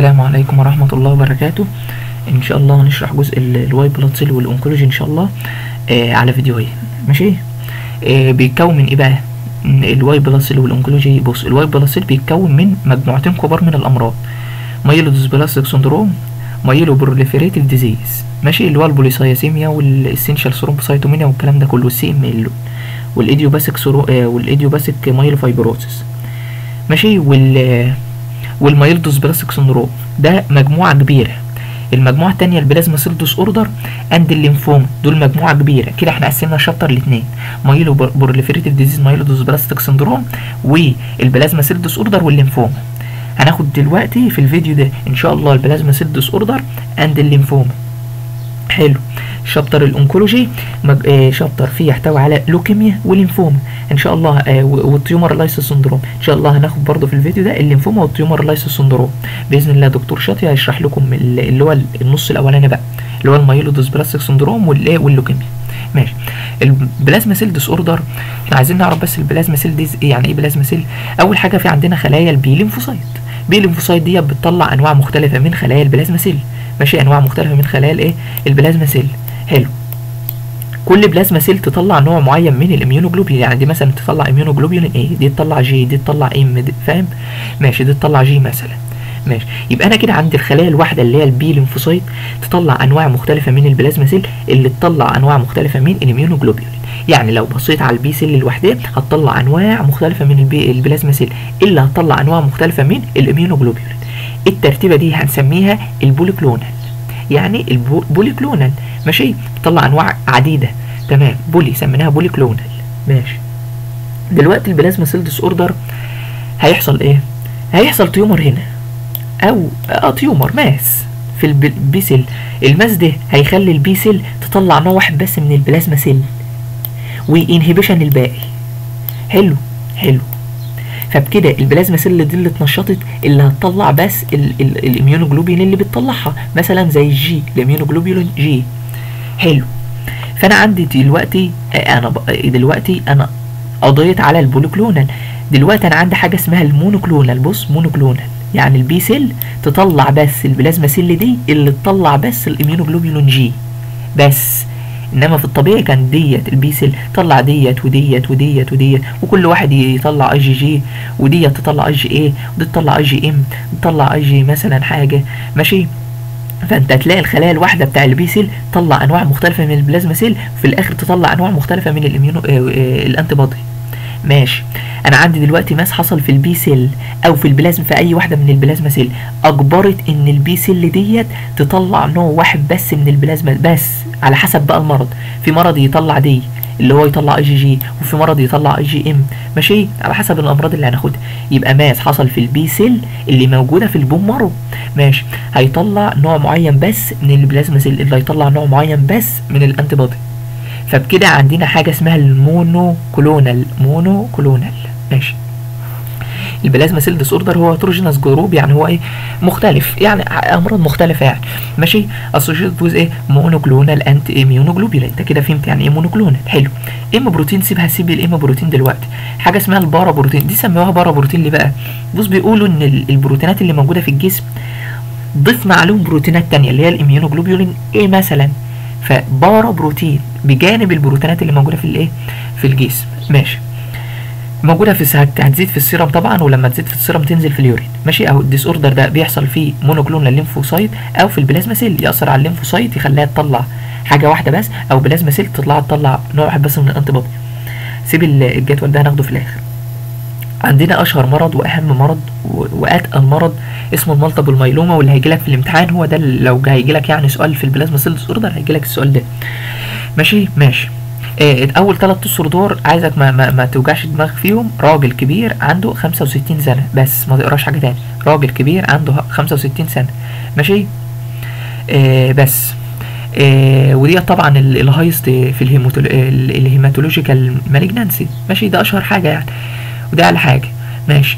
السلام عليكم ورحمة الله وبركاته ان شاء الله هنشرح جزء ال- الواي بلاد سيل والانكولوجي ان شاء الله آه على فيديوهين ماشي آه بيتكون من ايه بقى م، الواي بلاد سيل والانكولوجي بص الواي بلاد سيل بيتكون من مجموعتين كبار من الامراض مايلودوس بلاستيك سندروم مايلو بروليفيريتيف ديزيز ماشي اللي هو البوليسايسيميا والاسينشال ثرومبوسايتومينيا والكلام ده كله السي ام ال والايديوباسيك سورو آه والايديوباسيك مايلوفايبروسيس ماشي وال والمايلدوس بلاستيك سندروم ده مجموعة كبيرة المجموعة التانية البلازما سيل ديس اوردر اند الليمفوما دول مجموعة كبيرة كده احنا قسمنا الشابتر لاتنين مايلو بورليفيريتيف ديزيز مايلودوس بلاستيك سندروم والبلازما سيل ديس اوردر والليمفوما هناخد دلوقتي في الفيديو ده ان شاء الله البلازما سيل ديس اوردر اند الليمفوما حلو شابتر الانكولوجي مج... آه شابتر فيه يحتوي على لوكيميا وليمفوما ان شاء الله آه و- والتيومر لايسيس سندروم ان شاء الله هناخد برضو في الفيديو ده الليمفوما والتيومر لايسيس سندروم باذن الله دكتور شاطي هيشرح لكم ال- اللي هو النص الاولاني بقى اللي هو المايلودوس بلاستيك سندروم والايه واللوكيميا ماشي البلازما سيل ديس اوردر احنا عايزين نعرف بس البلازما سيل دي ايه يعني ايه بلازما سيل اول حاجه في عندنا خلايا البي ليمفوسايت بي ليمفوسايت دي بتطلع انواع مختلفه من خلايا البلازما سيل ماشي انواع مختلفه من خلايا الايه البلازما سيل حلو كل بلازما سيل تطلع نوع معين من الاميونوجلوبين يعني دي مثلا تطلع اميونوجلوبين ايه دي تطلع جي دي تطلع ام دي فاهم ماشي دي تطلع جي مثلا ماشي يبقى انا كده عندي الخلايا الواحده اللي هي البي ليمفوسايت تطلع انواع مختلفه من البلازما سيل اللي تطلع انواع مختلفه من الاميونوجلوبين يعني لو بصيت على البي سيل لوحدها هتطلع انواع مختلفه من البي البلازما سيل اللي هتطلع انواع مختلفه من الاميونوجلوبين الترتيبه دي هنسميها البوليكلونال يعني البوليكلونال ماشي بتطلع انواع عديده تمام بولي سميناها بوليكلونال ماشي دلوقتي البلازما سيل ديس اوردر هيحصل ايه هيحصل تيومر هنا او اه تيومر ماس في البي سيل الماس ده هيخلي البي سيل تطلع نوع واحد بس من البلازما سيل وانهبيشن الباقي حلو حلو فبكده البلازما سيل دي اللي اتنشطت اللي هتطلع بس ال- ال- الاميونوجلوبين اللي بتطلعها مثلا زي الجي الاميونوجلوبين جي حلو فانا عندي دلوقتي آه، انا ب- دلوقتي انا قضيت على البوليكلونال دلوقتي انا عندي حاجه اسمها المونوكلونال بص مونوكلونال يعني البي سيل تطلع بس البلازما سيل دي اللي تطلع بس الاميونوجلوبين جي بس انما في الطبيعي كان ديت البي سيل تطلع ديت وديت وديت وديت وكل واحد يطلع اي جي جي وديت تطلع اي جي ايه ودي تطلع اي جي ام تطلع اي جي مثلا حاجه ماشي فانت هتلاقي الخلايا الواحده بتاع البي سيل تطلع انواع مختلفه من البلازما سيل في الاخر تطلع انواع مختلفه من الاميونو آه، آه، الانتي بودي ماشي انا عندي دلوقتي ماس حصل في البي سيل او في البلازما في اي واحده من البلازما سيل اجبرت ان البي سيل ديت تطلع نوع واحد بس من البلازما بس على حسب بقى المرض في مرض يطلع دي اللي هو يطلع اي جي جي وفي مرض يطلع اي جي ام ماشي على حسب الامراض اللي هناخدها يبقى ماس حصل في البي سيل اللي موجوده في البون مارو ماشي هيطلع نوع معين بس من البلازما سيل اللي هيطلع نوع معين بس من الانتي بودي فبكده عندنا حاجه اسمها المونوكلونال مونوكلونال ماشي البلازما سيل ديس اوردر هو هيتروجينس جروب يعني هو ايه مختلف يعني امراض مختلفه يعني ماشي اسوشيتد ويز ايه مونوكلونال انتي ايميونوجلوبولين انت كده فهمت يعني ايه مونوكلونال حلو ام بروتين سيبها سيب الام بروتين دلوقتي حاجه اسمها البارا بروتين دي سموها بارا بروتين ليه بقى بص بيقولوا ان ال- البروتينات اللي موجوده في الجسم ضفنا عليهم بروتينات تانية اللي هي الاميونوجلوبولين ايه مثلا فبارا بروتين بجانب البروتينات اللي موجوده في الايه في الجسم ماشي موجوده في هت- هتزيد في السيرم طبعا ولما تزيد في السيرم تنزل في اليورين ماشي او الديس اوردر ده بيحصل فيه مونوكلونال ليمفوسايت او في البلازما سيل ياثر على الليمفوسايت يخليها تطلع حاجه واحده بس او بلازما سيل تطلع تطلع نوع واحد بس من الانتي بودي سيب ال- الجدول ده هناخده في الاخر عندنا اشهر مرض واهم مرض و- واتقل مرض اسمه المالتيبل مايلوما واللي هيجي لك في الامتحان هو ده اللي لو هيجي لك يعني سؤال في البلازما سيل ديس اوردر هيجي لك السؤال ده ماشي ماشي آه اول ثلاث اشهر دول عايزك ما, ما, ما توجعش دماغك فيهم راجل كبير عنده 65 سنه بس ما تقراش حاجه تاني راجل كبير عنده 65 سنه ماشي آه بس آه ودي طبعا ال- الهايست في الهيماتول... ال- الهيماتولوجيكال مالجنانسي ماشي ده اشهر حاجه يعني وده اعلى حاجه ماشي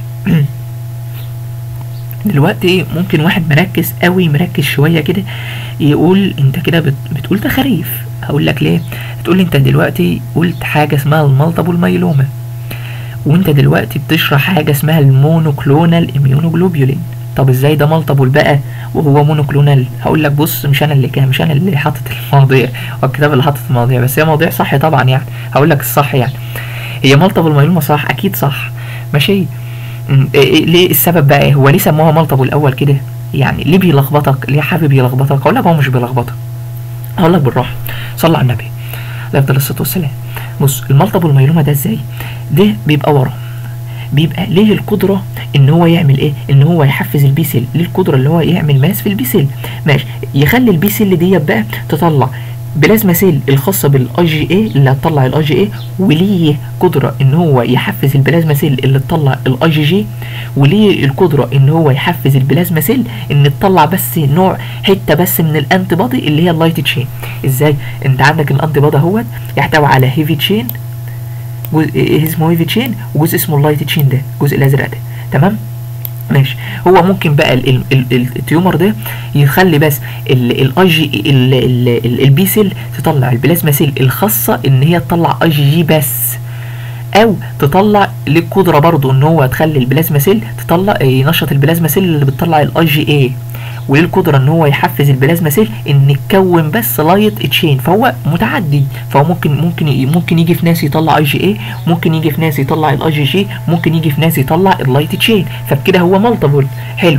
دلوقتي ممكن واحد مركز قوي مركز شويه كده يقول انت كده بت... بتقول ده خريف هقول لك ليه تقول لي انت دلوقتي قلت حاجه اسمها المالتيبل مايلوما وانت دلوقتي بتشرح حاجه اسمها المونوكلونال اميونوجلوبولين طب ازاي ده مالتيبل بقى وهو مونوكلونال هقول لك بص مش انا اللي كان مش انا اللي حاطط المواضيع هو الكتاب اللي حاطط المواضيع بس هي مواضيع صح طبعا يعني هقول لك الصح يعني هي مالتيبل مايلوما صح اكيد صح ماشي م، إيه- إيه- ليه السبب بقى ايه هو ليه سموها مالتيبل الاول كده يعني ليه بيلخبطك ليه حابب يلخبطك اقول لك هو مش بيلخبطك هقول لك بالراحه صلى على النبي عليه افضل الصلاه والسلام بص المالتيبل مايلوما ده ازاي ده بيبقى ورم بيبقى ليه القدرة ان هو يعمل ايه ان هو يحفز البي سيل ليه القدرة اللي هو يعمل ماس في البي سيل ماشي يخلي البي سيل ديت بقى تطلع بلازما سيل الخاصة بالاي جي اي اللي هتطلع الاي جي اي وليه قدرة ان هو يحفز البلازما سيل اللي تطلع الاي جي جي وليه القدرة ان هو يحفز البلازما سيل ان تطلع بس نوع حتة بس من الانتي بودي اللي هي اللايت تشين ازاي انت عندك الانتي بودي اهوت يحتوي على هيفي تشين جزء إيه اسمه هيفي تشين وجزء اسمه اللايت تشين ده الجزء الازرق ده تمام ماشي هو ممكن بقى ال- ال- ال- ال- التيومر ده يخلي بس الاي جي البي سيل تطلع البلازما سيل الخاصه ان هي تطلع اي جي جي بس او تطلع ليه قدره برضو ان هو تخلي البلازما سيل تطلع ينشط البلازما سيل اللي بتطلع الاي جي اي وليه القدره ان هو يحفز البلازما سيل ان تكون بس لايت تشين فهو متعدد فهو ممكن ممكن ي- ممكن يجي في ناس يطلع اي جي اي ممكن يجي في ناس يطلع الاي جي جي ممكن يجي في ناس يطلع اللايت تشين فبكده هو مالتيبل حلو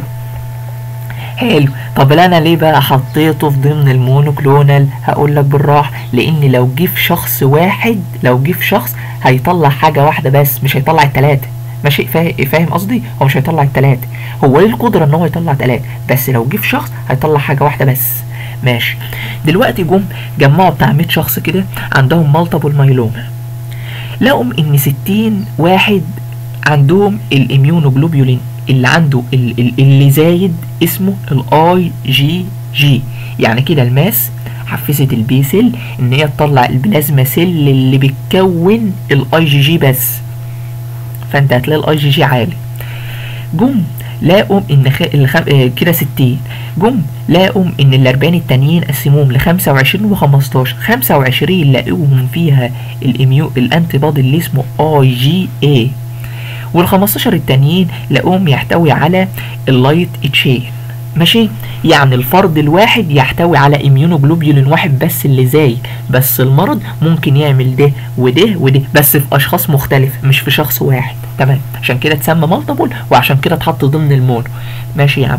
حلو طب انا ليه بقى حطيته في ضمن المونوكلونال هقول لك بالراحه لان لو جه في شخص واحد لو جه في شخص هيطلع حاجه واحده بس مش هيطلع الثلاثه ماشي فا- فاهم قصدي هو مش هيطلع الثلاثه هو ليه القدره ان هو يطلع ثلاثه بس لو جه في شخص هيطلع حاجه واحده بس ماشي دلوقتي جم جمعوا بتاع 100 شخص كده عندهم مالتيبل مايلوما لقوا ان 60 واحد عندهم الاميونوجلوبيولين اللي عنده ال- ال- اللي زايد اسمه الاي جي جي يعني كده الماس حفزت البي سيل ان هي تطلع البلازما سيل اللي بتكون الاي جي جي بس فانت هتلاقي الاي جي جي عالي جم لقوا ان خ... الخ... آه، كده 60 جم لقوا ان ال 40 التانيين قسموهم ل 25 و 15 25 لقوهم فيها الاميو الانتي بودي اللي اسمه اي جي اي وال 15 التانيين لقوهم يحتوي على اللايت تشين ماشي يعني الفرد الواحد يحتوي على اميونوجلوبيولين واحد بس اللي زايد بس المرض ممكن يعمل ده وده وده بس في اشخاص مختلفه مش في شخص واحد تمام عشان كده اتسمى مالتيبل وعشان كده اتحط ضمن المونو ماشي يا عم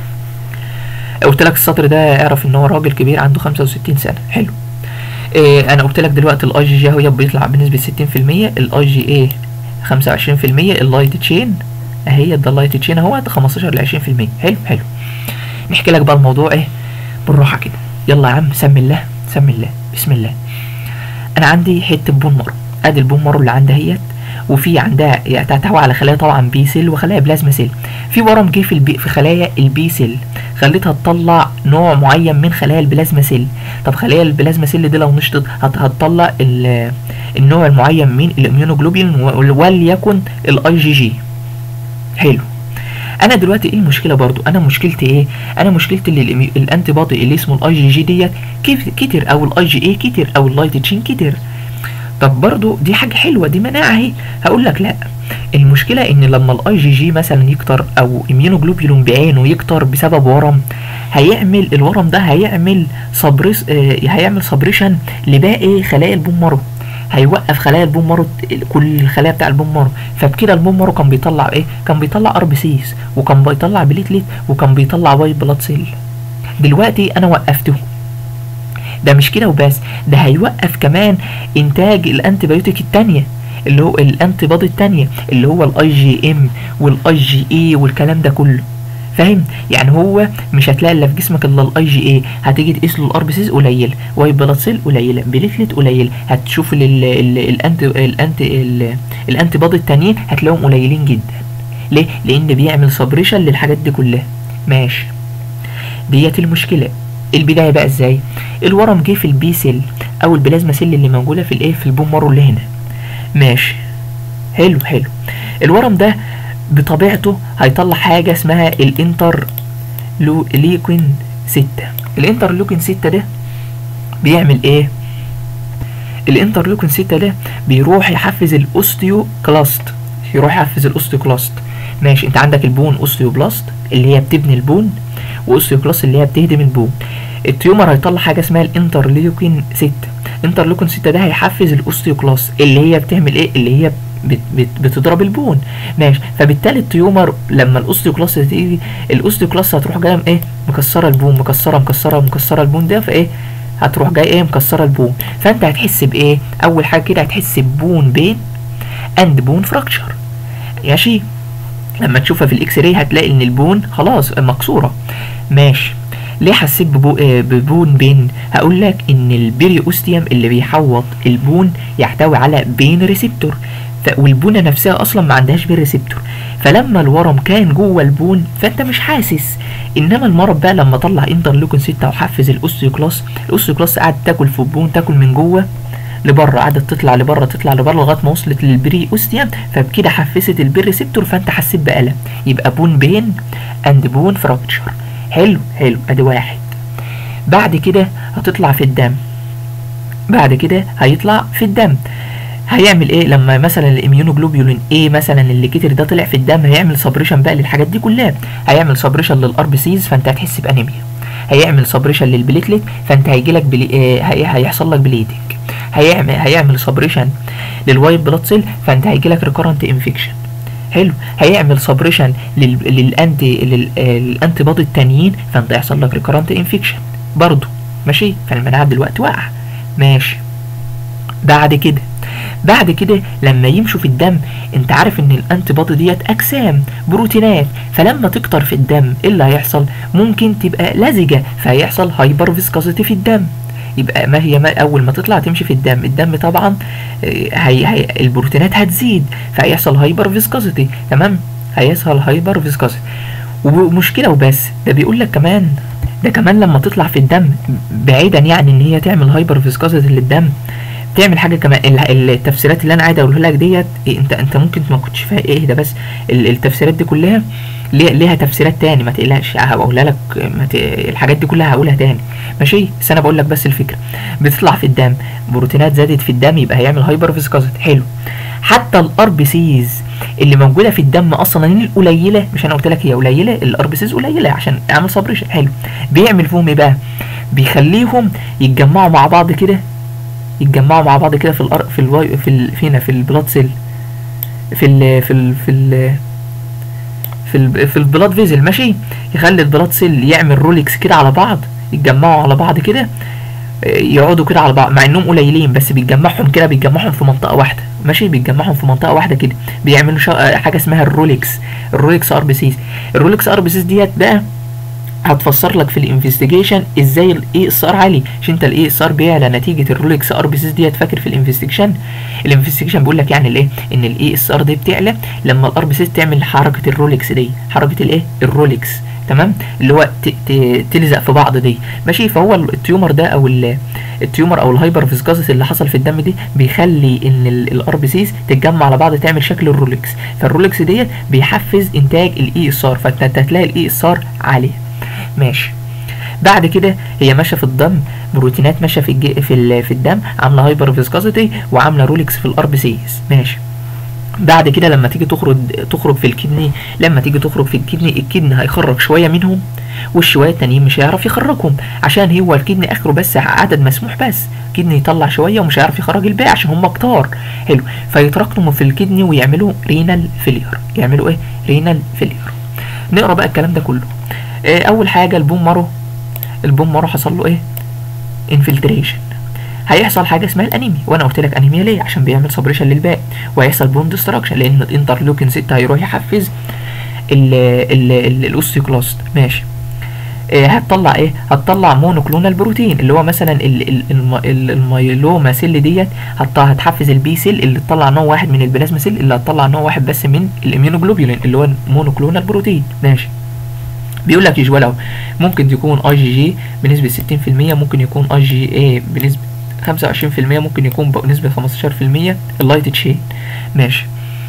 قلت لك السطر ده اعرف ان هو راجل كبير عنده 65 سنه حلو إيه انا قلت لك دلوقتي الاي جي جي اهو بيطلع بنسبه 60% الاي جي اي 25% اللايت تشين اهي ده اللايت تشين اهو 15 ل 20% حلو حلو نحكي لك بقى الموضوع ايه بالراحه كده يلا يا عم سمي الله سمي الله بسم الله انا عندي حته بون مارو ادي البون مارو اللي عندها اهيت وفي عندها يعني تحتوي على خلايا طبعا بي سيل وخلايا بلازما سيل في ورم جه في البي في خلايا البي سيل خليتها تطلع نوع معين من خلايا البلازما سيل طب خلايا البلازما سيل دي لو نشطت هت- هتطلع ال- النوع المعين من الاميونوجلوبين وليكن الاي جي جي حلو انا دلوقتي ايه المشكله برضو انا مشكلتي ايه انا مشكلتي اللي الإمي- الانتي بودي اللي اسمه الاي جي جي ديت كيف- كتر او الاي جي اي كتر او اللايت تشين كتر طب برضو دي حاجه حلوه دي مناعه اهي هقول لك لا المشكله ان لما الاي جي جي مثلا يكتر او اميونوجلوبولين بعينه يكتر بسبب ورم هيعمل الورم ده هيعمل سبريس آه هيعمل سبريشن لباقي خلايا البون مارو هيوقف خلايا البون مارو كل الخلايا بتاع البون مارو فبكده البون مارو كان بيطلع ايه كان بيطلع ار بي سيز وكان بيطلع بليتليت وكان بيطلع وايت بلاد سيل دلوقتي انا وقفته ده مش كده وبس ده هيوقف كمان انتاج الانتي بايوتيك التانية اللي هو الانتي بودي التانية اللي هو الاي جي ام والاي جي اي والكلام ده كله فاهم يعني هو مش هتلاقي الا في جسمك الا الاي جي اي هتيجي تقيس له الار بي سيز قليل وايت بلاد سيل قليله بليتلت قليل هتشوف ال- ال- ال- الانتي الانتي ال- الانتي بودي التانيين هتلاقيهم قليلين جدا ليه لان بيعمل سبريشن للحاجات دي كلها ماشي ديت المشكله البدايه بقى ازاي الورم جه في البي سيل او البلازما سيل اللي موجوده في الايه في البون مارو اللي هنا ماشي حلو حلو الورم ده بطبيعته هيطلع حاجه اسمها الانتر لو ليكوين 6 الانترلوكين 6 ده بيعمل ايه الانترلوكين 6 ده بيروح يحفز الاوستيو كلاست يروح يحفز الاوستيو كلاست ماشي انت عندك البون اوستيوبلاست اللي هي بتبني البون واوستيوكلاست اللي هي بتهدم البون التيومر هيطلع حاجه اسمها الانترليوكين 6 انترليوكين 6 ده هيحفز الاوستيوكلاست اللي هي بتعمل ايه اللي هي بت بت بتضرب البون ماشي فبالتالي التيومر لما الاوستيوكلاست تيجي الاوستيوكلاست هتروح جايه ايه مكسره البون مكسره مكسره مكسره البون ده فايه هتروح جاي ايه مكسره البون فانت هتحس بايه اول حاجه كده هتحس ببون بين اند بون فراكشر ماشي لما تشوفها في الاكس راي هتلاقي ان البون خلاص مكسوره ماشي ليه حسيت ببو... آه ببون بين هقول لك ان البيري اوستيوم اللي بيحوط البون يحتوي على بين ريسبتور ف... والبونه نفسها اصلا ما عندهاش بين ريسبتور فلما الورم كان جوه البون فانت مش حاسس انما المرض بقى لما طلع انترلوكين 6 وحفز الاوستيوكلاس الاوستيوكلاس قعد تاكل في البون تاكل من جوه لبره قعدت تطلع لبره تطلع لبره لغايه ما وصلت للبري اوستيوم فبكده حفزت البري ريسبتور فانت حسيت بألم يبقى بون بين اند بون فراكتشر حلو حلو ادي واحد بعد كده هتطلع في الدم بعد كده هيطلع في الدم هيعمل ايه لما مثلا الاميونوجلوبيولين ايه مثلا اللي كتر ده طلع في الدم هيعمل سبريشن بقى للحاجات دي كلها هيعمل سبريشن للار بي سيز فانت هتحس بانيميا هيعمل سبريشن للبليتلت فانت هيجي لك بلي... آه هي... هيحصل لك بليدنج هيعمل هيعمل سبريشن للوايت بلاد سيل فانت هيجي لك ريكورنت انفكشن حلو هيعمل سبريشن لل... للانتي لل... للانتي بادي التانيين فانت هيحصل لك ريكورنت انفكشن برضه ماشي فالمناعه دلوقتي واقعه ماشي بعد كده بعد كده لما يمشوا في الدم انت عارف ان الانتي بادي ديت اجسام بروتينات فلما تكتر في الدم ايه اللي هيحصل ممكن تبقى لزجه فهيحصل هايبر فيسكوزيتي في الدم يبقى ما هي ما اول ما تطلع تمشي في الدم الدم طبعا هي, هي البروتينات هتزيد فهيحصل هايبر فيسكوزيتي تمام هيحصل هايبر فيسكوزيتي ومشكله وبس ده بيقول لك كمان ده كمان لما تطلع في الدم بعيدا يعني ان هي تعمل هايبر فيسكوزيتي للدم تعمل حاجه كمان التفسيرات اللي انا قاعد اقولها لك ديت إيه انت انت ممكن ما كنتش فاهم ايه ده بس التفسيرات دي كلها ليها تفسيرات تاني ما تقلقش هقولها لك ما ت... الحاجات دي كلها هقولها تاني ماشي بس انا بقول لك بس الفكره بتطلع في الدم بروتينات زادت في الدم يبقى هيعمل هايبر فيسكوزيتي حلو حتى الار بي سيز اللي موجوده في الدم اصلا القليله مش انا قلت لك هي قليله الار بي سيز قليله عشان اعمل سبريشن حلو بيعمل فيهم ايه بقى بيخليهم يتجمعوا مع بعض كده يتجمعوا مع بعض كده في الأر... في الواي في ال... فينا في البلاد سيل في ال... في ال... في ال... في ال... في البلاد فيزل ماشي يخلي البلاد سيل يعمل رولكس كده على بعض يتجمعوا على بعض كده يقعدوا كده على بعض مع انهم قليلين بس بيتجمعهم كده بيتجمعهم في منطقه واحده ماشي بيتجمعهم في منطقه واحده كده بيعملوا شا... حاجه اسمها الرولكس الرولكس ار بي سيز الرولكس ار بي سيز ديت بقى هتفسر لك في الانفستيجيشن ازاي الاي اس ار عالي عشان انت الاي اس ار بيعلى نتيجه الرولكس ار بي سيز ديت فاكر في الانفستيجيشن الانفستيجيشن بيقول لك يعني الايه ان الاي اس ار دي بتعلى لما الار بي سيز تعمل حركه الرولكس دي حركه الايه الرولكس تمام اللي هو تلزق في بعض دي ماشي فهو التيومر ده او التيومر او الهايبر فيسكوزيس اللي حصل في الدم دي بيخلي ان الار بي سيز تتجمع على بعض تعمل شكل الرولكس فالرولكس ديت بيحفز انتاج الاي اس ار فانت هتلاقي الاي اس ار عاليه ماشي بعد كده هي ماشيه في الدم بروتينات ماشيه في الج... في ال... في الدم عامله هايبر فيسكوزيتي وعامله رولكس في الار بي سيز ماشي بعد كده لما تيجي تخرج تخرج في الكدني لما تيجي تخرج في الكدني الكدني هيخرج شويه منهم والشويه التانيين مش هيعرف يخرجهم عشان هو الكدني اخره بس عدد مسموح بس الكدني يطلع شويه ومش هيعرف يخرج الباقي عشان هم كتار حلو فيتراكموا في الكدني ويعملوا رينال فيلير يعملوا ايه رينال فيلير نقرا بقى الكلام ده كله إيه اول حاجه البون مارو البون مارو حصل له ايه انفلتريشن هيحصل حاجه اسمها الانيميا وانا قلت لك انيميا ليه عشان بيعمل سبريشن للباقي وهيحصل بون ديستراكشن لان الانترلوكين 6 هيروح يحفز الاوستيوكلاست ماشي إيه هتطلع ايه هتطلع مونوكلونال بروتين اللي هو مثلا ال ال ال الميلوما سيل ديت هتحفز البي سيل اللي تطلع نوع واحد من البلازما سيل اللي هتطلع نوع واحد بس من الاميونوجلوبولين اللي هو مونوكلونال بروتين ماشي بيقول لك يجوال اهو ممكن يكون اي جي جي بنسبه 60% ممكن يكون اي جي اي بنسبه 25% ممكن يكون بنسبه 15% اللايت تشين ماشي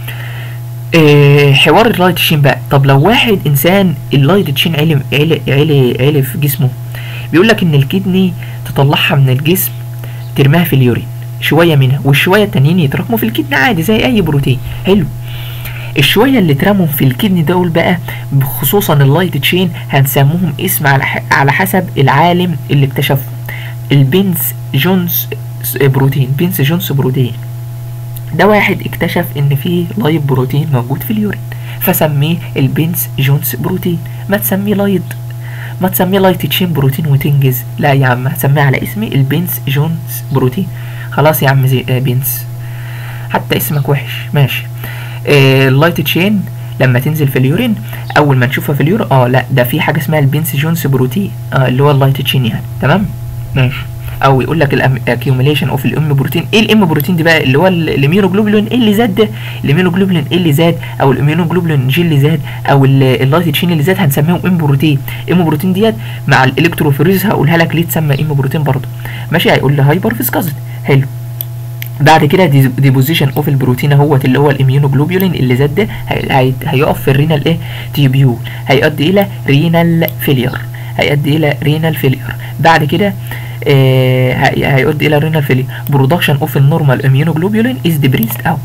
إيه حوار اللايت تشين بقى طب لو واحد انسان اللايت تشين عالي عالي عالي عالي في جسمه بيقول لك ان الكدني تطلعها من الجسم ترميها في اليورين شويه منها والشويه التانيين يتراكموا في الكدني عادي زي اي بروتين حلو الشويه اللي اترموا في الكدني دول بقى خصوصا اللايت تشين هنسموهم اسم على ح- على حسب العالم اللي اكتشفه البنز جونز بروتين بنز جونز بروتين ده واحد اكتشف ان في لايت بروتين موجود في اليورين فسميه البنز جونز بروتين ما تسميه لايت ما تسميه لايت تشين بروتين وتنجز لا يا عم هتسميه على اسمي البنز جونز بروتين خلاص يا عم زي آه بنز حتى اسمك وحش ماشي آه اللايت تشين لما تنزل في اليورين اول ما نشوفها في اليورين اه لا ده في حاجه اسمها البنس جونز بروتين اه اللي هو اللايت تشين يعني تمام ماشي او يقول لك الاكيوميليشن اوف الام بروتين ايه الام بروتين دي بقى اللي هو ال- الاميونوجلوبولين ايه اللي زاد ده الاميونوجلوبولين ايه اللي زاد او الاميونوجلوبولين جي اللي زاد او ال- اللايت تشين اللي زاد هنسميهم ام بروتين ام بروتين ديت مع الالكتروفوريز هقولها لك ليه تسمى ام بروتين برضه ماشي هيقول لي هايبر فيسكازيتي حلو بعد كده ديبوزيشن اوف البروتين اهوت اللي هو الاميونوجلوبولين اللي زاد ده هي- هي- هيقف في الرينال ايه تيبيول هيؤدي الى رينال فيلير هيؤدي الى رينال فيلير بعد كده آه هي- هيؤدي الى رينال فيلير برودكشن اوف النورمال اميونوجلوبولين از ديبريست او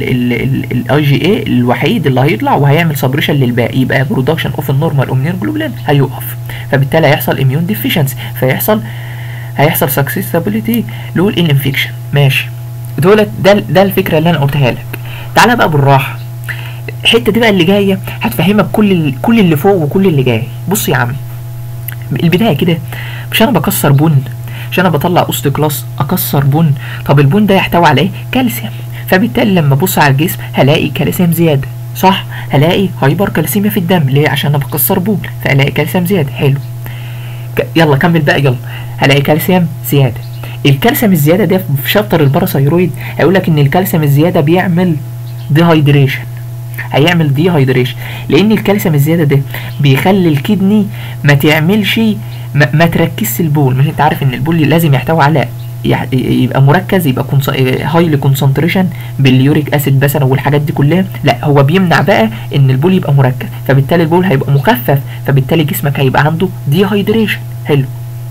الاي جي اي الوحيد اللي هيطلع وهيعمل سبريشن للباقي يبقى برودكشن اوف النورمال اميونوجلوبولين هيقف فبالتالي هيحصل اميون ديفيشنسي فيحصل هيحصل سكسيسابيليتي للانفكشن ماشي دولت ده ده الفكره اللي انا قلتها لك تعالى بقى بالراحه الحته دي بقى اللي جايه هتفهمك كل ال- كل اللي فوق وكل اللي جاي بص يا عم البدايه كده مش انا بكسر بن مش انا بطلع اوست كلاس اكسر بن طب البن ده يحتوي على ايه كالسيوم فبالتالي لما ابص على الجسم هلاقي كالسيوم زياده صح هلاقي هايبر كالسيميا في الدم ليه عشان انا بكسر بن فالاقي كالسيوم زياده حلو ك- يلا كمل بقى يلا هلاقي كالسيوم زياده الكالسيوم الزياده ده في شابتر الباراثايرويد هيقول لك ان الكالسيوم الزياده بيعمل ديهايدريشن هيعمل ديهايدريشن لان الكالسيوم الزياده ده بيخلي الكدني ما تعملش ما, ما تركزش البول مش انت عارف ان البول لازم يحتوي على يح- يبقى مركز يبقى هايلي كونسنتريشن باليوريك اسيد مثلا والحاجات دي كلها لا هو بيمنع بقى ان البول يبقى مركز فبالتالي البول هيبقى مخفف فبالتالي جسمك هيبقى عنده ديهايدريشن حلو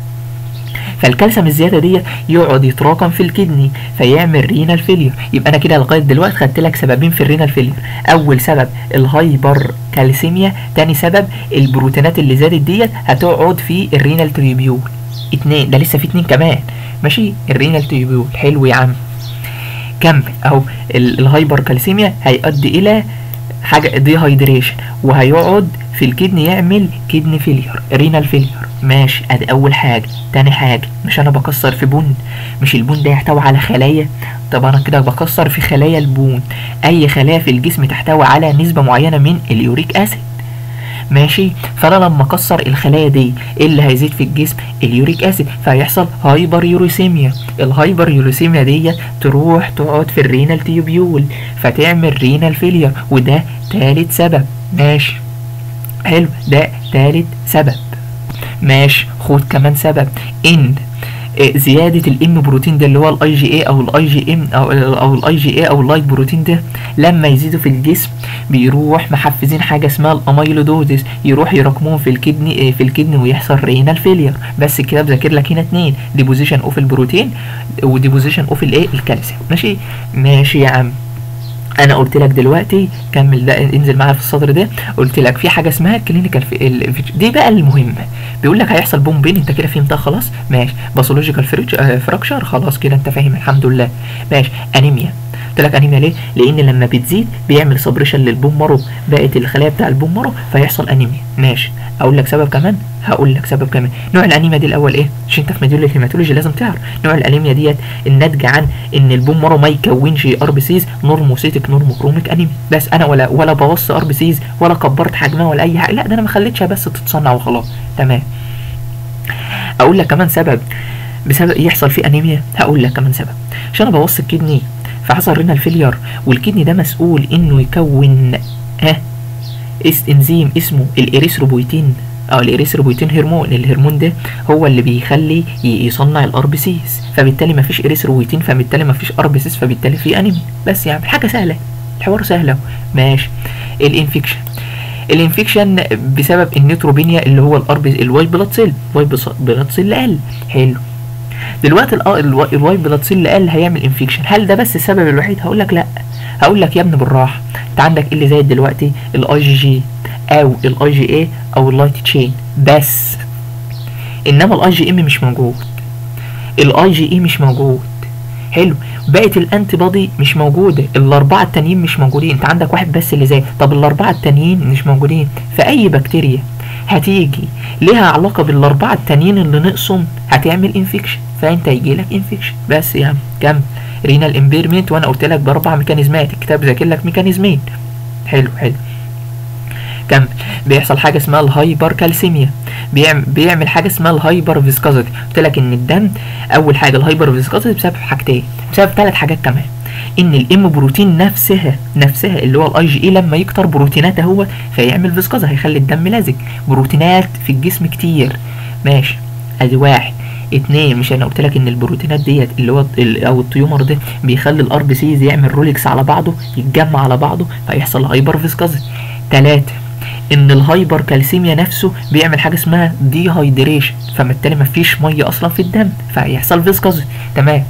فالكالسيوم الزياده دي يقعد يتراكم في الكدني فيعمل رينال فيلير يبقى انا كده لغايه دلوقتي خدت لك سببين في الرينال فيلير اول سبب الهايبر كالسيميا تاني سبب البروتينات اللي زادت ديت هتقعد في الرينال تريبيول اتنين ده لسه في اتنين كمان ماشي الرينال تريبيول حلو يا عم كمل اهو ال- الهايبر كالسيميا هيؤدي الى حاجه ديهايدريشن وهيقعد في الكدني يعمل كدني فيلير رينال فيلير ماشي ادي اول حاجه تاني حاجه مش انا بكسر في بن مش البن ده يحتوي على خلايا طب انا كده بكسر في خلايا البون اي خلايا في الجسم تحتوي على نسبه معينه من اليوريك اسيد ماشي فانا لما اكسر الخلايا دي ايه اللي هيزيد في الجسم اليوريك اسيد فهيحصل هايبر يوريسيميا الهايبر يوريسيميا ديت تروح تقعد في الرينال تيوبيول فتعمل رينال فيلير وده تالت سبب ماشي حلو ده تالت سبب ماشي خد كمان سبب ان آه، زياده الام بروتين ده اللي هو الاي جي اي او الاي جي ام او او الاي جي اي او اللايت بروتين ده لما يزيدوا في الجسم بيروح محفزين حاجه اسمها الاميلودوزيس يروح يراكموهم في الكدني آه، في الكدني ويحصل رينال فيلير بس كده بذاكر لك هنا اتنين ديبوزيشن اوف البروتين وديبوزيشن اوف الايه الكالسيوم ماشي ماشي يا عم انا قلت لك دلوقتي كمل ده انزل معايا في السطر ده قلت لك في حاجه اسمها كلينيكال دي بقى المهمه بيقول لك هيحصل بوم بين انت كده فهمتها خلاص ماشي باثولوجيكال فراكشر خلاص كده انت فاهم الحمد لله ماشي انيميا قلت لك انيميا ليه لان لما بتزيد بيعمل سبريشن للبوم مارو بقت الخلايا بتاع البوم مارو فيحصل انيميا ماشي اقول لك سبب كمان هقول لك سبب كمان نوع الانيميا دي الاول ايه عشان انت في مديول الهيماتولوجي لازم تعرف نوع الانيميا ديت الناتجه عن ان البوم مارو ما يكونش ار بي سيز نورموسيتك نورموكروميك انيميا بس انا ولا ولا بوص ار بي سيز ولا كبرت حجمها ولا اي حاجه لا ده انا ما خليتها بس تتصنع وخلاص تمام اقول لك كمان سبب بسبب يحصل فيه انيميا هقول لك كمان سبب عشان انا بوص الكدني فحصل رينال فيلير والكدني ده مسؤول انه يكون ها اس انزيم اسمه الاريثروبويتين اه الاريثروبويتين هرمون الهرمون ده هو اللي بيخلي ي- يصنع الار بي سيز فبالتالي ما فيش اريثروبويتين فبالتالي ما فيش ار بي سيز فبالتالي في انيميا بس يعني حاجه سهله الحوار سهل اهو ماشي الانفكشن الانفكشن بسبب النيوتروبينيا اللي هو الار بي الواي بلاد سيل الواي بلاد سيل قل حلو دلوقتي الأ- الوا- الواي بلاد سيل اللي قل هيعمل انفكشن هل ده بس السبب الوحيد هقول لك لا هقول لك يا ابني بالراحه انت عندك ايه اللي زايد دلوقتي الاي جي جي او الاي جي اي او اللايت تشين بس انما الاي جي ام مش موجود الاي جي اي مش موجود حلو بقت الانتي بودي مش موجوده الاربعه التانيين مش موجودين انت عندك واحد بس اللي زي طب الاربعه التانيين مش موجودين فاي بكتيريا هتيجي ليها علاقه بالاربعه التانيين اللي نقصهم هتعمل انفكشن فانت يجي لك انفكشن بس يا عم كمل رينال امبيرمنت وانا قلت لك باربع ميكانيزمات الكتاب ذاكر لك ميكانيزمين حلو حلو كمل بيحصل حاجه اسمها الهايبر كالسيميا بيعمل بيعمل حاجه اسمها الهايبر فيسكوزيتي قلت لك ان الدم اول حاجه الهايبر فيسكوزيتي بسبب حاجتين بسبب ثلاث حاجات كمان ان الام بروتين نفسها نفسها اللي هو الاي جي اي لما يكتر بروتينات اهو فيعمل فيسكوزا هيخلي الدم لازق بروتينات في الجسم كتير ماشي ادي واحد اتنين مش انا قلت لك ان البروتينات ديت اللي هو ال- او التيومر ده بيخلي الار بي سيز يعمل رولكس على بعضه يتجمع على بعضه فيحصل هايبر فيسكوزيتي تلاتة ان الهايبر كالسيميا نفسه بيعمل حاجه اسمها دي هايدريشن فبالتالي مفيش ميه اصلا في الدم فيحصل فيسكوزيتي تمام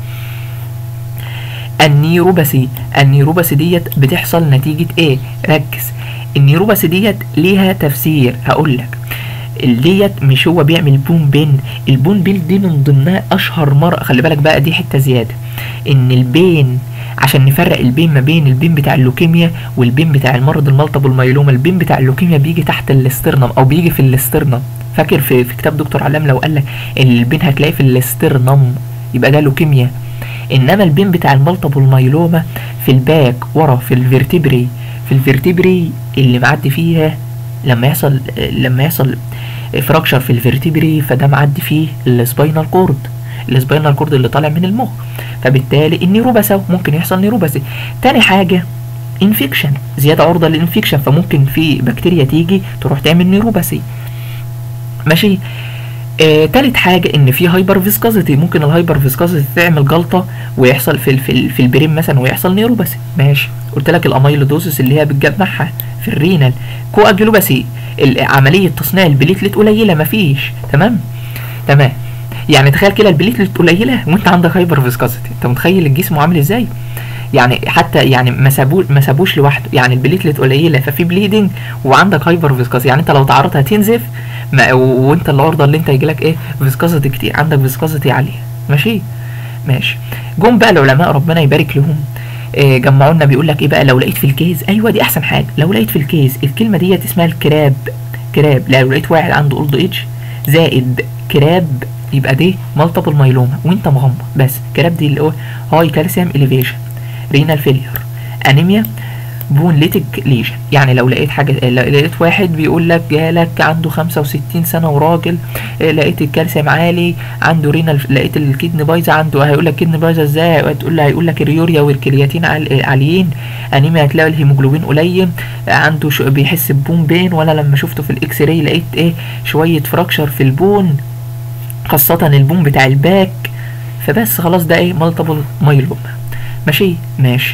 النيروباثي النيروباثي ديت بتحصل نتيجة ايه ركز النيروباثي ديت ليها تفسير هقول لك ديت مش هو بيعمل بون بين البون بين دي من ضمنها اشهر مرة خلي بالك بقى دي حتة زيادة ان البين عشان نفرق البين ما بين البين بتاع اللوكيميا والبين بتاع المرض المالتيبل مايلوما البين بتاع اللوكيميا بيجي تحت الاسترنم او بيجي في الاسترنم فاكر في, في كتاب دكتور علام لو قال لك البين هتلاقيه في الاسترنم يبقى ده لوكيميا انما البين بتاع المالتيبل مايلوما في الباك ورا في الفيرتبري في الفيرتبري اللي معدي فيها لما يحصل لما يحصل فراكشر في الفيرتبري فده معدي فيه السباينال كورد السباينال كورد اللي طالع من المخ فبالتالي النيروباثا ممكن يحصل نيروباثي تاني حاجه انفكشن زياده عرضه للانفكشن فممكن في بكتيريا تيجي تروح تعمل نيروباثي ماشي آه، تالت حاجة إن في هايبر فيسكوزيتي ممكن الهايبر فيسكوزيتي تعمل جلطة ويحصل في ال في, ال في البرين مثلا ويحصل نيروباثي ماشي قلت لك الاميلودوزس اللي هي بتجمعها في الرينال كواجلوباثي ال- عملية تصنيع البليتلت قليلة مفيش تمام تمام يعني تخيل كده البليتلت قليلة وانت عندك هايبر فيسكوزيتي انت متخيل الجسم عامل ازاي يعني حتى يعني ما سابوش ما سابوش لوحده يعني البليتلت قليله ففي بليدنج وعندك هايبر فيسكوز يعني انت لو تعرضت هتنزف ما و- وانت العرضه اللي انت يجيلك ايه فيسكوزيتي كتير عندك فيسكوزيتي عاليه ماشي ماشي جم بقى العلماء ربنا يبارك لهم آه، جمعوا لنا بيقول لك ايه بقى لو لقيت في الكيس ايوه دي احسن حاجه لو لقيت في الكيس الكلمه ديت اسمها الكراب كراب لو لقيت واحد عنده اولد ايدج زائد كراب يبقى دي مالتيبل مايلوما وانت مغمض بس كراب دي اللي هو هاي كالسيوم اليفيشن رينال فيلير انيميا بونليتك ليجن يعني لو لقيت حاجه لو لقيت واحد بيقول لك جالك عنده 65 سنه وراجل آه، لقيت الكالسيوم عالي عنده رينال لقيت الكدن بايظه عنده هيقول لك كدن بايظه ازاي هتقول له هيقول لك اليوريا والكرياتين عال- عاليين انيميا هتلاقي الهيموجلوبين قليل آه، عنده ش... بيحس ببون بين ولا لما شفته في الاكس راي لقيت ايه شويه فراكشر في البون خاصه البون بتاع الباك فبس خلاص ده ايه مالتيبل مايلوما ماشي ماشي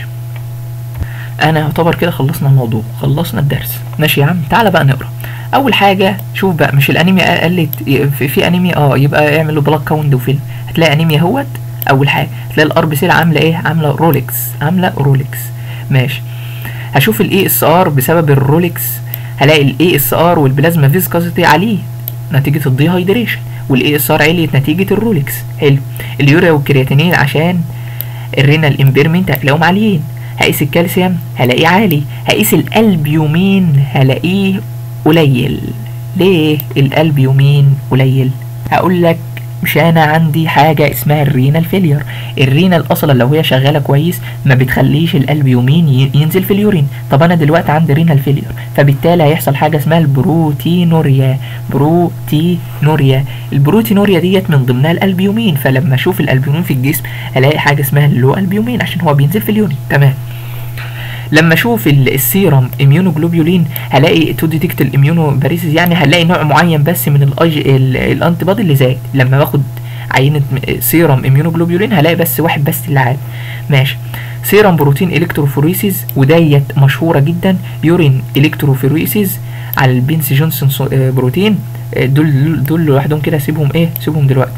انا يعتبر كده خلصنا الموضوع خلصنا الدرس ماشي يا عم تعالى بقى نقرا اول حاجه شوف بقى مش الانيميا قلت في, في انيميا اه يبقى اعمل له بلاك كاونت وفيلم هتلاقي انيميا اهوت اول حاجه هتلاقي الار بي سيل عامله ايه عامله رولكس عامله رولكس ماشي هشوف الاي اس ار بسبب الرولكس هلاقي الاي اس ار والبلازما فيسكوزيتي عليه نتيجه الديهايدريشن والاي اس ار عليت نتيجه الرولكس حلو اليوريا والكرياتينين عشان الرينال امبيرمنت هتلاقيهم عاليين هقيس الكالسيوم هلاقيه عالي هقيس الالبيومين هلاقيه قليل ليه الالبيومين قليل هقول لك مش انا عندي حاجه اسمها الرينال فيلير الرينال اصلا لو هي شغاله كويس ما بتخليش الالبيومين ي- ينزل في اليورين طب انا دلوقتي عندي رينال فيلير فبالتالي هيحصل حاجه اسمها البروتينوريا بروتينوريا البروتينوريا ديت من ضمنها الالبيومين فلما اشوف الالبيومين في الجسم الاقي حاجه اسمها اللو البيومين عشان هو بينزل في اليورين تمام لما اشوف ال- السيرم اميونوجلوبولين هلاقي تو ديتكت الاميونو باريسيس يعني هلاقي نوع معين بس من الاي الانتي بودي اللي زاد لما باخد عينه م- سيرم اميونوجلوبولين هلاقي بس واحد بس اللي عاد ماشي سيرم بروتين الكتروفوريسيس وديت مشهوره جدا يورين الكتروفوريسيس على البنس جونسون سو- آه، بروتين آه، دول دول لوحدهم كده سيبهم ايه سيبهم دلوقتي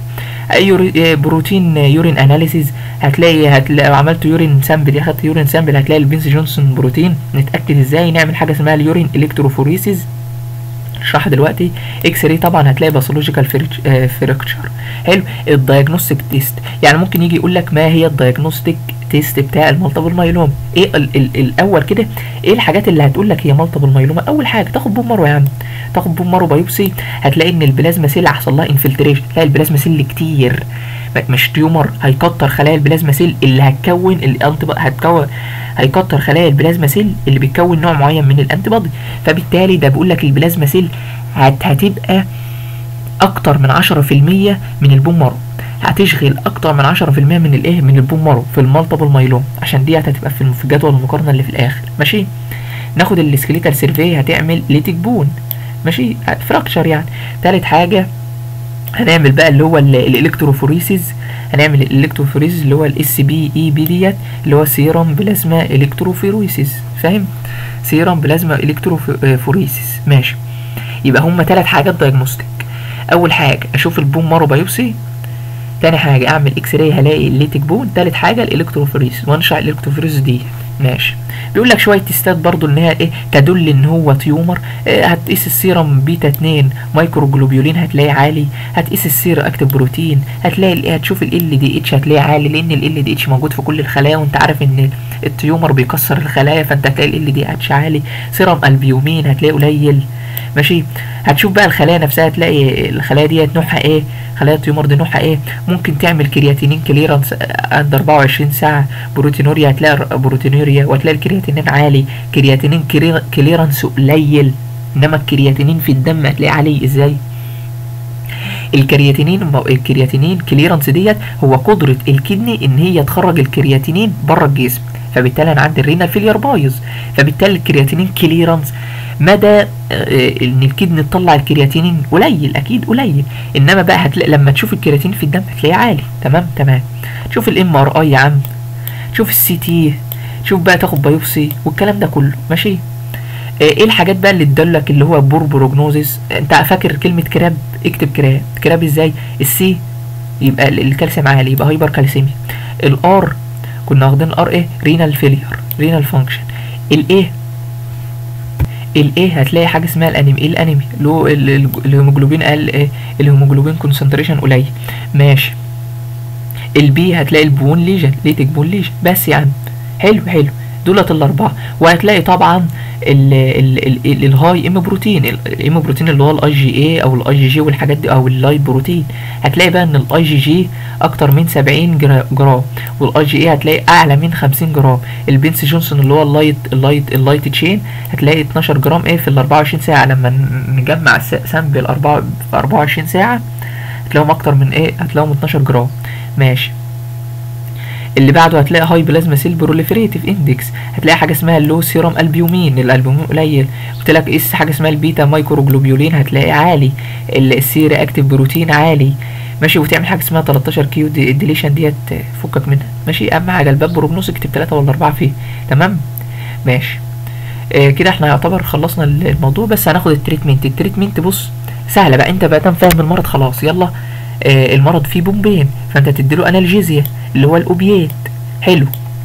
اي يوري- آه، بروتين يورين اناليسيز هتلاقي هتلاقي لو عملت يورين سامبل اخدت يورين سامبل هتلاقي البنس جونسون بروتين نتاكد ازاي نعمل حاجه اسمها اليورين الكتروفوريسيز اشرحها دلوقتي اكس راي طبعا هتلاقي باثولوجيكال فيركتشر حلو الدايجنوستيك تيست يعني ممكن يجي يقول لك ما هي الدايجنوستيك تيست بتاع المالتيبل مايلوم ايه ال ال الاول كده ايه الحاجات اللي هتقول لك هي مالتيبل مايلوما اول حاجه تاخد بوم مارو يا عم تاخد بوم مارو بايوبسي هتلاقي ان البلازما سيل حصل لها انفلتريشن تلاقي البلازما سيل كتير مش تيومر هيكتر خلايا البلازما سيل اللي هتكون الانتي هتكون هيكتر خلايا البلازما سيل اللي بتكون نوع معين من الانتي بودي فبالتالي ده بيقول لك البلازما سيل هت هتبقى اكتر من 10% من البوم مارو هتشغل اكتر من 10% من الايه من البوم مارو في المالتيبل مايلوم عشان دي هتبقى في في جدول المقارنه اللي في الاخر ماشي ناخد السكليتال سيرفي هتعمل ليتك بون ماشي فراكشر يعني تالت حاجه هنعمل بقى اللي هو ال- الالكتروفوريسيس هنعمل الالكتروفوريسيس اللي هو الاس بي اي بي ديت اللي هو سيرم بلازما الكتروفوريسيس فاهم سيرم بلازما الكتروفوريسيس ماشي يبقى هما ثلاث حاجات دايجنوستيك اول حاجه اشوف البون مارو بايوبسي تاني حاجه اعمل اكس راي هلاقي الليتك بون تالت حاجه الالكتروفوريسيس وانشع الالكتروفوريسيس دي ماشي بيقول لك شويه تيستات برضو ان هي ايه تدل ان هو تيومر إيه هتقيس السيرم بيتا 2 مايكرو جلوبيولين هتلاقيه عالي هتقيس السير اكتيف بروتين هتلاقي ال- هتشوف ال دي اتش هتلاقيه عالي لان ال دي اتش موجود في كل الخلايا وانت عارف ان التيومر بيكسر الخلايا فانت هتلاقي ال دي اتش عالي سيرم البيومين هتلاقيه قليل ماشي هتشوف بقى الخلايا نفسها تلاقي الخلايا ديت نوعها ايه خلايا التيومر دي نوعها ايه ممكن تعمل كرياتينين كليرانس عند 24 ساعه بروتينوريا هتلاقي الر- بروتينوريا وهتلاقي الكرياتينين عالي كرياتينين كري- كليرانس قليل انما الكرياتينين في الدم هتلاقيه عالي ازاي الكرياتينين الكرياتينين كليرانس ديت هو قدره الكدني ان هي تخرج الكرياتينين بره الجسم فبالتالي انا عندي الرينال فيلير بايظ فبالتالي الكرياتينين كليرانس مدى آه، ان الكدني تطلع الكرياتينين قليل اكيد قليل انما بقى هتلاقي لما تشوف الكرياتين في الدم هتلاقيه عالي تمام تمام تشوف الام ار اي يا عم تشوف السي تي شوف بقى تاخد بايوبسي والكلام ده كله ماشي آه، ايه الحاجات بقى اللي تدلك اللي هو بور بروجنوزيس انت فاكر كلمه كراب اكتب كراب كراب ازاي السي يبقى ال- الكالسيوم عالي يبقى هايبر كالسيميا الار كنا واخدين الار ايه رينال فيلير رينال فانكشن الايه الايه هتلاقي حاجه اسمها الانيمي ايه الانيمي اللي هو ال- ال- الهيموجلوبين اقل ايه الهيموجلوبين كونسنتريشن قليل ماشي البي هتلاقي البون ليجن ليتك بون ليجن بس يعني حلو حلو دولت الاربعه وهتلاقي طبعا ال ال ال ال الهاي ام بروتين الام بروتين اللي هو الاي جي اي او الاي جي جي والحاجات دي او اللاي بروتين هتلاقي بقى ان الاي جي جي اكتر من 70 جرا- جرام والاي جي اي هتلاقي اعلى من 50 جرام البنس جونسون اللي هو اللايت اللايت اللايت تشين هتلاقي 12 جرام ايه في ال 24 ساعه لما ن- نجمع الس- سامبل 4 في 24 ساعه هتلاقيهم اكتر من ايه هتلاقيهم 12 جرام ماشي اللي بعده هتلاقي هاي بلازما سيل بروليفريتيف اندكس هتلاقي حاجه اسمها اللو سيروم البيومين الالبومين قليل قلت لك قيس حاجه اسمها البيتا مايكرو جلوبيولين هتلاقيه عالي السي رياكتيف بروتين عالي ماشي وتعمل حاجه اسمها 13 كيو دي الديليشن ديت فكك منها ماشي اهم حاجه الباب بروجنوس اكتب 3 ولا 4 فيه تمام ماشي آه كده احنا يعتبر خلصنا الموضوع بس هناخد التريتمنت التريتمنت بص سهله بقى انت بقى دام فاهم المرض خلاص يلا آه المرض فيه بومبين فانت تديله انالجيزيا اللي هو الاوبيات حلو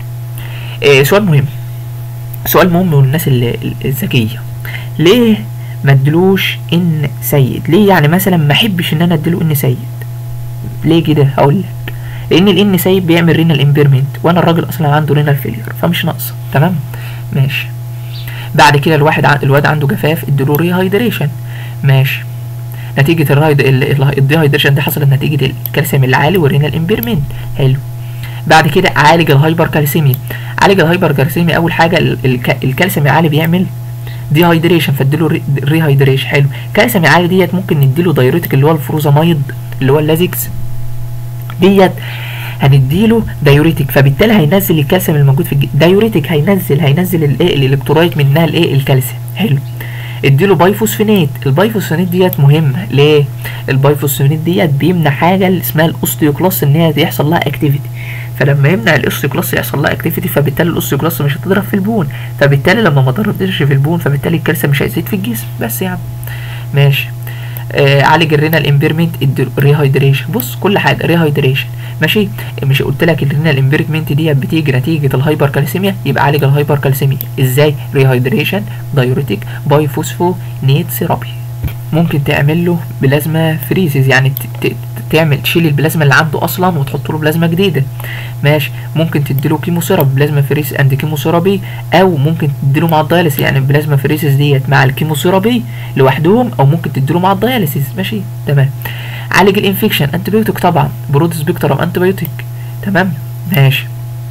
آه سؤال مهم سؤال مهم للناس ال- ال- الذكيه ليه ما ادلوش ان سيد ليه يعني مثلا ما احبش ان انا اديله ان سيد ليه كده هقول لك لان الان سيد بيعمل رينال امبيرمنت وانا الراجل اصلا عنده رينال فيلير فمش ناقصه تمام ماشي بعد كده الواحد ع... الواد عنده جفاف اديله ريهايدريشن ماشي نتيجة الرايد الديهايدريشن دي حصلت نتيجة الكالسيوم العالي والرينال امبيرمنت حلو بعد كده عالج الهايبر كالسيميا عالج الهايبر كالسيميا اول حاجة ال- الك- الكالسيوم العالي بيعمل ديهايدريشن فاديله ريهايدريشن حلو الكالسيوم العالي ديت ممكن نديله دايوريتك اللي هو الفروزامايد اللي هو اللازكس ديت هنديله دايوريتك فبالتالي هينزل الكالسيوم الموجود في الجسم دايوريتك هينزل هينزل الايه الالكترولايت منها الايه الكالسيوم حلو اديله بايفوسفينات البايفوسفينات ديت مهمه ليه البايفوسفينات ديت بيمنع حاجه اللي اسمها الاوستيوكلاس ان هي يحصل لها اكتيفيتي فلما يمنع الاوستيوكلاس يحصل لها اكتيفيتي فبالتالي الاوستيوكلاس مش هتضرب في البون فبالتالي لما ما ضربتش في البون فبالتالي الكالسيوم مش هيزيد في الجسم بس يعني ماشي آه عالج الرينال امبيرمنت ريهايدريشن بص كل حاجه ريهايدريشن ماشي مش قلت لك الرينال امبيرمنت دي بتيجي نتيجه الهايبر كالسيميا يبقى عالج الهايبر كالسيميا ازاي ريهايدريشن دايوريتيك باي فوسفو نيت ثيرابي ممكن تعمل له بلازما فريزز يعني تعمل تشيل البلازما اللي عنده اصلا وتحط له بلازما جديده ماشي ممكن تديله كيمو ثيرابي بلازما فريز اند كيمو ثيرابي او ممكن تديله مع الدياليسيس يعني البلازما فريزز ديت مع الكيمو ثيرابي لوحدهم او ممكن تديله مع الدياليسيس ماشي تمام عالج الانفكشن انتبيوتيك طبعا برود سبيكترم انتبيوتيك تمام ماشي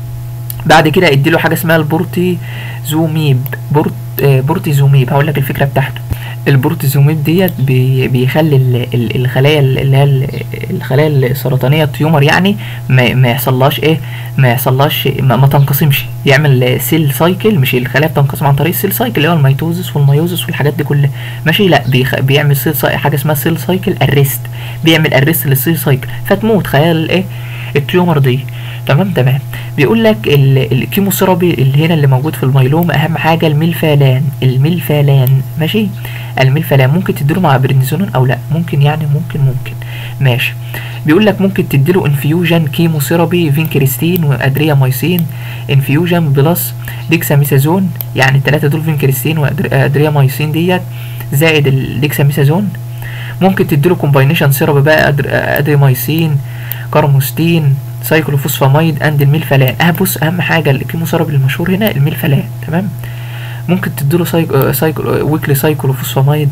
بعد كده اديله حاجه اسمها البورتيزوميب بورت آه بورتيزوميب هقول لك الفكره بتاعته البورتيزوميب ديت بي بيخلي ال ال الخلايا اللي هي الخلايا السرطانيه التيومر يعني ما, ما يحصلهاش ايه ما يحصلهاش ما, ما تنقسمش يعمل سيل سايكل مش الخلايا بتنقسم عن طريق السيل سايكل اللي هو الميتوزس والميوزس والحاجات دي كلها ماشي لا بيخ بيعمل سيل حاجه اسمها سيل سايكل اريست بيعمل اريست للسيل سايكل فتموت خلايا الايه التيومر دي تمام تمام بيقول لك الكيموثيرابي اللي هنا اللي موجود في الميلوم اهم حاجه الميلفالان الميلفالان ماشي الميلفالان ممكن تديله مع برينزونون او لا ممكن يعني ممكن ممكن ماشي بيقول لك ممكن تديله انفيوجن كيموثيرابي فينكريستين وادريامايسين انفيوجن بلس ديكساميثازون يعني الثلاثه دول فينكريستين وادريامايسين ديت زائد الديكساميثازون ممكن تديله كومباينيشن ثيرابي بقى ادريمايسين كارموستين سايكلوفوسفاميد اند الميلفلان اه بص اهم حاجه الكيموثيرابي المشهور هنا الميلفلان تمام ممكن تديله سايكو سايكو ويكلي سايكلوفوسفاميد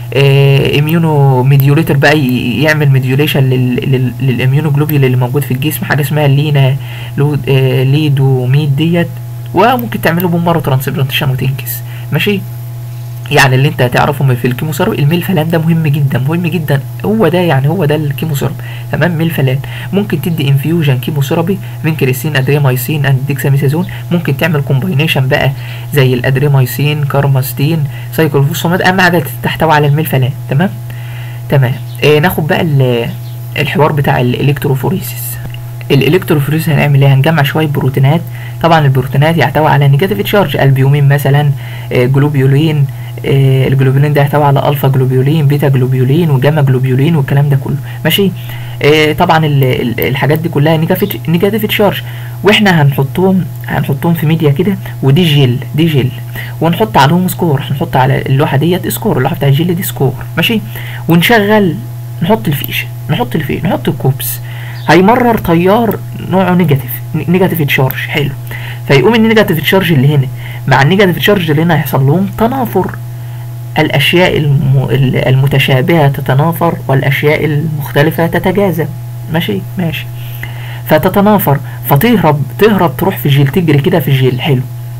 آه اميونو ميديوليتر بقى يعمل ميديوليشن للاميونوجلوبيول اللي موجود في الجسم حاجه اسمها لينا لو آه ليدوميد ديت وممكن تعمله بومارو ترانسبلانتيشن وتنكس ماشي يعني اللي انت هتعرفه في الكيموثيرابي الميلفلان ده مهم جدا مهم جدا هو ده يعني هو ده الكيموثيرابي تمام ميلفلان ممكن تدي انفيوجن كيموثيرابي فينكريسين ادريمايسين اند ديكساميثازون ممكن تعمل كومباينيشن بقى زي الادريمايسين كارماستين سايكلوفوسفاميد اهم حاجه تحتوي على الميلفلان تمام تمام اه ناخد بقى الحوار بتاع الالكتروفوريسيس الالكتروفوريسيس هنعمل ايه هنجمع شويه بروتينات طبعا البروتينات يحتوي على نيجاتيف تشارج البيومين مثلا اه جلوبيولين آه الجلوبولين ده يحتوي على الفا جلوبيولين بيتا جلوبيولين وجاما جلوبيولين والكلام ده كله ماشي آه طبعا ال ال الحاجات دي كلها نيجاتيف تشارج واحنا هنحطهم هنحطهم في ميديا كده ودي جيل دي جيل ونحط عليهم سكور هنحط على اللوحه ديت سكور اللوحه بتاع الجيل دي سكور ماشي ونشغل نحط الفيشه نحط الفيشه نحط الكوبس هيمرر تيار نوعه نيجاتيف نيجاتيف تشارج حلو فيقوم النيجاتيف تشارج اللي هنا مع النيجاتيف تشارج اللي هنا هيحصل لهم تنافر الأشياء المتشابهة تتنافر والأشياء المختلفة تتجاذب ماشي ماشي فتتنافر فتهرب تهرب تروح في الجيل تجري كده في الجيل حلو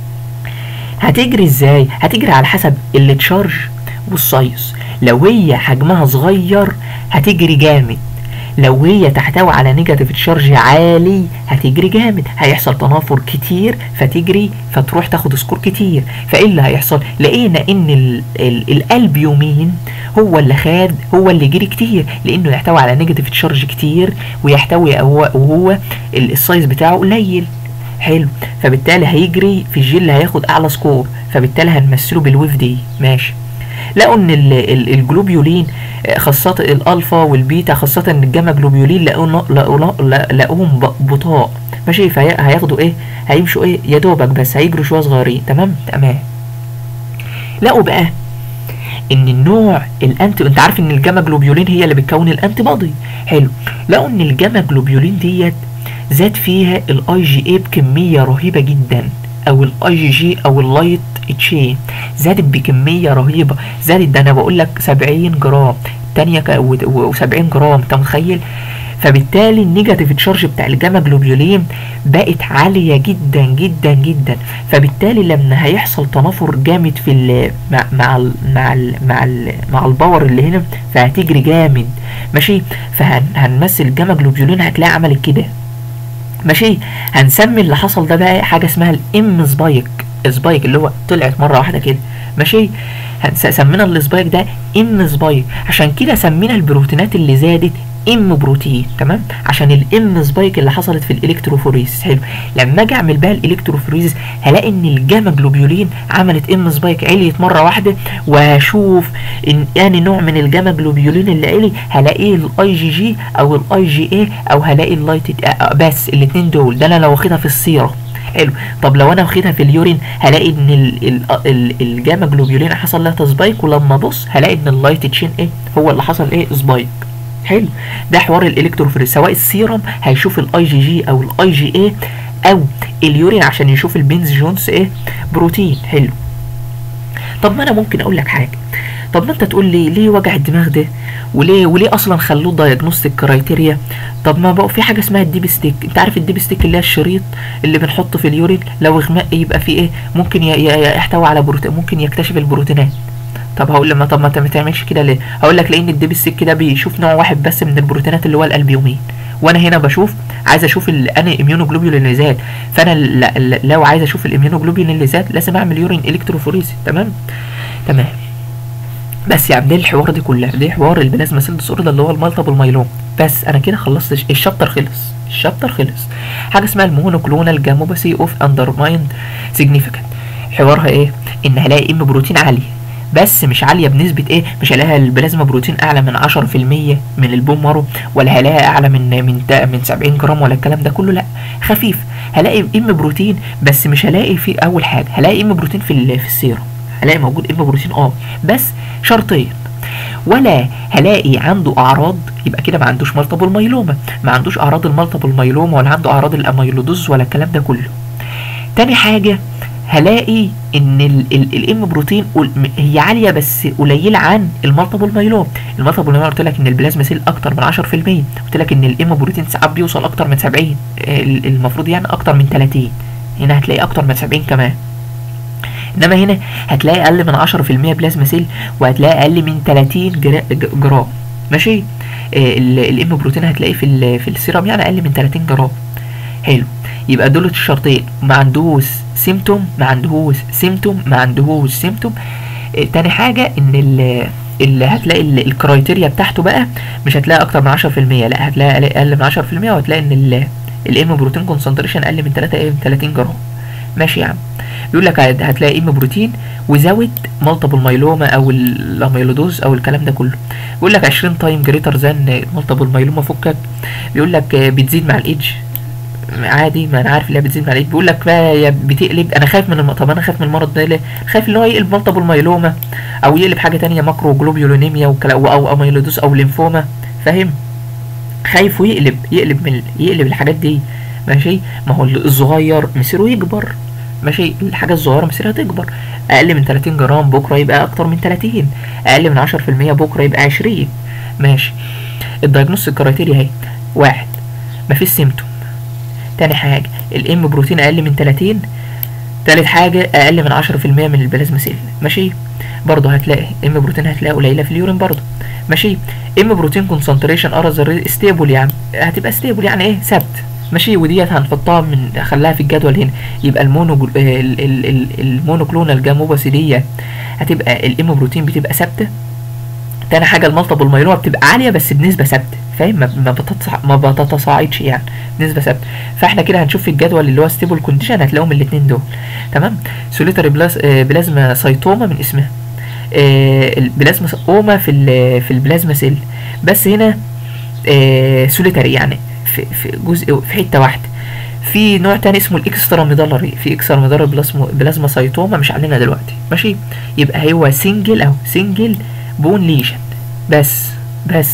هتجري ازاي هتجري على حسب التشارج والسايز لو هي حجمها صغير هتجري جامد لو هي تحتوي على نيجاتيف تشارج عالي هتجري جامد هيحصل تنافر كتير فتجري فتروح تاخد سكور كتير فايه اللي هيحصل لقينا ان ال ال القلب يومين هو اللي خد هو اللي جري كتير لانه يحتوي على نيجاتيف تشارج كتير ويحتوي هو وهو السايز بتاعه قليل حلو فبالتالي هيجري في الجيل هياخد اعلى سكور فبالتالي هنمثله بالويف دي ماشي لقوا ان الجلوبيولين خاصة الالفا والبيتا خاصة الجاما جلوبيولين لقوا لقوهم بطاء ماشي فهياخدوا ايه هيمشوا ايه يا دوبك بس هيجروا شويه صغيرين تمام تمام لقوا بقى ان النوع الانتي انت عارف ان الجاما جلوبيولين هي اللي بتكون الانتي بادي حلو لقوا ان الجاما جلوبيولين ديت زاد فيها الاي جي اي بكميه رهيبه جدا او الاي جي جي او اللايت تشين زادت بكميه رهيبه زادت ده انا بقول لك 70 جرام تانية و70 جرام انت متخيل فبالتالي النيجاتيف تشارج بتاع الجاما جلوبيولين بقت عالية جدا جدا جدا فبالتالي لما هيحصل تنافر جامد في ال مع مع ال مع ال مع ال مع الباور اللي هنا فهتجري جامد ماشي فهنمثل الجاما جلوبيولين هتلاقي عملت كده ماشي هنسمي اللي حصل ده بقى حاجة اسمها الام سبايك سبايك اللي هو طلعت مرة واحدة كده ماشي سمينا السبايك ده ام سبايك عشان كده سمينا البروتينات اللي زادت ام بروتين تمام عشان الام سبايك اللي حصلت في الالكتروفوريز حلو لما اجي اعمل بقى الالكتروفوريز هلاقي ان الجاما جلوبيولين عملت ام سبايك عليت مره واحده وهشوف ان يعني نوع من الجاما جلوبيولين اللي علي هلاقيه الاي جي جي او الاي جي اي او هلاقي اللايت بس الاثنين دول ده انا لو واخدها في السيره حلو طب لو انا واخدها في اليورين هلاقي ان ال ال ال الجاما جلوبيولين حصل لها سبايك ولما ابص هلاقي ان اللايت تشين ايه هو اللي حصل ايه سبايك حلو ده حوار الالكتروفوريز سواء السيرم هيشوف الاي جي جي او الاي جي اي او اليورين عشان يشوف البنز جونز ايه بروتين حلو طب ما انا ممكن اقول لك حاجه طب ما انت تقول لي ليه وجع الدماغ ده وليه وليه اصلا خلوه دايجنوستيك كرايتيريا طب ما بقى في حاجه اسمها الديب ستيك انت عارف الديب ستيك اللي هي الشريط اللي بنحطه في اليورين لو اغماء يبقى فيه ايه ممكن ي- ي- يحتوي على بروتين ممكن يكتشف البروتينات طب هقول لما طب ما انت ما تعملش كده ليه هقول لك لان الديب ستيك ده بيشوف نوع واحد بس من البروتينات اللي هو الالبيومين وانا هنا بشوف عايز اشوف ال- انا اميونوجلوبيولين اللي زاد فانا ل- ل- لو عايز اشوف الاميونوجلوبيولين اللي زاد لازم اعمل يورين الكتروفوريز تمام تمام بس يا عم ده الحوار دي كلها ده حوار البلازما سيل ديسوردر اللي هو المالتيبل مايلوم بس انا كده خلصت الش- الشابتر خلص الشابتر خلص حاجه اسمها المونوكلونال جاموباسي اوف اندرمايند سيجنيفيكانت حوارها ايه ان هلاقي ام بروتين عالي بس مش عاليه بنسبه ايه مش هلاقيها البلازما بروتين اعلى من 10% من البون مارو ولا هلاقيها اعلى من من تا- من 70 جرام ولا الكلام ده كله لا خفيف هلاقي ام بروتين بس مش هلاقي في اول حاجه هلاقي ام بروتين في ال- في السيرم هلاقي موجود ام بروتين اه بس شرطين ولا هلاقي عنده اعراض يبقى كده ما عندوش مالتيبل مايلوما ما عندوش اعراض المالتيبل مايلوما ولا عنده اعراض الاميلودوز ولا الكلام ده كله تاني حاجه هلاقي ان الام بروتين قل- م- هي عاليه بس قليله عن المالتيبل مايلوم المالتيبل مايلوم قلت لك ان البلازما سيل اكتر من 10% قلت لك ان الام بروتين ساعات بيوصل اكتر من 70 ال- المفروض يعني اكتر من 30 هنا هتلاقي اكتر من 70 كمان انما هنا هتلاقي اقل من 10% بلازما سيل وهتلاقي اقل من 30 جرا- ج- جرام ماشي الام بروتين هتلاقيه في ال- في السيرم يعني اقل من 30 جرام حلو يبقى دول الشرطين ما عندهوش سيمتوم ما عندهوش سيمتوم ما عندهوش سيمتوم إيه تاني حاجة ان ال اللي هتلاقي ال- الكرايتيريا بتاعته بقى مش هتلاقي اكتر من 10% لا هتلاقي اقل من 10% وهتلاقي ان ال الام بروتين كونسنتريشن اقل من 3 ايه من 30 جرام ماشي يا عم بيقول لك هت- هتلاقي ام بروتين وزود مالتيبل مايلوما او الاميلودوز او الكلام ده كله بيقول لك 20 تايم جريتر ذان مالتيبل مايلوما فكك بيقول لك آه، بتزيد مع الايدج عادي ما انا عارف اللي هي بتزيد مع الايدج بيقول لك بقى يا بتقلب انا خايف من الم... طب انا خايف من المرض ده ليه خايف ان هو يقلب مالتيبل مايلوما او يقلب حاجه تانية ماكرو جلوبيولونيميا وكلا- او اميلودوز او ليمفوما فاهم خايف ويقلب يقلب من يقلب الحاجات دي ماشي ما هو الصغير مصيره يكبر ماشي الحاجة الصغيرة مصيرها تكبر أقل من 30 جرام بكرة يبقى أكتر من 30 أقل من 10% بكرة يبقى 20 ماشي الدايجنوستيك كرايتيريا اهي واحد مفيش سيمتوم تاني حاجة الام بروتين أقل من 30 تالت حاجة أقل من 10% من البلازما سيل ماشي برضه هتلاقي ام بروتين هتلاقي قليلة في اليورين برضه ماشي ام بروتين كونسنتريشن ار ستيبل يعني هتبقى ستيبل يعني ايه ثابت ماشي وديت هنحطها من خليها في الجدول هنا يبقى المونو ال- ال- ال- المونوكلونال جاموباسي ديت هتبقى الام بروتين بتبقى ثابته تاني حاجه المالتيبل مايلوما بتبقى عاليه بس بنسبه ثابته فاهم ما ما, بتتصع... ما بتتصاعدش يعني بنسبه ثابته فاحنا كده هنشوف في الجدول اللي هو ستيبل كونديشن هتلاقيهم الاثنين دول تمام سوليتري بلاس... آه، بلازما سايتوما من اسمها آه، البلازما س- اوما في ال... في البلازما سيل بس هنا آه، سوليتري يعني في, في جزء في حته واحده في نوع تاني اسمه الاكسترا ميدالري في اكسترا ميدالري بلازما بلازما سايتوما مش علينا دلوقتي ماشي يبقى هو سنجل اهو سنجل بون ليجن بس بس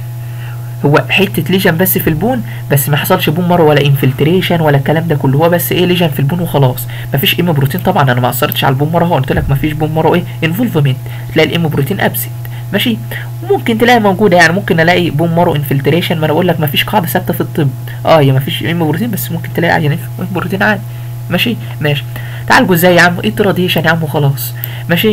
هو حته ليجن بس في البون بس ما حصلش بون مره ولا انفلتريشن ولا الكلام ده كله هو بس ايه ليجن في البون وخلاص مفيش ام بروتين طبعا انا ما اثرتش على البون مره هو قلت لك مفيش بون مره ايه انفولفمنت تلاقي الام بروتين ابسنت ماشي ممكن تلاقي موجوده يعني ممكن الاقي بون مارو انفلتريشن ما انا بقول لك مفيش قاعده ثابته في الطب اه هي مفيش ام بروتين بس ممكن تلاقي عادي ام بروتين عادي ماشي ماشي تعالجوا ازاي يا عم ايه راديشن يا عم وخلاص ماشي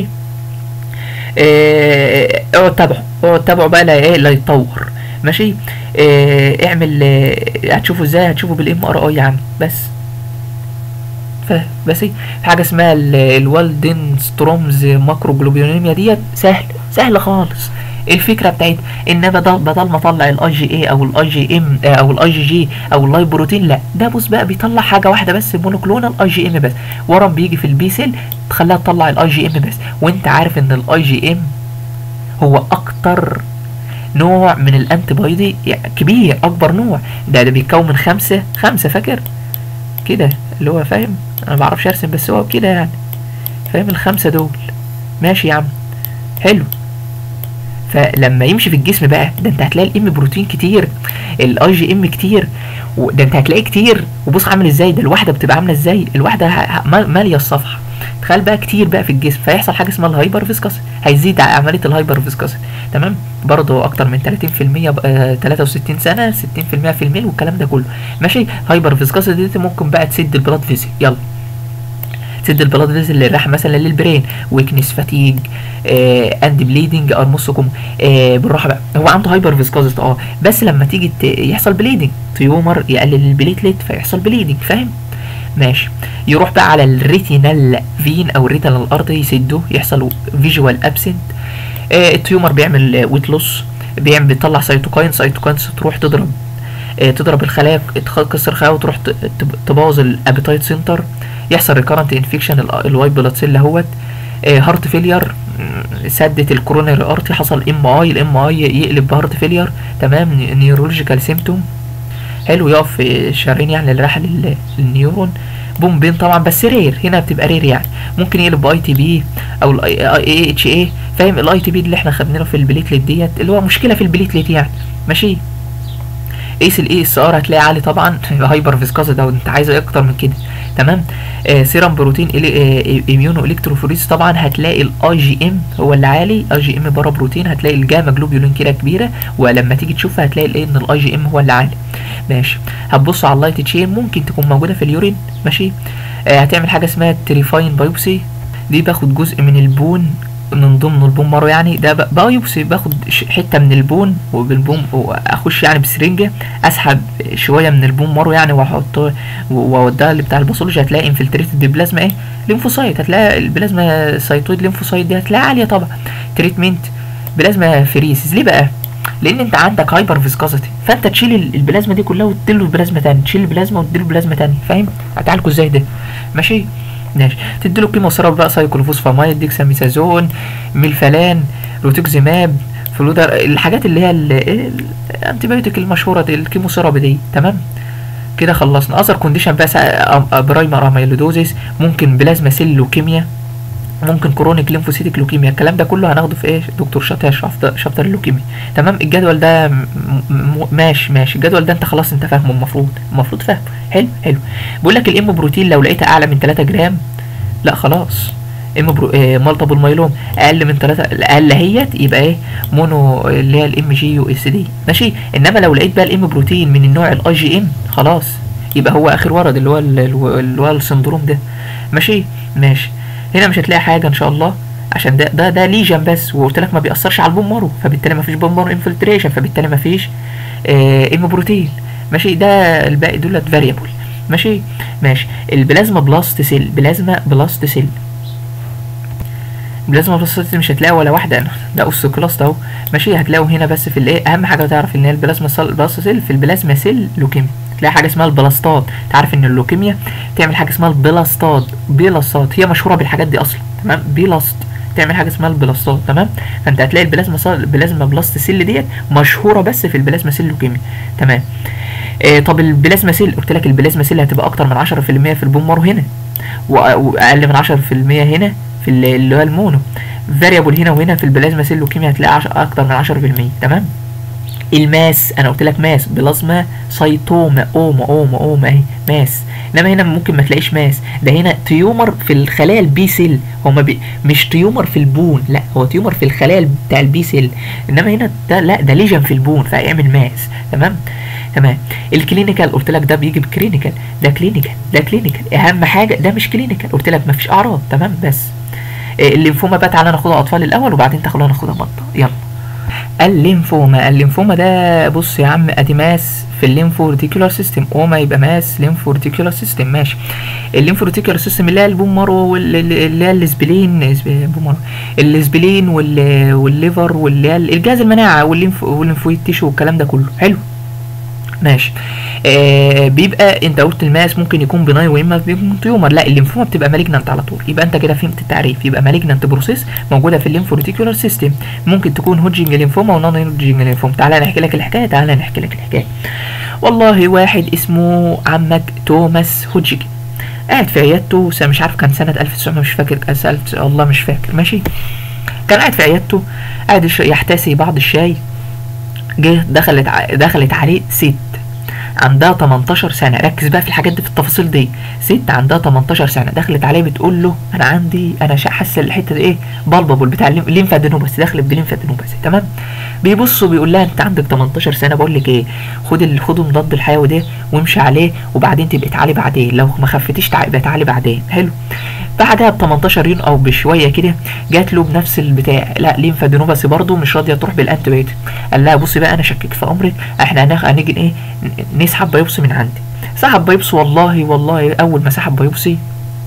آه، اقعد تابعه اقعد تابعه بقى لا ايه لا يتطور ماشي آه، اعمل آه، هتشوفه ازاي هتشوفه بالام ار اي يا عم بس ف بس إيه؟ في حاجه اسمها ال- الوالدن سترومز ماكرو جلوبيولينيميا ديت سهل سهل خالص الفكره بتاعت ان بدل بدل ما اطلع الاي جي اي او الاي جي ام او الاي جي جي او اللاي بروتين لا ده بص بقى بيطلع حاجه واحده بس مونوكلونال اي جي ام بس ورم بيجي في البي سيل تخليها تطلع الاي جي ام بس وانت عارف ان الاي جي ام هو اكتر نوع من الانتي بايودي يعني كبير اكبر نوع ده ده بيتكون من خمسه خمسه فاكر كده اللي هو فاهم انا ما بعرفش ارسم بس هو كده يعني فاهم الخمسه دول ماشي يا عم حلو فلما يمشي في الجسم بقى ده انت هتلاقي الام بروتين كتير الاي جي ام كتير وده انت هتلاقيه كتير وبص عامل ازاي ده الواحده بتبقى عامله ازاي الواحده ه- ه- مال- ماليه الصفحه تخيل بقى كتير بقى في الجسم فيحصل حاجه اسمها الهايبر فيسكاس هيزيد ع- عمليه الهايبر فيسكاس تمام برضه اكتر من 30% بقى 63 سنه 60% في الميل والكلام ده كله ماشي هايبر فيسكاس دي ممكن بقى تسد البلاد فيزي يلا تسد البلاد فيزل اللي راح مثلا للبرين ويكنس فاتيج آه اند بليدنج ار موسكم آه بالراحه بقى هو عنده هايبر فيسكوزيتي اه بس لما تيجي ت- يحصل بليدنج تيومر يقلل البليتلت فيحصل بليدنج فاهم ماشي يروح بقى على الريتينال فين او الريتينال ارتري يسده يحصل فيجوال ابسنت آه التيومر بيعمل ويت لوس بيعمل بيطلع سيتوكاين سيتوكاينز تروح تضرب آه، تضرب الخلايا تكسر خلايا وتروح ت- تب- تبوظ الابيتايت سنتر يحصل ريكارنت انفكشن الوايت بلاد سيل اهوت هارت فيلير سدت الكورونري ارتي حصل ام اي الام اي يقلب بهارت فيلير تمام نيورولوجيكال سيمتوم حلو يقف في الشرايين يعني اللي رايحه لل- للنيورون بوم بين طبعا بس رير هنا بتبقى رير يعني ممكن يقلب باي تي بي او الاي اتش اي فاهم الاي تي بي اللي احنا خدناه في البليتلت ديت اللي هو مشكله في البليتلت يعني ماشي قيس الاي اس ار هتلاقي عالي طبعا يبقى هايبر فيسكوز ده انت عايز ايه اكتر من كده تمام آه سيرم بروتين اميونو الكتروفوريس طبعا هتلاقي الاي جي ام هو اللي عالي اي جي ام بارا بروتين هتلاقي الجاما جلوبيولين كده كبيره ولما تيجي تشوفها هتلاقي الايه ان الاي جي ام هو اللي عالي ماشي هتبص على اللايت تشين ممكن تكون موجوده في اليورين ماشي آه هتعمل حاجه اسمها تريفاين بايوبسي دي باخد جزء من البون من ضمن البون مارو يعني ده ب- بايوبسي باخد ش- حته من البون وبالبون واخش يعني بسرنجه اسحب شويه من البون مارو يعني واحط و- واوديها اللي بتاع الباثولوجي هتلاقي انفلتريتد ببلازما ايه ليمفوسايت هتلاقي البلازما سايتويد ليمفوسايت دي هتلاقيها عاليه طبعا تريتمنت بلازما فريسيس ليه بقى لان انت عندك هايبر فيسكوزيتي فانت تشيل ال- البلازما دي كلها وتديله بلازما تاني تشيل البلازما وتديله بلازما تاني فاهم هتعالجه ازاي ده ماشي ماشي تديله كيموثيرابي بقى سايكلوفوسفامايد ديكساميثازون ميلفالان روتوكزيماب فلودر الحاجات اللي هي ال- ال- الانتيبيوتيك المشهوره دي الكيموثيرابي دي تمام كده خلصنا اثر كونديشن بقى سا- أم- برايمر اميلودوزيس ممكن بلازما سيل لوكيميا ممكن كرونيك ليمفوسيتك لوكيميا الكلام ده كله هناخده في ايه دكتور شاطر شابتر شابتر اللوكيميا تمام الجدول ده م- م- ماشي ماشي الجدول ده انت خلاص انت فاهمه المفروض المفروض فاهم حلو حلو بيقول لك الام بروتين لو لقيتها اعلى من 3 جرام لا خلاص ام برو... آه مالتيبل مايلوم اقل من 3 اقل اهيت يبقى ايه مونو اللي هي الام جي يو اس دي ماشي انما لو لقيت بقى الام بروتين من النوع الاي جي ام خلاص يبقى هو اخر ورد اللي هو ال- اللي هو السندروم ده ماشي ماشي هنا مش هتلاقي حاجه ان شاء الله عشان ده ده ده ليجن بس وقلت لك ما بيأثرش على البون مارو فبالتالي ما فيش بون مارو انفلتريشن فبالتالي ما فيش آه ام بروتين ماشي ده الباقي دولت فاريبل ماشي ماشي البلازما بلاست سيل بلازما بلاست سيل بلازما بلاست سيل مش هتلاقي ولا واحده ده اس كلاس ده اهو ماشي هتلاقوا هنا بس في الايه اهم حاجه تعرف ان هي البلازما سيل بلاست سيل في البلازما سيل لوكيميا تلاقي حاجه اسمها البلاستات تعرف ان اللوكيميا تعمل حاجه اسمها البلاستات بيلاستات هي مشهوره بالحاجات دي اصلا تمام بيلاست تعمل حاجه اسمها البلاستات تمام فانت هتلاقي البلازما سيل البلازما بلاست سيل ديت مشهوره بس في البلازما سيل لوكيميا تمام آه طب البلازما سيل قلت لك البلازما سيل هتبقى اكتر من 10% في البون مارو هنا وأ- واقل من 10% هنا في ال- اللي هو المونو فاريبل هنا وهنا في البلازما سيل لوكيميا هتلاقي عش... اكتر من 10% تمام الماس انا قلت لك ماس بلازما سايتوما اوما اوما اوما اهي ماس انما هنا ممكن ما تلاقيش ماس ده هنا تيومر في الخلايا البي سيل هو ما بي مش تيومر في البون لا هو تيومر في الخلايا بتاع البي سيل انما هنا ده لا ده ليجن في البون فهيعمل ماس تمام تمام الكلينيكال قلت لك ده بيجي بكلينيكال ده كلينيكال ده كلينيكال اهم حاجه ده مش كلينيكال قلت لك مفيش اعراض تمام بس آه، الليمفوما بقى تعالى ناخدها اطفال الاول وبعدين تاخدها ناخدها بطه يلا الليمفوما الليمفوما ده بص يا عم ادي ماس في الليمفو ريتيكولار سيستم اوما يبقى ماس ليمفو ريتيكولار سيستم ماشي الليمفو ريتيكولار سيستم اللي هي البومر اللي هي السبلين بومر السبلين وال- والليفر واللي هي الجهاز المناعه والليمف والليمفويد تيشو والكلام ده كله حلو ماشي آه بيبقى انت قلت الماس ممكن يكون بناي واما بيكون تيومر لا الليمفوما بتبقى مالجنانت على طول يبقى انت كده فهمت التعريف يبقى مالجنانت بروسيس موجوده في الليمفوريتيكولار سيستم ممكن تكون هوجينج ليمفوما ونون هوجينج ليمفوما تعالى نحكي لك الحكايه تعالى نحكي لك الحكايه والله واحد اسمه عمك توماس هوجينج قاعد في عيادته س- مش عارف كان سنه 1900 مش فاكر كان سنة والله مش فاكر ماشي كان قاعد في عيادته قاعد يش- يحتسي بعض الشاي جه دخلت ع- دخلت عليه ست عندها 18 سنة ركز بقى في الحاجات دي في التفاصيل دي ست عندها 18 سنة دخلت عليه بتقول له انا عندي انا شا- حاسة الحتة دي ايه بلبل بتاع الليم- الليمفادينوباثي دخلت بليمفادينوباثي تمام بيبص وبيقول لها انت عندك 18 سنة بقول لك ايه خد ال- خد مضاد الحيوي ده وامشي عليه وبعدين تبقى تعالي بعدين لو ما خفتيش تع- يبقى تعالي بعدين حلو بعدها ب 18 يوم او بشويه كده جات له بنفس البتاع لا ليمفادينوباثي برضه مش راضيه تروح بالانتيبيوتيك قال لها بصي بقى انا شكك في امرك احنا هناخ- هنيجي ايه ن- نسحب بايوبسي من عندي سحب بايوبسي والله والله اول ما سحب بايوبسي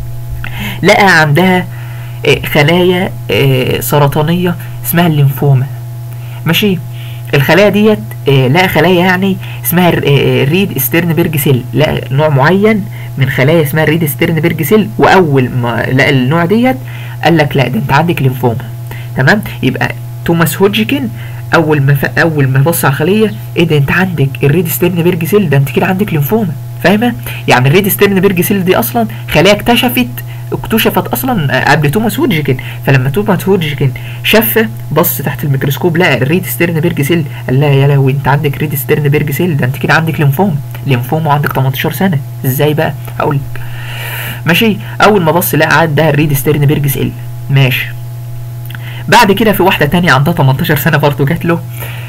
لقى عندها آه، خلايا آه، سرطانيه اسمها الليمفوما ماشي الخلايا ديت آه، لقى خلايا يعني اسمها الر- آه، الريد ستيرنبرج سيل لقى نوع معين من خلايا اسمها الريد ستيرنبرج سيل واول ما لقى النوع ديت قال لك لا ده انت عندك ليمفوما تمام يبقى توماس هوجكن اول ما ف... اول ما بص على الخليه ايه ده انت عندك الريد ستيرنبرج سيل ده انت كده عندك ليمفوما فاهمه يعني الريد ستيرنبرج سيل دي اصلا خلايا اكتشفت اكتشفت اصلا قبل توماس هوجكن فلما توماس هوجكن شافها بص تحت الميكروسكوب لقى الريد ستيرنبرج سيل قال لها يا لهوي انت عندك ريد ستيرنبرج سيل ده انت كده عندك ليمفوما ليمفوما وعندك 18 سنه ازاي بقى هقول لك ماشي اول ما بص لقى عندها الريد ستيرنبرج سيل ماشي بعد كده في واحده تانية عندها 18 سنه برضه جات له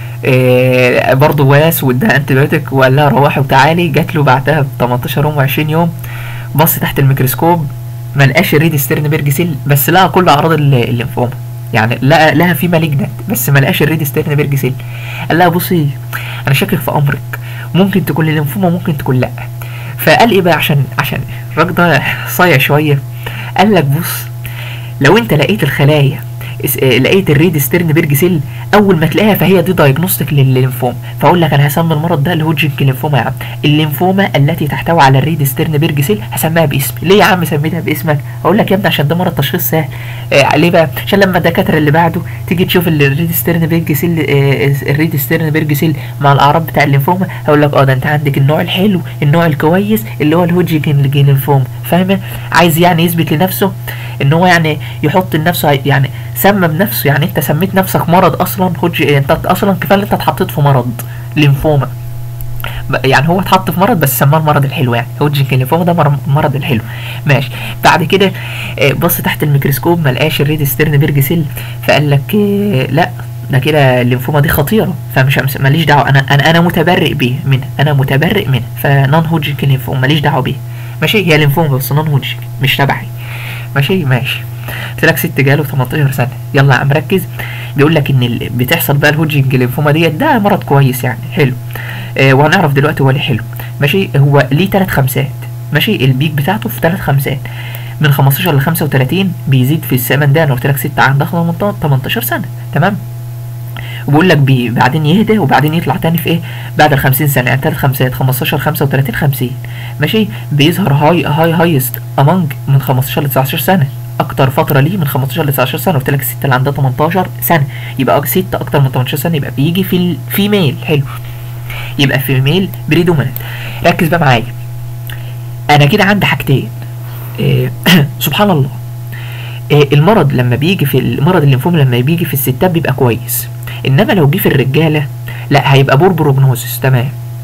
آه برضه واس واداها انتبيوتيك وقال لها روحي وتعالي جات له بعدها ب 18 يوم و20 يوم بص تحت الميكروسكوب ما لقاش الريد ستيرنبرج سيل بس لقى كل اعراض ال- الليمفوما يعني لقى لها في مالجنت بس ما لقاش الريد ستيرنبرج سيل قال لها بصي انا شاكك في امرك ممكن تكون الليمفوما ممكن تكون لا فقال ايه بقى عشان عشان الراجل ده صايع شويه قال لك بص لو انت لقيت الخلايا اس- آه، لقيت الريد ستيرنبرج سيل اول ما تلاقيها فهي دي دايجنوستيك للليمفوما فاقول لك انا هسمي المرض ده الهوجنك ليمفوما يا عم الليمفوما التي تحتوي على الريد ستيرنبرج سيل هسميها باسمي ليه يا عم سميتها باسمك اقول لك يا ابني عشان ده مرض تشخيص سهل آه ليه بقى عشان لما الدكاتره اللي بعده تيجي تشوف ال- الريد ستيرنبرج سيل آه الريد ستيرنبرج سيل مع الاعراض بتاع الليمفوما هقول لك اه ده انت عندك النوع الحلو النوع الكويس اللي هو الهوجنك ليمفوما فاهمه عايز يعني يثبت لنفسه ان هو يعني يحط لنفسه يعني سمى بنفسه يعني انت سميت نفسك مرض اصلا خد انت اصلا كفايه ان انت اتحطيت في مرض ليمفوما ب- يعني هو اتحط في مرض بس سماه المرض الحلو يعني هوجنكن ليمفوما ده مر- المرض الحلو ماشي بعد كده آه، بص تحت الميكروسكوب ما لقاش الريد ستيرنبرج سيل فقال لك آه، لا ده كده الليمفوما دي خطيره فمش همس- ماليش دعوه انا انا انا متبرئ بيه منها انا متبرئ منها فنون هوجنكن ليمفوما ماليش دعوه بيه ماشي هي ليمفوما بس نون هوجنكن مش تبعي ماشي ماشي قلت لك ست جاله 18 سنه يلا يا عم ركز بيقول لك ان اللي بتحصل بقى الهوجنج ليمفوما ديت ده مرض كويس يعني حلو آه وهنعرف دلوقتي هو ليه حلو ماشي هو ليه ثلاث خمسات ماشي البيك بتاعته في ثلاث خمسات من 15 ل 35 بيزيد في الزمن ده انا قلت لك ست عندها 18 سنه تمام وبيقول لك بي بعدين يهدى وبعدين يطلع تاني في ايه بعد ال 50 سنه يعني ثلاث خمسات 15 35 50 ماشي بيظهر هاي هاي هايست امونج من 15 ل 19 سنه اكتر فتره ليه من 15 ل 19 سنه قلت لك الست اللي عندها 18 سنه يبقى أك- ست اكتر من 18 سنه يبقى بيجي في الفيميل حلو يبقى فيميل بريدومينانت ركز بقى معايا انا كده عندي حاجتين إيه سبحان الله إيه المرض لما بيجي في المرض الليمفوما لما بيجي في الستات بيبقى كويس انما لو جه في الرجاله لا هيبقى بور بروجنوزس تمام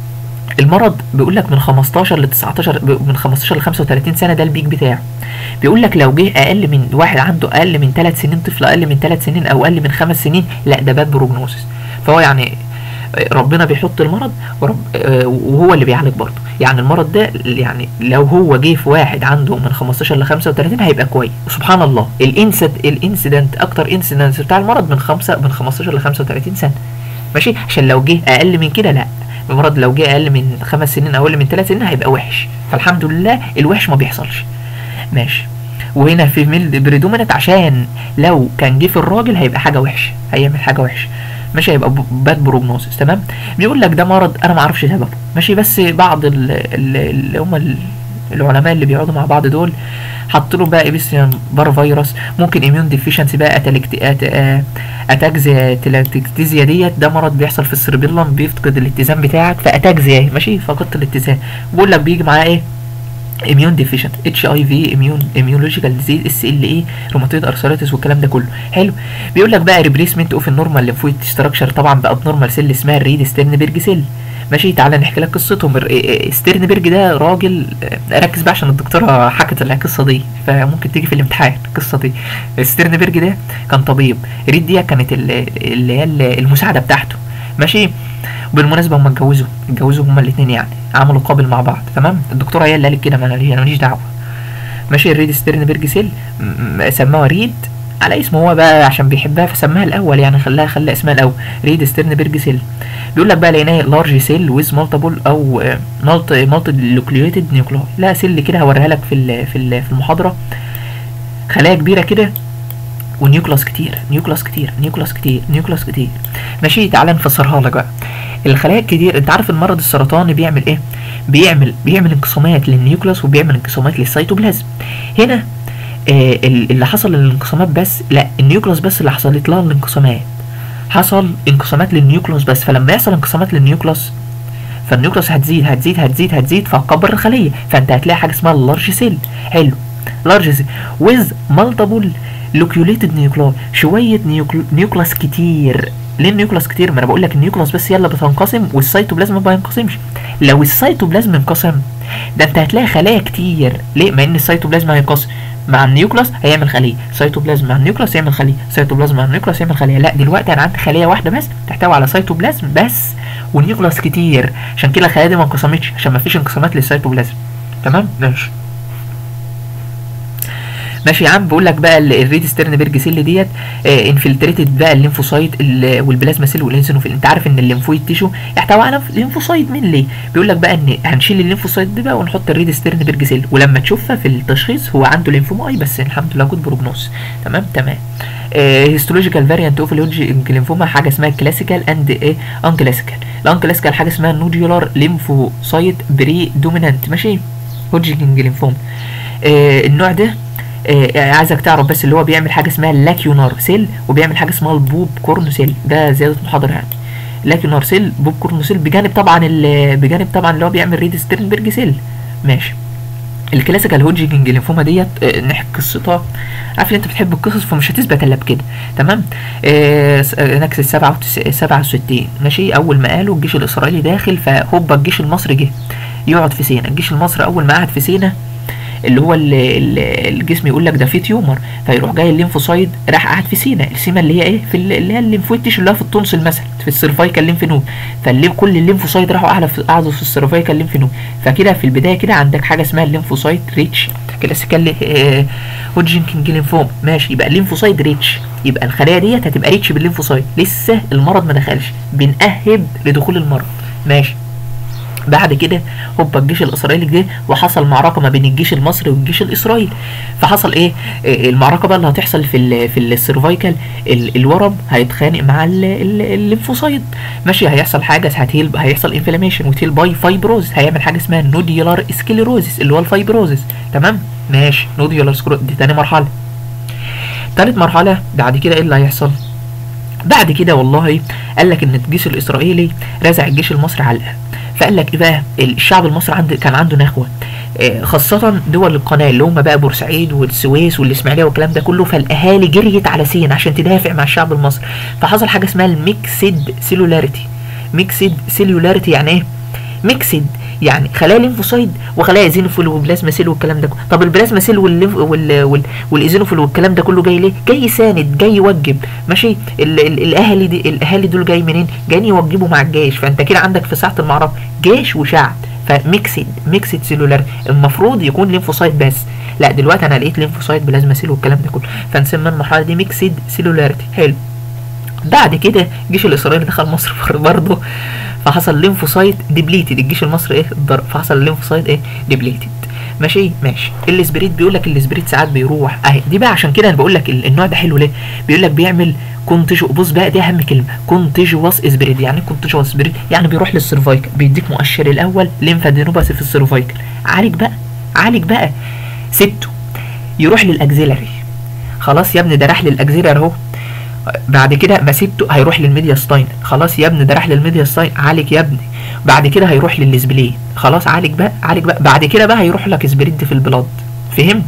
المرض بيقول لك من 15 ل 19 ب- من 15 ل 35 سنه ده البيك بتاعه بيقول لك لو جه اقل من واحد عنده اقل من 3 سنين طفل اقل من 3 سنين او اقل من 5 سنين لا ده باد بروجنوزس فهو يعني ربنا بيحط المرض ورب آه، وهو اللي بيعالج برضه يعني المرض ده يعني لو هو جه في واحد عنده من 15 ل 35 هيبقى كويس سبحان الله الانسد الانسيدنت اكتر انسيدنت بتاع المرض من 5 من 15 ل 35 سنه ماشي عشان لو جه اقل من كده لا المرض لو جه اقل من خمس سنين او اقل من ثلاث سنين هيبقى وحش فالحمد لله الوحش ما بيحصلش ماشي وهنا في ميل بريدومينت عشان لو كان جه في الراجل هيبقى حاجه وحشه هيعمل حاجه وحشه ماشي هيبقى باد بروجنوسيس تمام بيقول لك ده مرض انا ما اعرفش سببه ماشي بس بعض ال- ال- اللي هم ال- العلماء اللي بيقعدوا مع بعض دول حطوا له بقى ابيسيان بار فيروس ممكن اميون ديفيشنسي بقى اتلكت أت... آه، اتاكزيا تلاكتيزيا ديت ده مرض بيحصل في السيربيلم بيفقد الاتزان بتاعك فاتاكزيا ماشي فقدت الاتزان بيقول لك بيجي معاه ايه اميون ديفيشنت اتش اي في اميون اميولوجيكال ديزيز اس ال اي روماتويد ارثرايتس والكلام ده كله حلو بيقول لك بقى ريبليسمنت اوف النورمال ليمفويد ستراكشر طبعا بقى بنورمال سيل اسمها الريد ستيرنبرج سيل ماشي تعالى نحكي لك قصتهم الر- إيه- إيه، ستيرنبرج ده راجل آه، ركز بقى عشان الدكتوره حكت القصه دي فممكن تيجي في الامتحان القصه دي ستيرنبرج ده كان طبيب ريد دي كانت ال- اللي هي ال- المساعده بتاعته ماشي بالمناسبه هم اتجوزوا اتجوزوا هما الاثنين يعني عملوا قابل مع بعض تمام الدكتوره هي اللي قالت كده ما انا انا ماليش دعوه ماشي الريد ستيرنبرج سيل م- م- سموها ريد على اسمه هو بقى عشان بيحبها فسماها الاول يعني خلاها خلى اسمها الاول ريد ستيرنبرج سيل بيقول لك بقى لقيناه لارج سيل ويز مالتيبل او مالتي مالتي لوكليوتد نيوكلاي لا سيل كده هوريها لك في ال- في ال- في المحاضره خلايا كبيره كده ونيوكلاس كتير نيوكلاس كتير نيوكلاس كتير نيوكلاس كتير ماشي تعالى نفسرها لك بقى الخلايا الكتير انت عارف المرض السرطاني بيعمل ايه بيعمل بيعمل انقسامات للنيوكلاس وبيعمل انقسامات للسيتوبلازم هنا آه ال- اللي حصل للانقسامات بس لا النيوكلاس بس اللي حصلت لها الانقسامات حصل انقسامات للنيوكلاس بس فلما يحصل انقسامات للنيوكلاس فالنيوكلاس هتزيد هتزيد هتزيد هتزيد فهتكبر الخليه فانت هتلاقي حاجه اسمها اللارج سيل حلو لارج سيل ويز مالتيبل لوكيوليتد نيوكلاي شويه نيوكل... نيوكلاس كتير ليه النيوكلاس كتير ما انا بقول لك النيوكلاس بس هي اللي بتنقسم والسيتوبلازم ما بينقسمش لو السيتوبلازم انقسم ده انت هتلاقي خلايا كتير ليه مع ان السيتوبلازم هينقسم مع النيوكلاس هيعمل خليه سيتوبلازم مع النيوكلاس يعمل خليه سيتوبلازم مع النيوكلاس يعمل خليه لا دلوقتي انا عندي خليه واحده بس تحتوي على سيتوبلازم بس ونيوكلاس كتير عشان كده الخلايا دي ما انقسمتش عشان ما فيش انقسامات للسيتوبلازم تمام ماشي ماشي يا عم بقول لك بقى ال- الريد ستيرنبرج سيل ديت آه انفلتريتد بقى الليمفوسايت ال- والبلازما سيل والانسينوفيل انت عارف ان الليمفويد تيشو يحتوي على ليمفوسايت مين ليه بيقول لك بقى ان هنشيل الليمفوسايت دي بقى ونحط الريد ستيرنبرج سيل ولما تشوفها في التشخيص هو عنده ليمفوما اي بس الحمد لله جود بروجنوس تمام تمام هيستولوجيكال فاريانت اوف الهوجينج ليمفوما حاجه اسمها كلاسيكال اند ايه ان كلاسيكال الان كلاسيكال حاجه اسمها نوديولار ليمفوسايت بري دومينانت ماشي هوجينج ليمفوما آه النوع ده آه عايزك تعرف بس اللي هو بيعمل حاجه اسمها اللاكيونار سيل وبيعمل حاجه اسمها البوب كورن سيل ده زياده محاضره يعني لاكيونار سيل بوب كورن سيل بجانب طبعا ال- بجانب طبعا اللي هو بيعمل ريد ستيرنبرج سيل ماشي الكلاسيكال هوجينج لينفوما ديت آه، نحكي قصتها عارف ان انت بتحب القصص فمش هتثبت الا بكده تمام آه س- آه، نكسة 67 ماشي اول ما قالوا الجيش الاسرائيلي داخل فهوبا الجيش المصري جه يقعد في سينا الجيش المصري اول ما قعد في سينا اللي هو ال- ال- الجسم يقول لك ده فيه تيومر فيروح جاي الليمفوسايد راح قاعد في سينا السيما اللي هي ايه في ال- اللي هي الليمفويد تيشو اللي هو في التونسل مثلا في السيرفايكال ليمف نود فالليم كل الليمفوسايد راحوا قاعدة في قعدوا في السيرفايكال ليمف نود فكده في البدايه كده عندك حاجه اسمها الليمفوسايد ريتش كلاسيكال هوجينكينج لينفوم ماشي يبقى الليمفوسايد ريتش يبقى الخلايا ديت هتبقى ريتش بالليمفوسايد لسه المرض ما دخلش بنأهب لدخول المرض ماشي بعد كده هوبا الجيش الاسرائيلي جه وحصل معركه ما بين الجيش المصري والجيش الاسرائيلي فحصل ايه آه، المعركه بقى اللي هتحصل في ال في السيرفايكال ال- الورم هيتخانق مع ال- ال- الليمفوسايد ماشي هيحصل حاجه هتهيل هيحصل انفلاميشن وتهيل باي فايبروز هيعمل حاجه اسمها نوديولار سكليروزيس اللي هو الفايبروزيس تمام ماشي نوديولار سكليروزيس دي تاني مرحله تالت مرحله بعد كده ايه اللي هيحصل بعد كده والله قال لك ان الجيش الاسرائيلي رزع الجيش المصري علقه فقال لك ايه بقى الشعب المصري عند كان عنده نخوه آه، خاصة دول القناة اللي هم بقى بورسعيد والسويس والإسماعيلية والكلام ده كله فالأهالي جريت على سين عشان تدافع مع الشعب المصري فحصل حاجة اسمها الميكسد سيلولاريتي ميكسد سيلولاريتي يعني ايه؟ ميكسد يعني خلايا ليمفوسايد وخلايا زينوفيل وبلازما سيل والكلام ده كله طب البلازما سيل والليف وال وال والايزينوفيل والكلام ده كله جاي ليه جاي يساند جاي يوجب ماشي ال ال الاهالي دي الاهالي دول جاي منين جايين يوجبوا مع الجيش فانت كده عندك في ساعه المعركه جيش وشعب فميكسد ميكسد سيلولار المفروض يكون ليمفوسايت بس لا دلوقتي انا لقيت ليمفوسايت بلازما سيل والكلام ده كله فنسمي المرحله دي ميكسد سيلولاريتي حلو بعد كده الجيش الاسرائيلي دخل مصر برضه فحصل ليمفوسايت ديبليتد الجيش المصري ايه اتضرب فحصل ليمفوسايت ايه ديبليتد ماشي ماشي الاسبريت بيقول لك الاسبريت ساعات بيروح اهي دي بقى عشان كده انا بقول لك ال- النوع ده حلو ليه بيقول لك بيعمل كونتيجو بص بقى دي اهم كلمه كونتيجوس اسبريت يعني كونتيجوس اسبريت يعني بيروح للسيرفايكل بيديك مؤشر الاول ليمفادينوباثي في السيرفايكل عالج بقى عالج بقى سبته يروح للاكزيلاري خلاص يا ابني ده راح للاكزيلاري اهو بعد كده ما سبته هيروح للميدياستاين خلاص يا ابني ده راح للميدياستاين عالج يا ابني بعد كده هيروح للسبلين خلاص عالج بقى عالج بقى بعد كده بقى هيروح لك سبريد في البلاد فهمت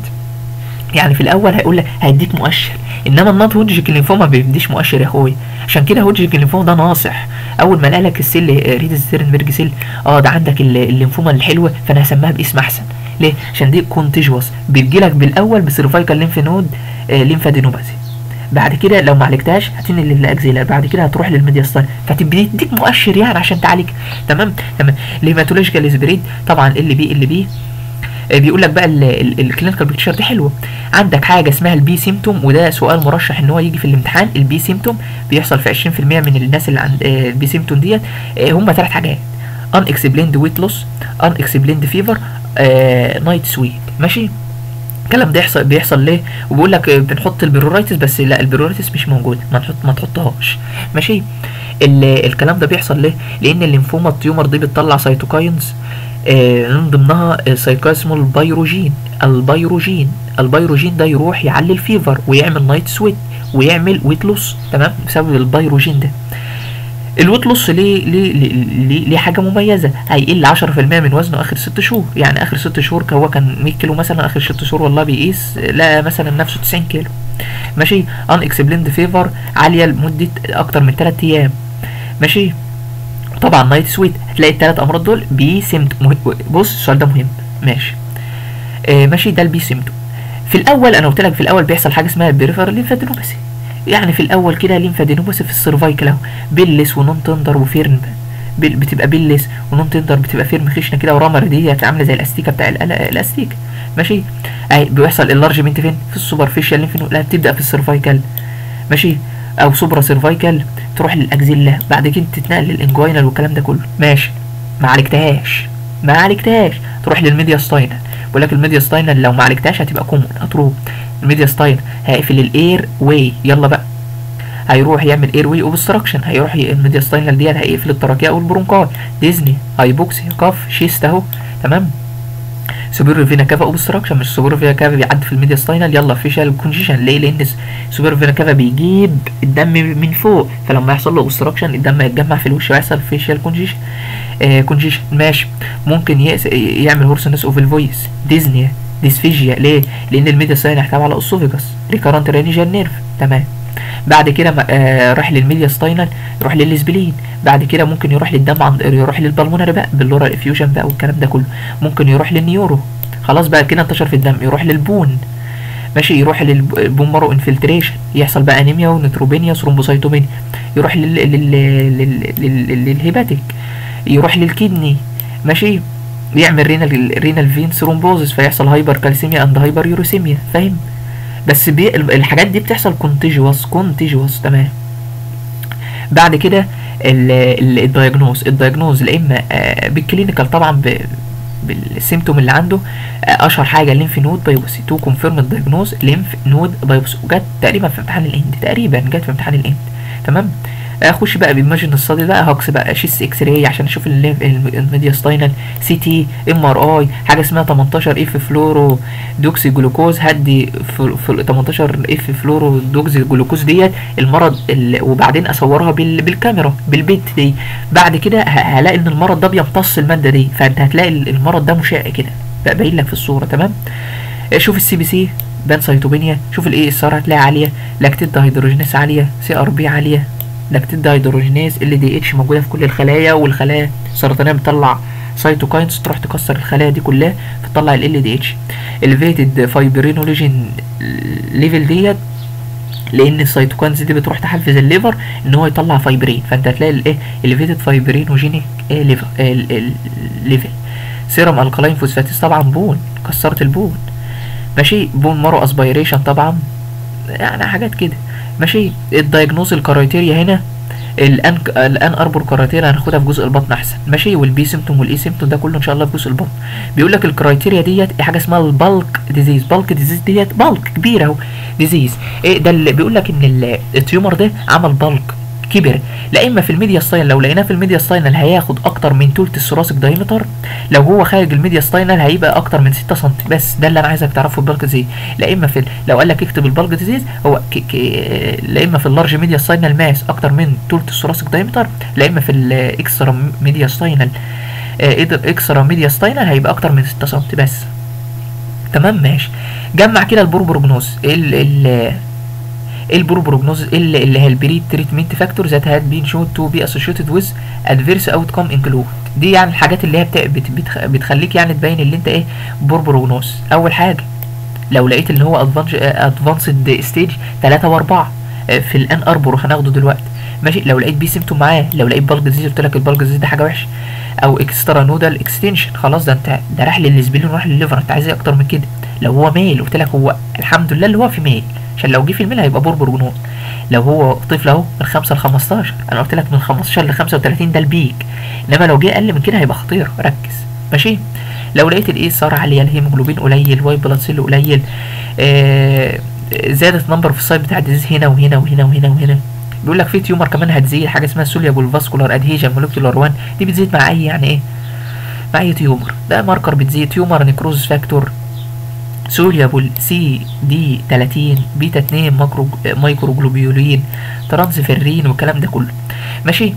يعني في الاول هيقول لك هيديك مؤشر انما النوت هوجيك الليمفوما ما بيديش مؤشر يا اخويا عشان كده هوجيك الليمفوما ده ناصح اول ما لك السيل ريد ستيرنبرج سيل اه ده عندك ال- الليمفوما الحلوه فانا هسميها باسم احسن ليه عشان دي كونتيجوس بتجيلك بالاول بسيرفايكال ليمف نود آه ليمفادينوباثي بعد كده لو ما عالجتهاش هتنقل للاكزيلر بعد كده هتروح للميدياستاين فتبتدي تديك مؤشر يعني عشان تعالج تمام تمام الهيماتولوجيكال سبريد طبعا ال بي ال بي بيقول لك بقى الكلينيكال بيكتشر دي حلوه عندك حاجه اسمها البي سيمتوم وده سؤال مرشح ان هو يجي في الامتحان البي سيمتوم بيحصل في 20% من الناس اللي عند آه، البي سيمتوم ديت آه، هم ثلاث حاجات ان اكسبليند ويت لوس ان اكسبليند فيفر نايت سويت ماشي الكلام ده يحصل بيحصل ليه وبيقول لك آه، بنحط البيرورايتس بس لا البيرورايتس مش موجوده ما نحط ما تحطهاش ماشي ال- الكلام ده بيحصل ليه لان الليمفوما التيومر دي بتطلع سيتوكاينز آه، من ضمنها سايكا اسمه البيروجين البيروجين البيروجين ده يروح يعلي الفيفر ويعمل نايت سويت ويعمل ويت لوس تمام بسبب البيروجين ده الويت لوس ليه ليه ليه, ليه, ليه حاجه مميزه هيقل 10% من وزنه اخر 6 شهور يعني اخر 6 شهور كان هو كان 100 كيلو مثلا اخر 6 شهور والله بيقيس لقى مثلا نفسه 90 كيلو ماشي ان اكسبليند فيفر عاليه لمده اكتر من 3 ايام ماشي طبعا نايت سويت هتلاقي الثلاث امراض دول بي سيمت مه... بص السؤال ده مهم ماشي آه ماشي ده البي سيمتوم في الاول انا قلت لك في الاول بيحصل حاجه اسمها بيريفرال ليمفادينوباثي يعني في الاول كده ليمفادينوباثي في السيرفايكل اهو بيلس ونون تندر وفيرن بال- بتبقى بيلس ونون تندر بتبقى فيرم خشنه كده ورامر دي عامله زي الاستيكه بتاع الأل- الاستيك ماشي اهي بيحصل اللارجمنت فين في السوبرفيشال ليمف نود لا بتبدا في السيرفايكل ماشي او سوبرا سيرفايكال تروح للاكزيلا بعد كده تتنقل للانجوينال والكلام ده كله ماشي ما عالجتهاش ما عالجتهاش تروح للميديا ستاينال بقول لك الميديا ستاينال لو ما عالجتهاش هتبقى كومون هتروح الميديا ستاينال هيقفل الاير واي يلا بقى هيروح يعمل اير واي اوبستراكشن هيروح ي- الميديا ستاينال ديت هيقفل التراكيه او البرونكاي ديزني هايبوكسيا كاف شيست اهو تمام سوبر فينا كافا اوبستراكشن مش سوبر فينا كافا بيعدي في الميديا ستاينال يلا فيشال كونجيشن ليه لان سوبر فينا كافا بيجيب الدم من فوق فلما يحصل له اوبستراكشن الدم يتجمع في الوش ويحصل فيشال كونجيشن آه كونجيشن ماشي ممكن يقس يعمل هورسنس اوف الفويس ديزنيا ديسفيجيا ليه لان الميديا ستاينال يحتوي على اسوفيجاس ريكارنت رينيجال نيرف تمام بعد كده ما- آه راح للميديا ستاينال يروح للسبلين بعد كده ممكن يروح للدم عند يروح للبلمونري بقى باللورال افيوجن بقى والكلام ده كله ممكن يروح للنيورو خلاص بقى كده انتشر في الدم يروح للبون ماشي يروح للبون مارو انفلتريشن يحصل بقى انيميا ونيتروبينيا ثرومبوسايتومينيا يروح لل لل لل لل للهيباتيك يروح للكدني ماشي يعمل رينال رينال فين ثرومبوزس فيحصل هايبر كالسيميا اند هايبر يوروسيميا فاهم بس بي الحاجات دي بتحصل كونتيجوس كونتيجوس تمام بعد كده الدايجنوز الدايجنوز يا اما آه، بالكلينيكال طبعا ب- بالسيمتوم اللي عنده آه، اشهر حاجه ليمف نود بايوبسي تو كونفيرم الدايجنوز ليمف نود بايوبسي وجت تقريبا في امتحان الاند تقريبا جت في امتحان الاند تمام اخش بقى بايماجن الصدي بقى هاكس بقى شيس اكس راي عشان اشوف الليف- الم- الميديا ستاينال سي تي ام ار اي حاجه اسمها 18 اف فلورو دوكسي جلوكوز هدي في في 18 اف فلورو دوكسي جلوكوز ديت المرض ال- وبعدين اصورها بال بالكاميرا بالبيت دي بعد كده ه- هلاقي ان المرض ده بيمتص الماده دي فانت هتلاقي ال- المرض ده مشع كده بقى باين لك في الصوره تمام شوف السي بي سي بان سيتوبينيا شوف الاي اس ار هتلاقي عاليه لاكتيد دهيدروجينيز عاليه سي ار بي عاليه لاكتيد دهيدروجينيز ال دي اتش موجوده في كل الخلايا والخلايا السرطانيه بتطلع سيتوكاينز تروح تكسر الخلايا دي كلها فتطلع ال دي اتش الفيتد فايبرينولوجين ليفل ديت لان السيتوكاينز دي بتروح تحفز الليفر ان هو يطلع فايبرين فانت هتلاقي الايه الفيتد فايبرينوجينيك ليفل ليفل سيرم الكلاين فوسفاتيز طبعا بون كسرت البون ماشي بون مارو اسبيريشن طبعا يعني حاجات كده ماشي الدايجنوز الكرايتيريا هنا الان الان اربور كرايتيريا هناخدها في جزء البطن احسن ماشي والبي سيمتوم والاي سيمتوم ده كله ان شاء الله في جزء البطن بيقول لك الكرايتيريا ديت ايه حاجه اسمها البالك ديزيز بالك ديزيز ديت بالك كبيره اهو ديزيز ايه ده اللي بيقول لك ان ال- التيومر ده عمل بالك كبر لا اما في الميديا ستاينال لو لقيناه في الميديا ستاينال هياخد اكتر من تلت الثوراسيك دايمتر لو هو خارج الميديا ستاينال هيبقى اكتر من 6 سم بس ده اللي انا عايزك تعرفه البالك ديزيز لا اما في ال- لو قال لك اكتب البالك ديزيز هو ك... ك... لا اما في اللارج ميديا ستاينال ماس اكتر من تلت الثوراسيك دايمتر لا اما في الاكسترا ميديا ستاينال اكسترا ميديا ستاينال هيبقى اكتر من 6 سم بس تمام ماشي جمع كده البروبروجنوز ال ال ايه البروبروجنوز اللي, اللي هي البري تريتمنت فاكتور ذات هاد بين شون تو بي اسوشيتد ويز ادفيرس اوت كوم انكلود دي يعني الحاجات اللي هي بت... بت... بتخ... بتخليك يعني تبين اللي انت ايه بروبروجنوز اول حاجه لو لقيت اللي هو ادفانسد ستيج 3 و4 في الان اربور هناخده دلوقتي ماشي لو لقيت بي سيمتوم معاه لو لقيت بالج ديزيز قلت لك البالج ديزيز ده حاجه وحشه او اكسترا نودال اكستنشن خلاص ده انت ده راح للسبلين وراح للليفر انت عايز ايه اكتر من كده لو هو ميل قلت لك هو الحمد لله اللي هو في ميل عشان لو جه في الميل هيبقى بربر جنون لو هو طفل اهو من 5 ل 15 انا قلت لك من 15 ل 35 ده البيك انما لو جه اقل من كده هيبقى خطير ركز ماشي لو لقيت الاي صار عاليه الهيموجلوبين قليل واي بلاد سيل قليل آه زادت نمبر في السايت بتاع الديزيز هنا وهنا وهنا وهنا وهنا بيقول لك في تيومر كمان هتزيد حاجه اسمها سوليابول فاسكولار ادهيجن مولكيولار 1 دي بتزيد مع اي يعني ايه مع اي تيومر ده ماركر بتزيد تيومر نيكروز فاكتور سوليابول سي دي 30 بيتا 2 ماكرو مايكرو جلوبيولين ترانسفيرين والكلام ده كله ماشي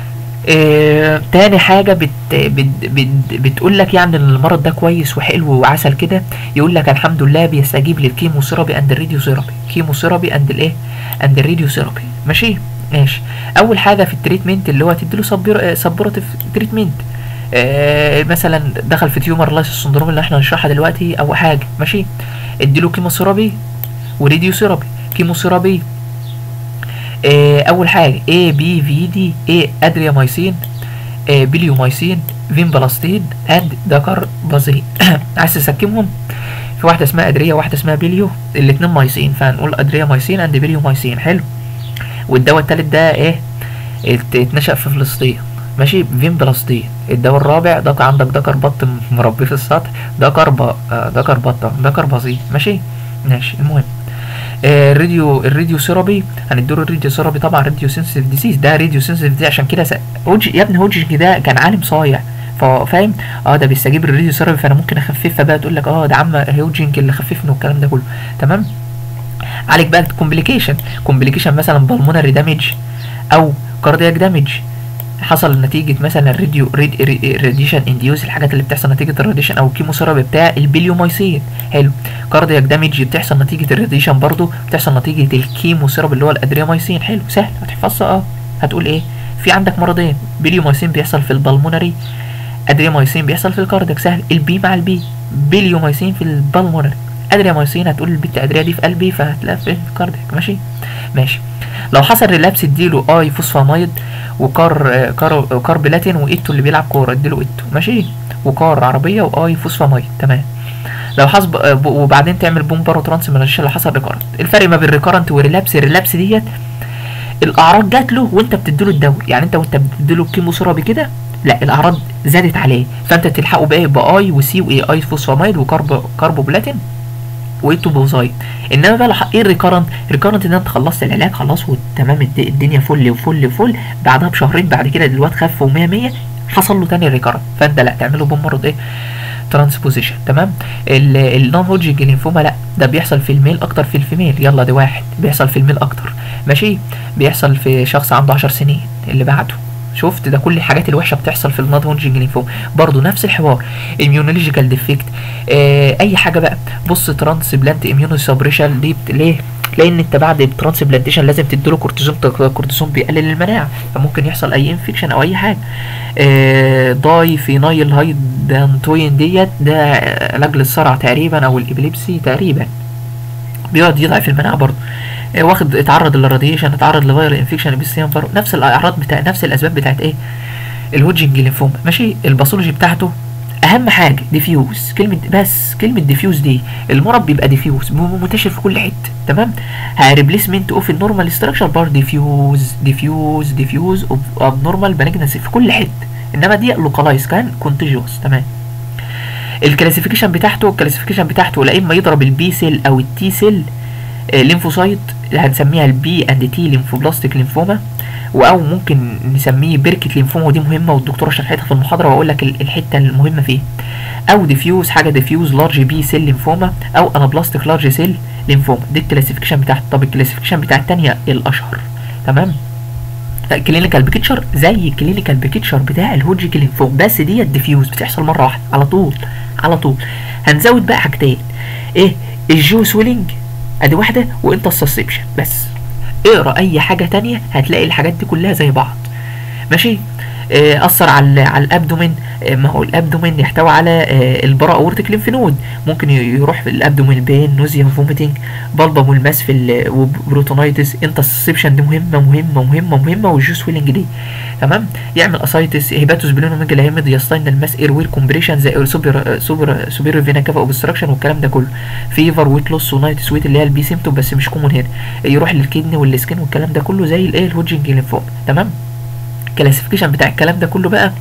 آه تاني حاجه بت بت بت بتقول لك يعني ان المرض ده كويس وحلو وعسل كده يقول لك الحمد لله بيستجيب للكيمو ثيرابي اند الراديو ثيرابي كيمو ثيرابي اند الايه اند الراديو ثيرابي ماشي ماشي اول حاجه في التريتمنت اللي هو تديله سبورتيف تريتمنت آه مثلا دخل في تيومر لايس سندروم اللي احنا هنشرحها دلوقتي او حاجه ماشي اديله كيموثيرابي وراديو ثيرابي كيموثيرابي آه اول حاجه A B V D A ادرياميسين آه بليوميسين فيمبلاستين اند دكربازين عايز تسكمهم في واحده اسمها ادريا وواحده اسمها بليو الاثنين مايسين فهنقول ادرياميسين اند بليوميسين حلو والدواء التالت ده ايه اتنشأ في فلسطين ماشي فيمبلاستين الدواء الرابع ده عندك دكر بط مربي في السطح دكر ب... دكر بطة دكر بسيط ماشي ماشي المهم آه الراديو الراديو ثيرابي هنديله الراديو ثيرابي طبعا راديو سنسيتيف ديسيز ده راديو سنسيتيف دي عشان كده س... هوج... يا ابني هوجي ده كان عالم صايع فاهم اه ده بيستجيب للراديو ثيرابي فانا ممكن اخففها بقى تقول لك اه ده عم هوجينج اللي خففني والكلام ده كله تمام عليك بقى كومبليكيشن كومبليكيشن مثلا بالمونري دامج او كاردياك دامج حصل نتيجة مثلا الراديو راديشن انديوز الحاجات اللي بتحصل نتيجة الراديشن او الكيموثيرابي بتاع البليوميسين حلو كاردياك دامج بتحصل نتيجة الراديشن برضو بتحصل نتيجة الكيموثيرابي اللي هو الادرياميسين حلو سهل هتحفظها اه هتقول ايه في عندك مرضين بليوميسين بيحصل في البلمونري ادرياميسين بيحصل في الكاردياك سهل البي مع البي بليوميسين في البلمونري ادرياميسين هتقول البت ادريا دي في قلبي فهتلاقيها في الكاردياك ماشي ماشي لو حصل ريلابس اديله اي فوسفامايد وكار كار كار بلاتين وايتو اللي بيلعب كوره اديله ايتو ماشي وكار عربيه واي فوسفامايد تمام لو حصل وبعدين تعمل بومبر وترانسميشن اللي حصل ريكارنت الفرق ما بين ريكارنت وريلابس الريلابس ديت الاعراض جات له وانت بتديله الدواء يعني انت وانت بتديله الكيموثيرابي كده لا الاعراض زادت عليه فانت تلحقه بايه باي وسي واي اي فوسفامايد وكاربو كاربوبلاتين ويتوبوزايد انما بقى ايه الريكارنت ريكارنت ان انت خلصت العلاج خلاص وتمام الدنيا فل وفل وفل بعدها بشهرين بعد كده الواد خف و100 100 حصل له تاني ريكارنت فانت لا تعمله بمرض ايه ترانسبوزيشن تمام النون هوجينج لينفوما لا ده بيحصل في الميل اكتر في الفيميل يلا ده واحد بيحصل في الميل اكتر ماشي بيحصل في شخص عنده 10 سنين اللي بعده شفت ده كل الحاجات الوحشه بتحصل في النون هوجينج لينفوما برضه نفس الحوار اميونولوجيكال ديفكت آه اي حاجه بقى بص ترانسبلانت اميونو سبريشن دي بت... ليه لان انت بعد الترانسبلانتيشن لازم تديله كورتيزون الكورتيزون بيقلل المناعه فممكن يحصل اي انفكشن او اي حاجه آه داي فينايل هايدانتوين ديت ده علاج للصرع تقريبا او الابليبسي تقريبا بيقعد يضعف المناعه برضه آه واخد اتعرض للراديشن اتعرض لفيرال انفكشن بيستيان فارو نفس الاعراض بتاع نفس الاسباب بتاعت ايه الهوجينج لينفوما ماشي الباثولوجي بتاعته اهم حاجه ديفيوز كلمه بس كلمه ديفيوز دي المرض بيبقى ديفيوز منتشر في كل حته تمام ريبليسمنت اوف النورمال ستراكشر بار ديفيوز ديفيوز ديفيوز اوف ابنورمال مالجنسي في كل حته انما دي لوكالايز كان كونتيجوس تمام الكلاسيفيكيشن بتاعته الكلاسيفيكيشن بتاعته لا اما يضرب البي سيل او التي سيل ليمفوسايت هنسميها البي اند تي ليمفوبلاستيك ليمفوما او ممكن نسميه بركه ليمفوما ودي مهمه والدكتوره شرحتها في المحاضره واقول لك الحته المهمه فيه او ديفيوز حاجه ديفيوز لارج بي سيل ليمفوما او انابلاستيك لارج سيل ليمفوما دي الكلاسيفيكيشن بتاعت طب الكلاسيفيكيشن بتاع الثانيه الاشهر تمام كلينيكال بيكتشر زي الكلينيكال بيكتشر بتاع الهوجيك ليمفوما بس ديت ديفيوز بتحصل مره واحده على طول على طول هنزود بقى حاجتين ايه الجو سويلنج ادي واحده وانت السسبشن بس اقرا اي حاجه تانية هتلاقي الحاجات دي كلها زي بعض ماشي اثر على على الابدومين ما هو الابدومين يحتوي على البرا اورتيك ليمف نود ممكن يروح في الابدومين بين نوزيا فوميتنج بلبا والماس في وبروتونايتس انترسبشن دي مهمه مهمه مهمه مهمه والجوس ويلنج دي تمام يعمل اسايتس هيباتوس بلونوميجا هيمد يستاين الماس اير وير كومبريشن زي سوبر سوبر سوبر فينا كافا اوبستراكشن والكلام ده كله فيفر ويت لوس ونايت سويت اللي هي البي سيمتوم بس مش كومون هنا يروح للكدني والسكين والكلام ده كله زي الايه الهوجنج ليمفوم تمام الكلاسيفيكيشن بتاع الكلام ده كله بقى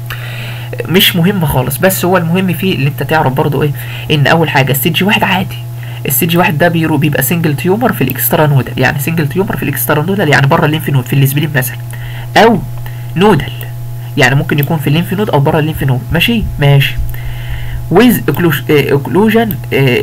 مش مهم خالص بس هو المهم فيه اللي انت تعرف برضو ايه ان اول حاجه ستيج واحد عادي الستيج واحد ده بيرو بيبقى سنجل تيومر في الاكسترا نودل يعني سنجل تيومر في الاكسترا نودل يعني بره الليمف نود في الاسبلين مثلا او نودل يعني ممكن يكون في الليمف نود او بره الليمف نود ماشي ماشي ويز اكلوجن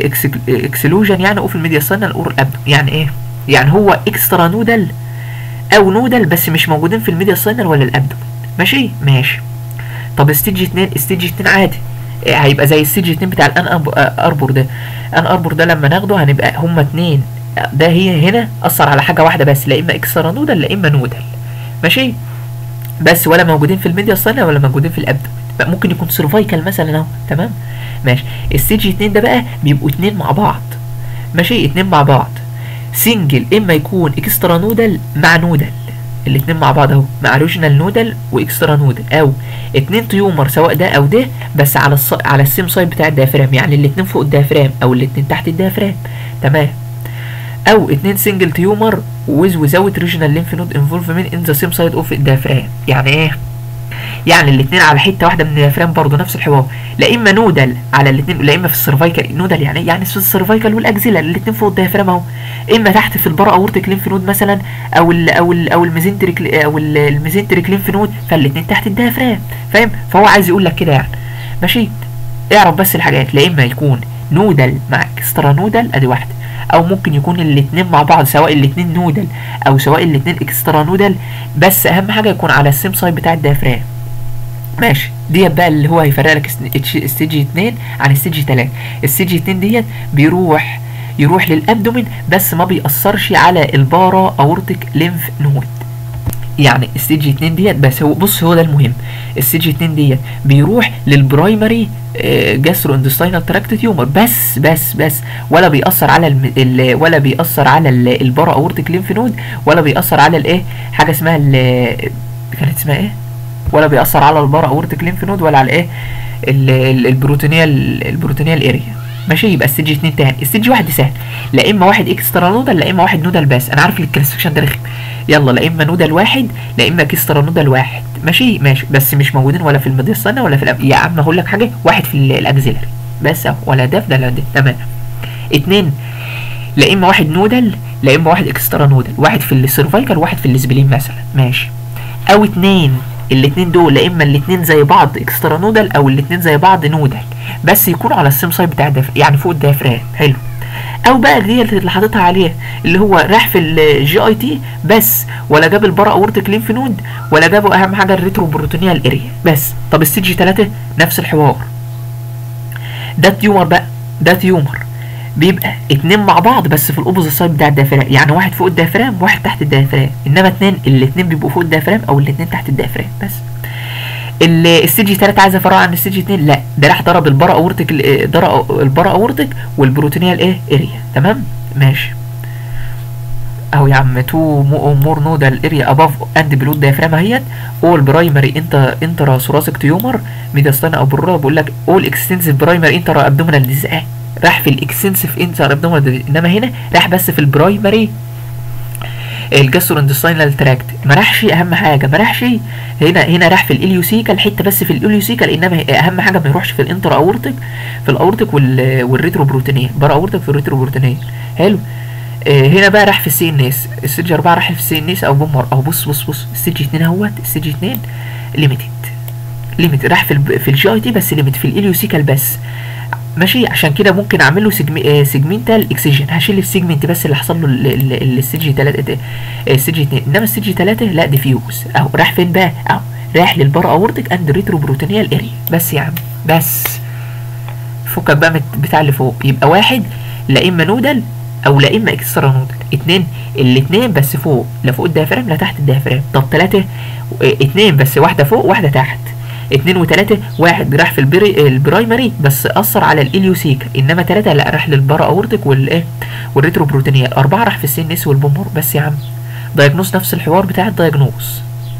اكسلوجن يعني اوف الميديا سنال اور اب يعني ايه يعني هو اكسترا نودل او نودل بس مش موجودين في الميديا ساينر ولا الابدومين ماشي ماشي طب ستيج 2 ستيج 2 عادي إيه هيبقى زي ستيج 2 بتاع الان اربور ده ان اربور ده لما ناخده هنبقى هما اتنين ده هي هنا اثر على حاجه واحده بس لا اما اكسترا نودل لا اما نودل ماشي بس ولا موجودين في الميديا ساينر ولا موجودين في الابدومين ممكن يكون سيرفايكال مثلا اهو تمام ماشي الستيج 2 ده بقى بيبقوا اتنين مع بعض ماشي اتنين مع بعض سنجل اما يكون اكسترا نودل مع نودل الاتنين مع بعض اهو مع اوريجينال نودل واكسترا نودل او اتنين تيومر سواء ده او ده بس على الص... على السيم سايد بتاع الديافرام يعني الاتنين فوق الديافرام او الاتنين تحت الديافرام تمام او اتنين سنجل تيومر ويز وزاوت ريجينال ليمف نود انفولفمنت ان ذا سيم سايد اوف الديافرام يعني ايه يعني الاثنين على حته واحده من الديافرام برضه نفس الحوار لا اما نودل على الاثنين لا اما في السيرفايكال نودل يعني يعني في السيرفايكال والاكزيلا الاثنين فوق الديافرام اهو اما تحت في البرا اورتيك ليمف نود مثلا او ال او ال او الميزنتريك او الميزنتريك ليمف نود فالاثنين تحت الديافرام فاهم فهو عايز يقول لك كده يعني ماشي اعرف بس الحاجات لا اما يكون نودل مع اكسترا نودل ادي واحده او ممكن يكون الاثنين مع بعض سواء الاثنين نودل او سواء الاثنين اكسترا نودل بس اهم حاجه يكون على السيم سايد بتاع الديافرام ماشي ديت بقى اللي هو هيفرق لك ستيج 2 عن ستيج 3 الستيج 2 ديت بيروح يروح للابدومين بس ما بيأثرش على البارا اورتيك ليمف نود يعني ستيج 2 ديت بس هو بص هو ده المهم الستيج 2 ديت بيروح للبرايمري جاسترو اندستاينال تراكت تيومر بس بس بس ولا بيأثر على الم... ال... ولا بيأثر على البارا اورتيك ليمف نود ولا بيأثر على الايه حاجه اسمها ال... كانت اسمها ايه ولا بيأثر على البارا اورتيك ليمف نود ولا على ايه البروتينيال البروتينيال اريا ماشي يبقى ستيج 2 تاني ستيج واحد سهل لا اما واحد اكسترا نودل لا اما واحد نودل بس انا عارف الكلاسيفيكيشن ده رخم يلا لا اما نودل واحد لا اما اكسترا نودل واحد ماشي ماشي بس مش موجودين ولا في الميديستانا ولا في الأب... يا عم هقول لك حاجه واحد في الاكزيلري بس اهو ولا ده ده لا ده تمام اتنين لا اما واحد نودل لا اما واحد اكسترا نودل واحد في السيرفايكال واحد في السبلين مثلا ماشي او اتنين الاتنين دول لا اما الاتنين زي بعض اكسترا نودل او الاتنين زي بعض نودل بس يكونوا على السيم سايد بتاع الدفر يعني فوق الديافرام حلو او بقى دي اللي حاططها عليه اللي هو راح في الجي اي تي بس ولا جاب البرا اورتيك ليمف نود ولا جابوا اهم حاجه الريترو بروتونيال اريا بس طب الستيج 3 نفس الحوار ده تيومر بقى ده تيومر بيبقى اتنين مع بعض بس في الاوبوزيت سايد بتاع الديافرام يعني واحد فوق الديافرام وواحد تحت الديافرام انما اتنين الاتنين بيبقوا فوق الديافرام او الاتنين تحت الديافرام بس الستيج 3 عايز افرع عن الستيج 2 لا ده راح ضرب البرا اورتيك ضرب البرا اورتيك والبروتينيال ايه اريا تمام ماشي اهو يا عم تو مور نودال اريا اباف اند بلود دايفرام اهيت اول برايمري انت انترا ثوراسيك تيومر ميداستانا او برورا بقول لك اول اكستنسيف برايمري انترا ابدومينال ديز اه راح في الاكستنسيف انترا ابدومينال انما هنا راح بس في البرايمري الجاستروندستاينال تراكت ما راحش اهم حاجه ما راحش هنا هنا راح في الاليوسيكال حته بس في الاليوسيكال انما اهم حاجه ما يروحش في الانترا اورتيك في الاورتيك وال والريترو بروتينيه برا اورتيك في الريترو بروتينيه حلو آه هنا بقى راح في السي ان اس الستيج 4 راح في السي ان اس او بومر او بص بص بص الستيج 2 اهوت الستيج 2 ليميتد ليميت راح في ال في الجي اي تي بس ليميت في الاليوسيكال بس ماشي عشان كده ممكن اعمل له سيجمي... آه سيجمنتال اكسجين هشيل السيجمنت بس اللي حصل له الستيج 3 الستيج 2 انما الستيج 3 لا ديفيوز اهو راح فين بقى اهو راح للبار اورتيك اند ريترو بروتينيال اريا بس يا عم بس فكك بقى بتاع اللي فوق يبقى واحد لا اما نودل او لا اما اكسترا نودل اتنين الاتنين بس فوق لا فوق الديافرام لا تحت الديافرام طب تلاتة اتنين بس واحدة فوق واحدة تحت اتنين وتلاتة واحد راح في البري البرايمري بس اثر على الاليوسيكا انما تلاتة لا راح للبارا اورتيك والايه والريترو بروتينيال اربعة راح في السي ان اس والبومر بس يا عم دايجنوز نفس الحوار بتاع الدايجنوز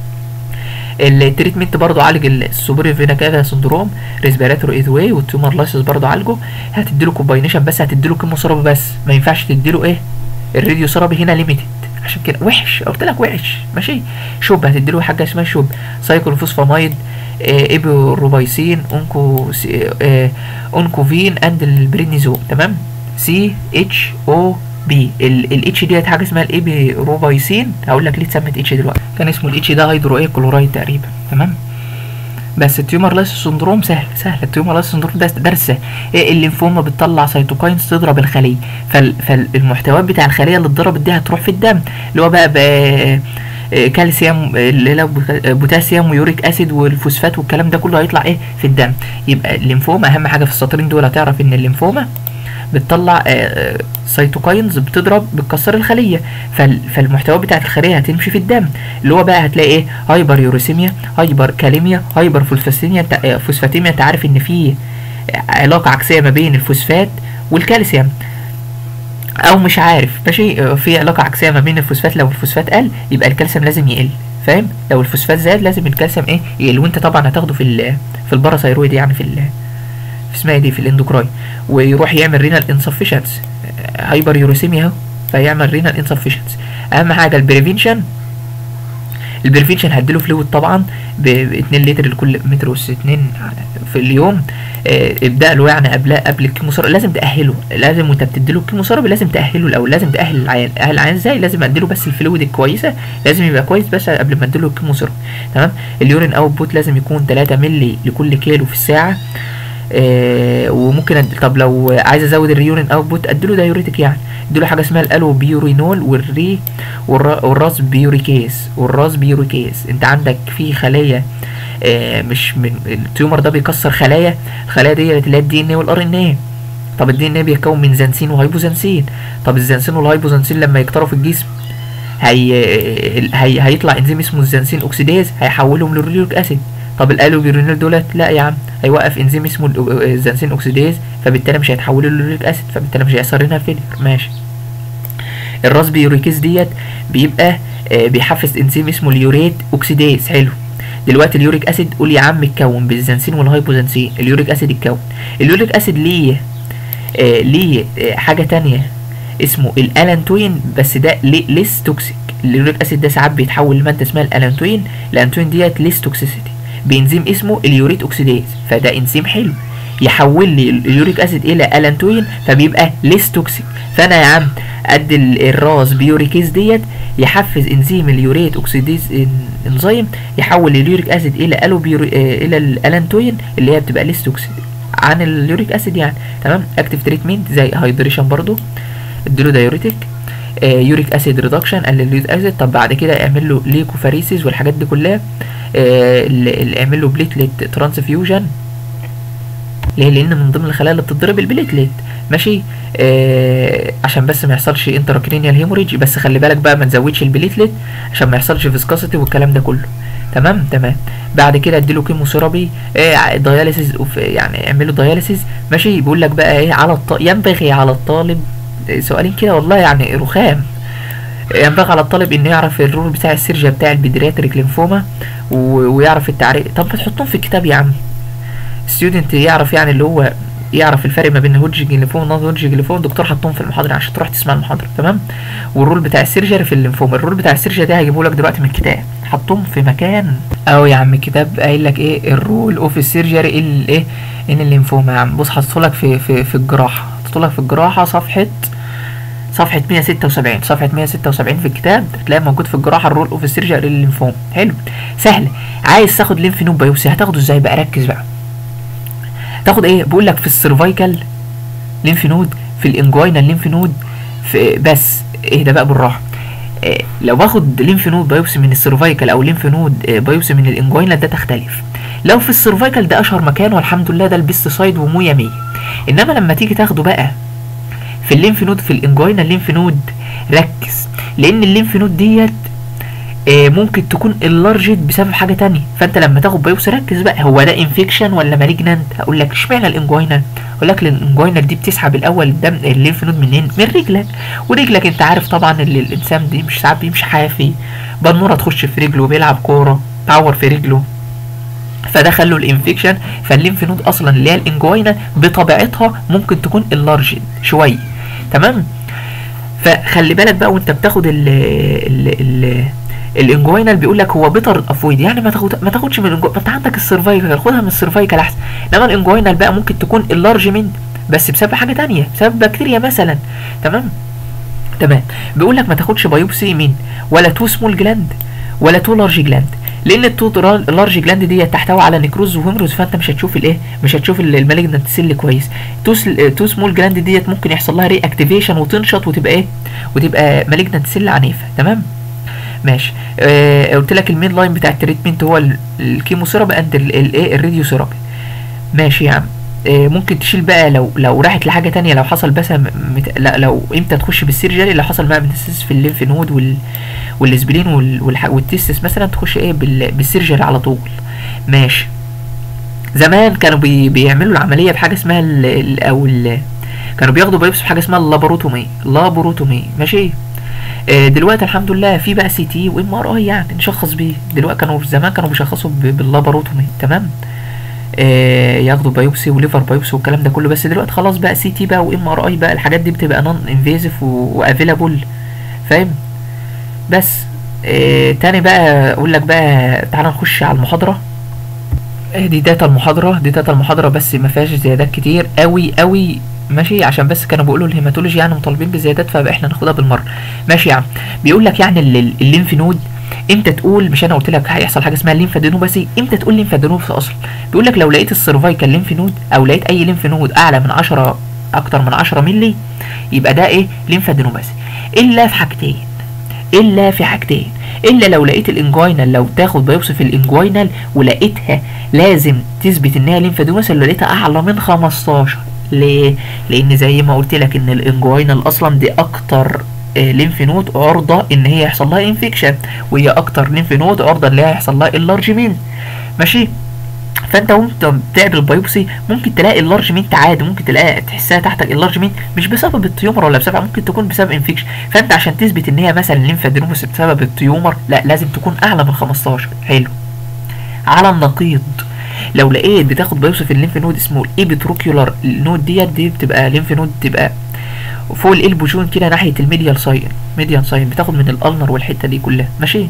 التريتمنت برضه عالج السوبر فينا كافا سندروم ريسبيراتوري ايز واي والتيومر لايسس برضه عالجه هتديله كومباينيشن بس هتديله كيمو ثيرابي بس ما ينفعش تديله ايه الراديو ثيرابي هنا ليميتد عشان كده وحش قلت لك وحش ماشي شوب هتديله حاجه اسمها شوب سايكلوفوسفامايد آه ايبوروبايسين اونكو آه اونكوفين اند البرينيزون تمام سي اتش او بي الاتش ديت حاجه اسمها الايبيروبايسين هقول لك ليه اتسمت اتش دلوقتي كان اسمه الاتش ده هيدرو ايه كلورايد تقريبا تمام بس التيومر لايس سندروم سهل سهل التيومر لايس سندروم ده درس إيه الليمفوما بتطلع سيتوكاينز تضرب الخليه فال فالمحتويات بتاع الخليه اللي اتضربت دي هتروح في الدم اللي هو بقى, بقى كالسيوم اللي هو بوتاسيوم ويوريك اسيد والفوسفات والكلام ده كله هيطلع ايه في الدم يبقى الليمفوما اهم حاجه في السطرين دول هتعرف ان الليمفوما بتطلع سيتوكاينز بتضرب بتكسر الخليه فالمحتوى بتاعت الخليه هتمشي في الدم اللي هو بقى هتلاقي ايه هايبر يوريسيميا هايبر كاليميا هايبر فوسفاتيميا فوسفاتيميا انت عارف ان في علاقه عكسيه ما بين الفوسفات والكالسيوم او مش عارف ماشي في علاقه عكسيه ما بين الفوسفات لو الفوسفات قل يبقى الكالسيوم لازم يقل فاهم لو الفوسفات زاد لازم الكالسيوم ايه يقل وانت طبعا هتاخده في ال في الباراثايرويد يعني في ال في اسمها دي في الاندوكراين ويروح يعمل رينال انسفشنس هايبر يوريسيميا اهو فيعمل رينال انسفشنس اهم حاجه البريفنشن البريفنشن هديله فلويد طبعا ب 2 لتر لكل متر وس 2 في اليوم آه ابدا له يعني قبل قبل الكيموثيرابي لازم تاهله لازم وانت بتديله الكيموثيرابي لازم تاهله الاول لازم تاهل العيان اهل العيان ازاي لازم اديله بس الفلويد الكويسه لازم يبقى كويس بس قبل ما اديله الكيموثيرابي تمام اليورين اوت بوت لازم يكون 3 مللي لكل كيلو في الساعه آه وممكن أد... طب لو عايز ازود الريورين اوتبوت اديله دايوريتك يعني اديله حاجه اسمها الالو بيورينول والري والر... والراس بيوريكيز والراس بيوريكيز انت عندك في خلايا آه مش من التيومر ده بيكسر خلايا الخلايا دي اللي هي الدي ان اي والار ان اي طب الدي ان اي بيتكون من زنسين وهيبوزنسين طب الزنسين والهيبوزنسين لما يكتروا في الجسم هي... هي... هيطلع انزيم اسمه الزنسين اوكسيداز هيحولهم للريوريك اسيد طب الالوبيرينول دولت لا يا عم هيوقف انزيم اسمه الزنسين اوكسيديز فبالتالي مش هيتحولوا للوريك اسيد فبالتالي مش هيحصل لنا فيلر ماشي الراس بيوريكيز ديت بيبقى آه بيحفز انزيم اسمه اليوريت اوكسيديز حلو دلوقتي اليوريك اسيد قول يا عم اتكون بالزنسين والهايبوزنسين اليوريك اسيد اتكون اليوريك اسيد ليه آه ليه آه حاجه تانية اسمه الالانتوين بس ده ليس توكسيك اليوريك اسيد ده ساعات بيتحول لماده اسمها الالانتوين الالانتوين ديت ليس توكسيسيتي بانزيم اسمه اليوريت اوكسيديز فده انزيم حلو يحول لي اليوريك اسيد الى الانتوين فبيبقى ليس توكسيك فانا يا عم قد الراس بيوريكيز ديت يحفز انزيم اليوريت اوكسيديز انزيم يحول اليوريك اسيد الى الو بيوري الى الالانتوين اللي هي بتبقى ليس توكسيك عن اليوريك اسيد يعني تمام اكتف تريتمنت زي هايدريشن برضو اديله دايوريتك آه يوريك اسيد ريدكشن قلل اليوريك اسيد طب بعد كده اعمل له ليكوفاريسيس والحاجات دي كلها آه اللي اعمل له بليتليت ترانسفيوجن ليه لان من ضمن الخلايا اللي بتضرب البليتليت ماشي آه عشان بس ما يحصلش انتراكرينيال هيموريج بس خلي بالك بقى ما تزودش البليتليت عشان ما يحصلش فيسكاسيتي والكلام ده كله تمام تمام بعد كده اديله كيموثيرابي آه دياليسيس يعني اعمل له دياليسيس ماشي بيقول لك بقى ايه على الط... ينبغي على الطالب سؤالين كده والله يعني رخام ينبغي على الطالب انه يعرف الرول بتاع السيرجا بتاع البيدرياتريك لينفوما و- ويعرف التعريف طب ما تحطهم في الكتاب يا عم ستودنت يعرف يعني اللي هو يعرف الفرق ما بين هودجكن لينفوما ونون هودجكن لينفوما الدكتور حطهم في المحاضره عشان تروح تسمع المحاضره تمام والرول بتاع السيرجري في اللينفوما الرول بتاع السيرجري ده هجيبه لك دلوقتي من الكتاب حطهم في مكان اهو يا عم الكتاب قايل لك ايه الرول اوف السيرجري الايه ان اللينفوما يا عم بص حطيته لك في في في الجراحه حطيته لك في الجراحه صفحه صفحة 176 صفحة 176 في الكتاب تلاقي موجود في الجراحة الرول اوف السيرجري للليمفوم حلو سهل عايز تاخد ليمف نود بايوبسي هتاخده ازاي بقى ركز بقى تاخد ايه بقول لك في السيرفايكال ليمف نود في الانجوينال ليمف نود في بس اهدى بقى بالراحه إيه لو باخد ليمف نود بايوبسي من السيرفايكال او ليمف نود آه، بايوبسي من الانجوينال ده تختلف لو في السيرفايكال ده اشهر مكان والحمد لله ده البيست سايد ومية مية انما لما تيجي تاخده بقى في الليمف نود في الانجوينال ليمف نود ركز لان الليمف نود ديت آه، ممكن تكون اللارجت بسبب حاجه تانية فانت لما تاخد بايوبسي ركز بقى هو ده انفكشن ولا مالجنانت هقول لك اشمعنى الانجوينال اقول لك الانجوينال دي بتسحب الاول الدم الليمف نود منين من رجلك ورجلك انت عارف طبعا ان الانسان دي مش ساعات بيمشي حافي بنوره تخش في رجله بيلعب كوره تعور في رجله فدخل له الانفكشن فالليمف نود اصلا اللي هي الانجوينا بطبيعتها ممكن تكون اللارجد شويه تمام فخلي بالك بقى وانت بتاخد ال ال ال الانجوينال بيقول لك هو بيتر افويد يعني ما تاخد ما تاخدش من الانجو... ما انت عندك السيرفايكال خدها من السيرفايكال احسن انما الانجوينال بقى ممكن تكون اللارجمنت بس بسبب حاجه تانية بسبب بكتيريا مثلا تمام تمام بيقول لك ما تاخدش بايوبسي من ولا تو سمول جلاند ولا تو لارج جلاند لان التو لارج جلاند دي تحتوي على نيكروز وهيمروز فانت مش هتشوف الايه مش هتشوف المالجنت سيل كويس تو تو سمول جلاند ديت ممكن يحصل لها ري اكتيفيشن وتنشط وتبقى ايه وتبقى مالجنت سيل عنيفه تمام ماشي آه قلت لك المين لاين بتاع التريتمنت هو ال- الكيمو ثيرابي اند الايه الراديو ثيرابي ماشي يا عم آه، ممكن تشيل بقى لو لو راحت لحاجه تانية لو حصل بس مت... لا لو امتى تخش بالسيرجري لو حصل بقى ميتاسيس في الليمف نود وال والاسبلين وال... والح... والتستس مثلا تخش ايه بال... بالسيرجري على طول ماشي زمان كانوا بي... بيعملوا العمليه بحاجه اسمها ال... ال... او ال... كانوا بياخدوا بايبس بحاجه اسمها اللابوروتومي لابوروتومي ماشي آه، دلوقتي الحمد لله في بقى سي تي وام ار اي يعني نشخص بيه دلوقتي كانوا زمان كانوا بيشخصوا ب- باللاباروتومي تمام آه، ياخدوا بايوبسي وليفر بايوبسي والكلام ده كله بس دلوقتي خلاص بقى سي تي بقى وام ار اي بقى الحاجات دي بتبقى نون انفيزيف وافيلابل فاهم بس آه تاني بقى اقول لك بقى تعالى نخش على المحاضره آه، دي داتا المحاضره دي داتا المحاضره بس ما فيهاش زيادات كتير قوي قوي ماشي عشان بس كانوا بيقولوا الهيماتولوجي يعني مطالبين بزيادات فبقى احنا ناخدها بالمره ماشي يا عم بيقول لك يعني ال- ال- الليمف نود امتى تقول مش انا قلت لك هيحصل حاجه اسمها ليمفادينوباثي امتى تقول ليمفادينوباثي اصلا بيقول لك لو لقيت السيرفايكال ليمف نود او لقيت اي ليمف نود اعلى من 10 اكتر من 10 مللي يبقى ده ايه ليمفادينوباثي الا في حاجتين الا في حاجتين الا لو لقيت الانجوينال لو تاخد بايوبسي في الانجوينال ولقيتها لازم تثبت ان هي ليمفادينوباثي لو لقيتها اعلى من 15 ليه لان زي ما قلت لك ان الانجوينال اصلا دي اكتر آه، ليمف نود عرضه ان هي يحصل لها انفكشن وهي اكتر ليمف نود عرضه ان هي يحصل لها اللارجمنت ماشي فانت وانت بتعمل البايوبسي ممكن تلاقي اللارجمنت عادي ممكن تلاقي تحسها تحتك اللارجمنت مش بسبب التيومر ولا بسبب ممكن تكون بسبب انفكشن فانت عشان تثبت ان هي مثلا ليمفادينوباثي بسبب التيومر لا لازم تكون اعلى من 15 حلو على النقيض لو لقيت بتاخد بايوبسي في الليمف نود اسمه الايبيتروكيولار النود ديت دي بتبقى ليمف نود تبقى فوق القلب جون كده ناحيه الميديال ساين ميديال ساين بتاخد من الالنر والحته دي كلها ماشي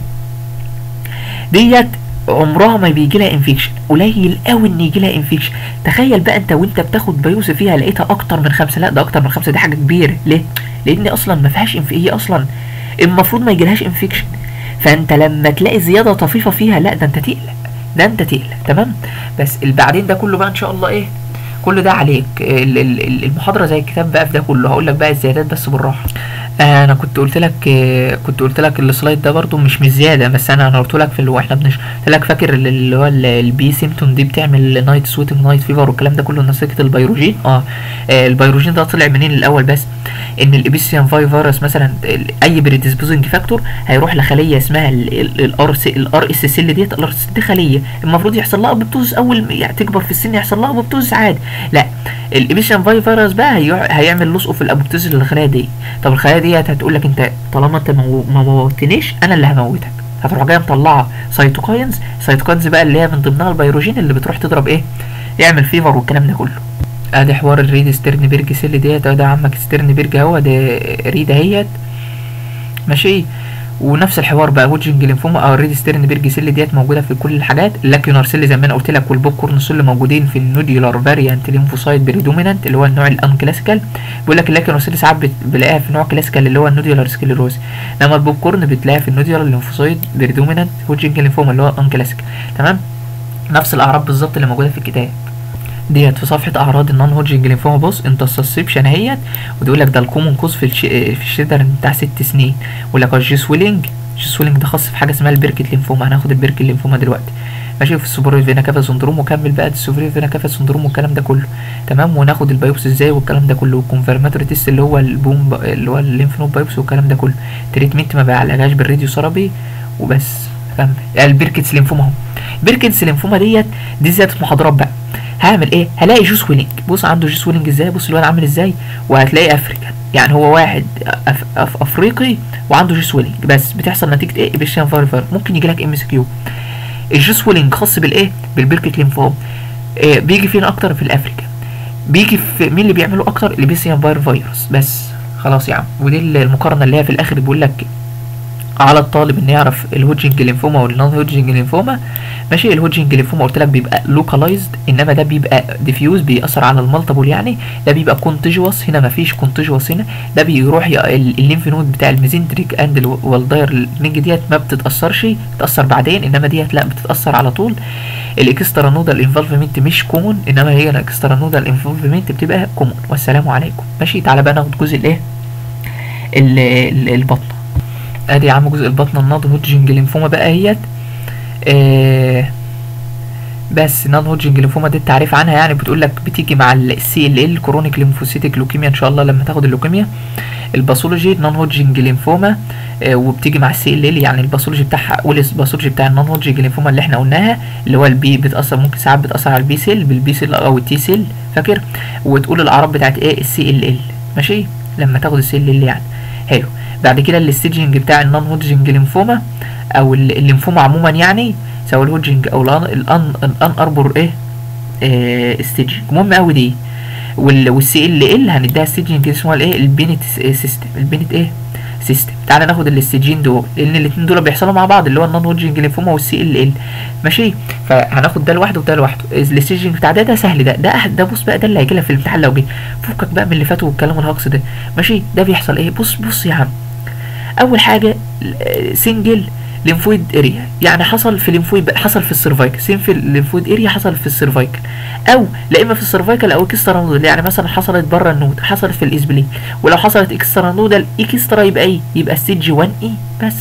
ديت عمرها ما بيجي لها انفكشن قليل قوي ان يجي لها انفكشن تخيل بقى انت وانت بتاخد بايوسي فيها لقيتها اكتر من خمسة لا ده اكتر من خمسة دي حاجه كبيره ليه لان اصلا ما فيهاش انف... هي اصلا المفروض ما يجيلهاش انفكشن فانت لما تلاقي زياده طفيفه فيها لا ده انت تقلق ده انت تقلق تمام بس اللي بعدين ده كله بقى ان شاء الله ايه كل ده عليك ال- ال- ال- المحاضره زي الكتاب بقى في ده كله هقول لك بقى الزيادات بس بالراحه آه انا كنت قلت لك آه كنت قلت لك السلايد ده برضو مش مش زياده بس انا انا قلت لك في اللي هو احنا بنش قلت لك فاكر ال- اللي هو ال- البي سيمتوم دي بتعمل نايت سويتنج نايت فيفر والكلام ده كله نسيت البيروجين اه, آه البيروجين ده طلع منين الاول بس ان الابيسيان فاي فيروس مثلا ال- اي بريدisposing فاكتور هيروح لخليه اسمها الار سي الار اس سيل ديت الار اس دي خليه المفروض يحصل لها ابوبتوز اول ما- يعني تكبر في السن يحصل لها ابوبتوز عادي لا الابيشن فيروس بقى هيع- هيعمل لصق في الابوبتوسيس للخلايا دي طب الخلايا ديت هتقول لك انت طالما انت مو- ما موتنيش انا اللي هموتك هتروح جايه مطلعه سيتوكاينز سيتوكاينز بقى اللي هي من ضمنها البيروجين اللي بتروح تضرب ايه يعمل فيفر والكلام ده كله ادي حوار الريد ستيرنبرج سيل ديت ده عمك ستيرنبرج اهو ده ريد اهيت ماشي ونفس الحوار بقى هوجنج لينفوما او الريد ستيرنبرج سيل ديت موجوده في كل الحاجات اللاكيونار سيل زي ما انا قلت لك والبوب كورن سيل موجودين في النوديولار فاريانت لينفوسايت بريدومينانت اللي هو النوع الان كلاسيكال بيقول لك اللاكيونار سيل ساعات بت- بلاقيها في نوع كلاسيكال اللي هو النوديولار سكليروز انما البوب كورن بتلاقيها في النوديولار لينفوسايت بريدومينانت هوجنج لينفوما اللي هو ان كلاسيكال تمام نفس الاعراض بالظبط اللي موجوده في الكتاب ديت في صفحه اعراض النون هوجنج لينفوما بص انت السسبشن اهيت وتقول لك ده الكومون كوز في الش... في الشيدر بتاع ست سنين ويقول لك الجي سويلنج الجي سويلنج ده خاص في حاجه اسمها البركت لينفوما هناخد البركت لينفوما دلوقتي ماشي في السوبر فينا كافا سندروم وكمل بقى السوبر فينا كافا سندروم والكلام ده كله تمام وناخد البايوبسي ازاي والكلام ده كله والكونفرماتوري تيست اللي هو البوم ب... اللي هو الليمف نود بايوبسي والكلام ده كله تريتمنت ما بعالجهاش بالراديو ثيرابي وبس كمل البركتس لينفوما اهو بيركنز لينفوما ديت دي زياده محاضرات بقى هعمل ايه هلاقي جوس ويلنج بص عنده جوس ويلنج ازاي بص الواد عامل ازاي وهتلاقي افريكان يعني هو واحد أف أف افريقي وعنده جوس ويلنج بس بتحصل نتيجه ايه بيشان فايفر ممكن يجي لك ام اس كيو الجوس ويلنج خاص بالايه بالبركت لينفوم إيه بيجي فين اكتر في الافريكا بيجي في مين اللي بيعمله اكتر البيسيان فاير فيروس بس خلاص يا عم ودي المقارنه اللي هي في الاخر بيقول لك على الطالب انه يعرف الهوجنج لينفوما والنون هوجنج لينفوما ماشي الهوجنج لينفوما قلت لك بيبقى لوكالايزد انما ده بيبقى ديفيوز بيأثر على المالتيبل يعني ده بيبقى كونتيجوس هنا مفيش كونتيجوس هنا ده بيروح ي- ال- الليمف نود بتاع الميزنتريك اند والداير لينج ديت ما بتتأثرش بتتأثر بعدين انما ديت لا بتتأثر على طول الاكسترا نودال انفولفمنت مش كومون انما هي الاكسترا نودال انفولفمنت بتبقى كومون والسلام عليكم ماشي تعالى بقى ناخد جزء الايه ال- ال- البطن ادي يا عم جزء البطن النون هوجنج لينفوما بقى اهيت آه بس نون هوجنج لينفوما دي التعريف عنها يعني بتقول لك بتيجي مع السي ال ال كرونيك ليمفوسيتك لوكيميا ان شاء الله لما تاخد اللوكيميا الباثولوجي نون هوجنج لينفوما آه وبتيجي مع السي ال ال يعني الباثولوجي بتاعها قول الباثولوجي بتاع النون هوجنج لينفوما اللي احنا قلناها اللي هو البي بتاثر ممكن ساعات بتاثر على البي سيل بالبي سيل او التي سيل فاكر وتقول الاعراض بتاعت ايه السي ال ال ماشي لما تاخد السي ال ال يعني حلو بعد كده الستيجنج بتاع النون هوجنج لينفوما او ال- الليمفوما عموما يعني سواء الهوجنج او الان الان الان اربور ايه آه ستيجنج مهم قوي دي وال والسي ال ال هنديها ستيجنج اسمها الايه البينت سيستم البينت ايه سيستم تعالى ناخد الاستيجين دول لان الاثنين دول بيحصلوا مع بعض اللي هو النون هوجنج لينفوما والسي ال ال ماشي فهناخد ده لوحده وده لوحده الاستيجنج بتاع ده ده سهل ده ده أح- ده بص بقى ده اللي هيجي لك في الامتحان لو جه فكك بقى من اللي فاتوا والكلام الهجص ده ماشي ده بيحصل ايه بص بص يا عم اول حاجه سنجل ليمفويد اريا يعني حصل في ليمفويد حصل في السيرفايكل سينفل ليمفويد اريا حصل في السيرفايكل او لا اما في السيرفايكل او اكسترا نودل يعني مثلا حصلت بره النود حصلت في الاسبلين ولو حصلت اكسترا نودل اكسترا يبقى ايه يبقى ستيج 1 اي بس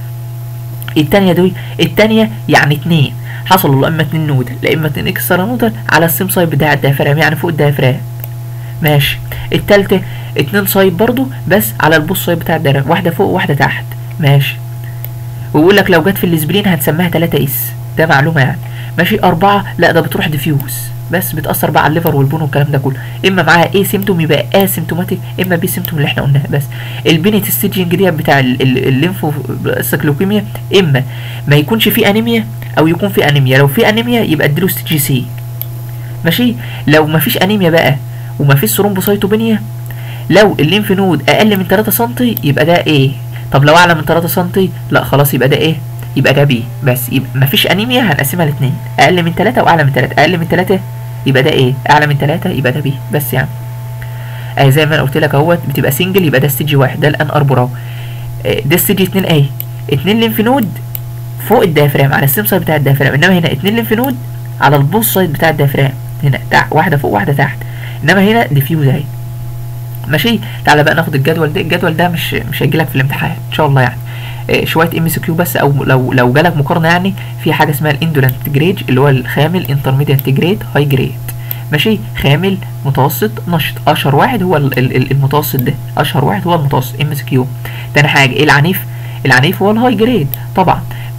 التانية دول التانية يعني اتنين حصلوا لا اما اتنين نودل لا اما اتنين اكسترا نودل على السيم سايد بتاع الديافرام يعني فوق الديافرام ماشي التالتة اتنين سايد برضو بس على البوس سايد بتاع الديافرام واحدة فوق وواحدة تحت ماشي ويقول لك لو جت في الاسبرين هنسميها 3 اس ده معلومه يعني ماشي أربعة لا ده بتروح ديفيوز بس بتأثر بقى على الليفر والبون والكلام ده كله اما معاها ايه سيمتوم يبقى ا سيمتوماتيك اما بي سيمتوم اللي احنا قلناها بس البينت ستيجنج دي بتاع ال- ال- الليمفو سيكلوكيميا اما ما يكونش فيه انيميا او يكون فيه انيميا لو في انيميا يبقى اديله ستيج سي ماشي لو ما فيش انيميا بقى وما فيش ثرومبوسايتوبينيا لو الليمف نود اقل من 3 سم يبقى ده ايه طب لو اعلى من 3 سم لا خلاص يبقى ده ايه يبقى ده بي بس يبقى مفيش انيميا هنقسمها لاثنين اقل من 3 واعلى من 3 اقل من 3 يبقى ده ايه اعلى من 3 يبقى ده بي بس يعني اهي زي ما انا قلت لك اهوت بتبقى سنجل يبقى ده ستيج واحد ده الان اربوراو آه، ده ستيج 2 ايه اتنين ليمف نود فوق الديافرام على السيم سايد بتاع الديافرام انما هنا اتنين ليمف نود على البوس سايد بتاع الديافرام هنا تحت واحده فوق واحده تحت انما هنا ديفيوز اهي ماشي تعالى بقى ناخد الجدول ده الجدول ده مش مش هيجي لك في الامتحان ان شاء الله يعني آه، شويه ام سي كيو بس او لو لو جالك مقارنه يعني في حاجه اسمها الاندولنت جريد اللي هو الخامل انترميديت جريد هاي جريد ماشي خامل متوسط نشط اشهر واحد هو ال- ال- ال- المتوسط ده اشهر واحد هو المتوسط ام اس كيو تاني حاجه ايه العنيف العنيف هو الهاي جريد طبعا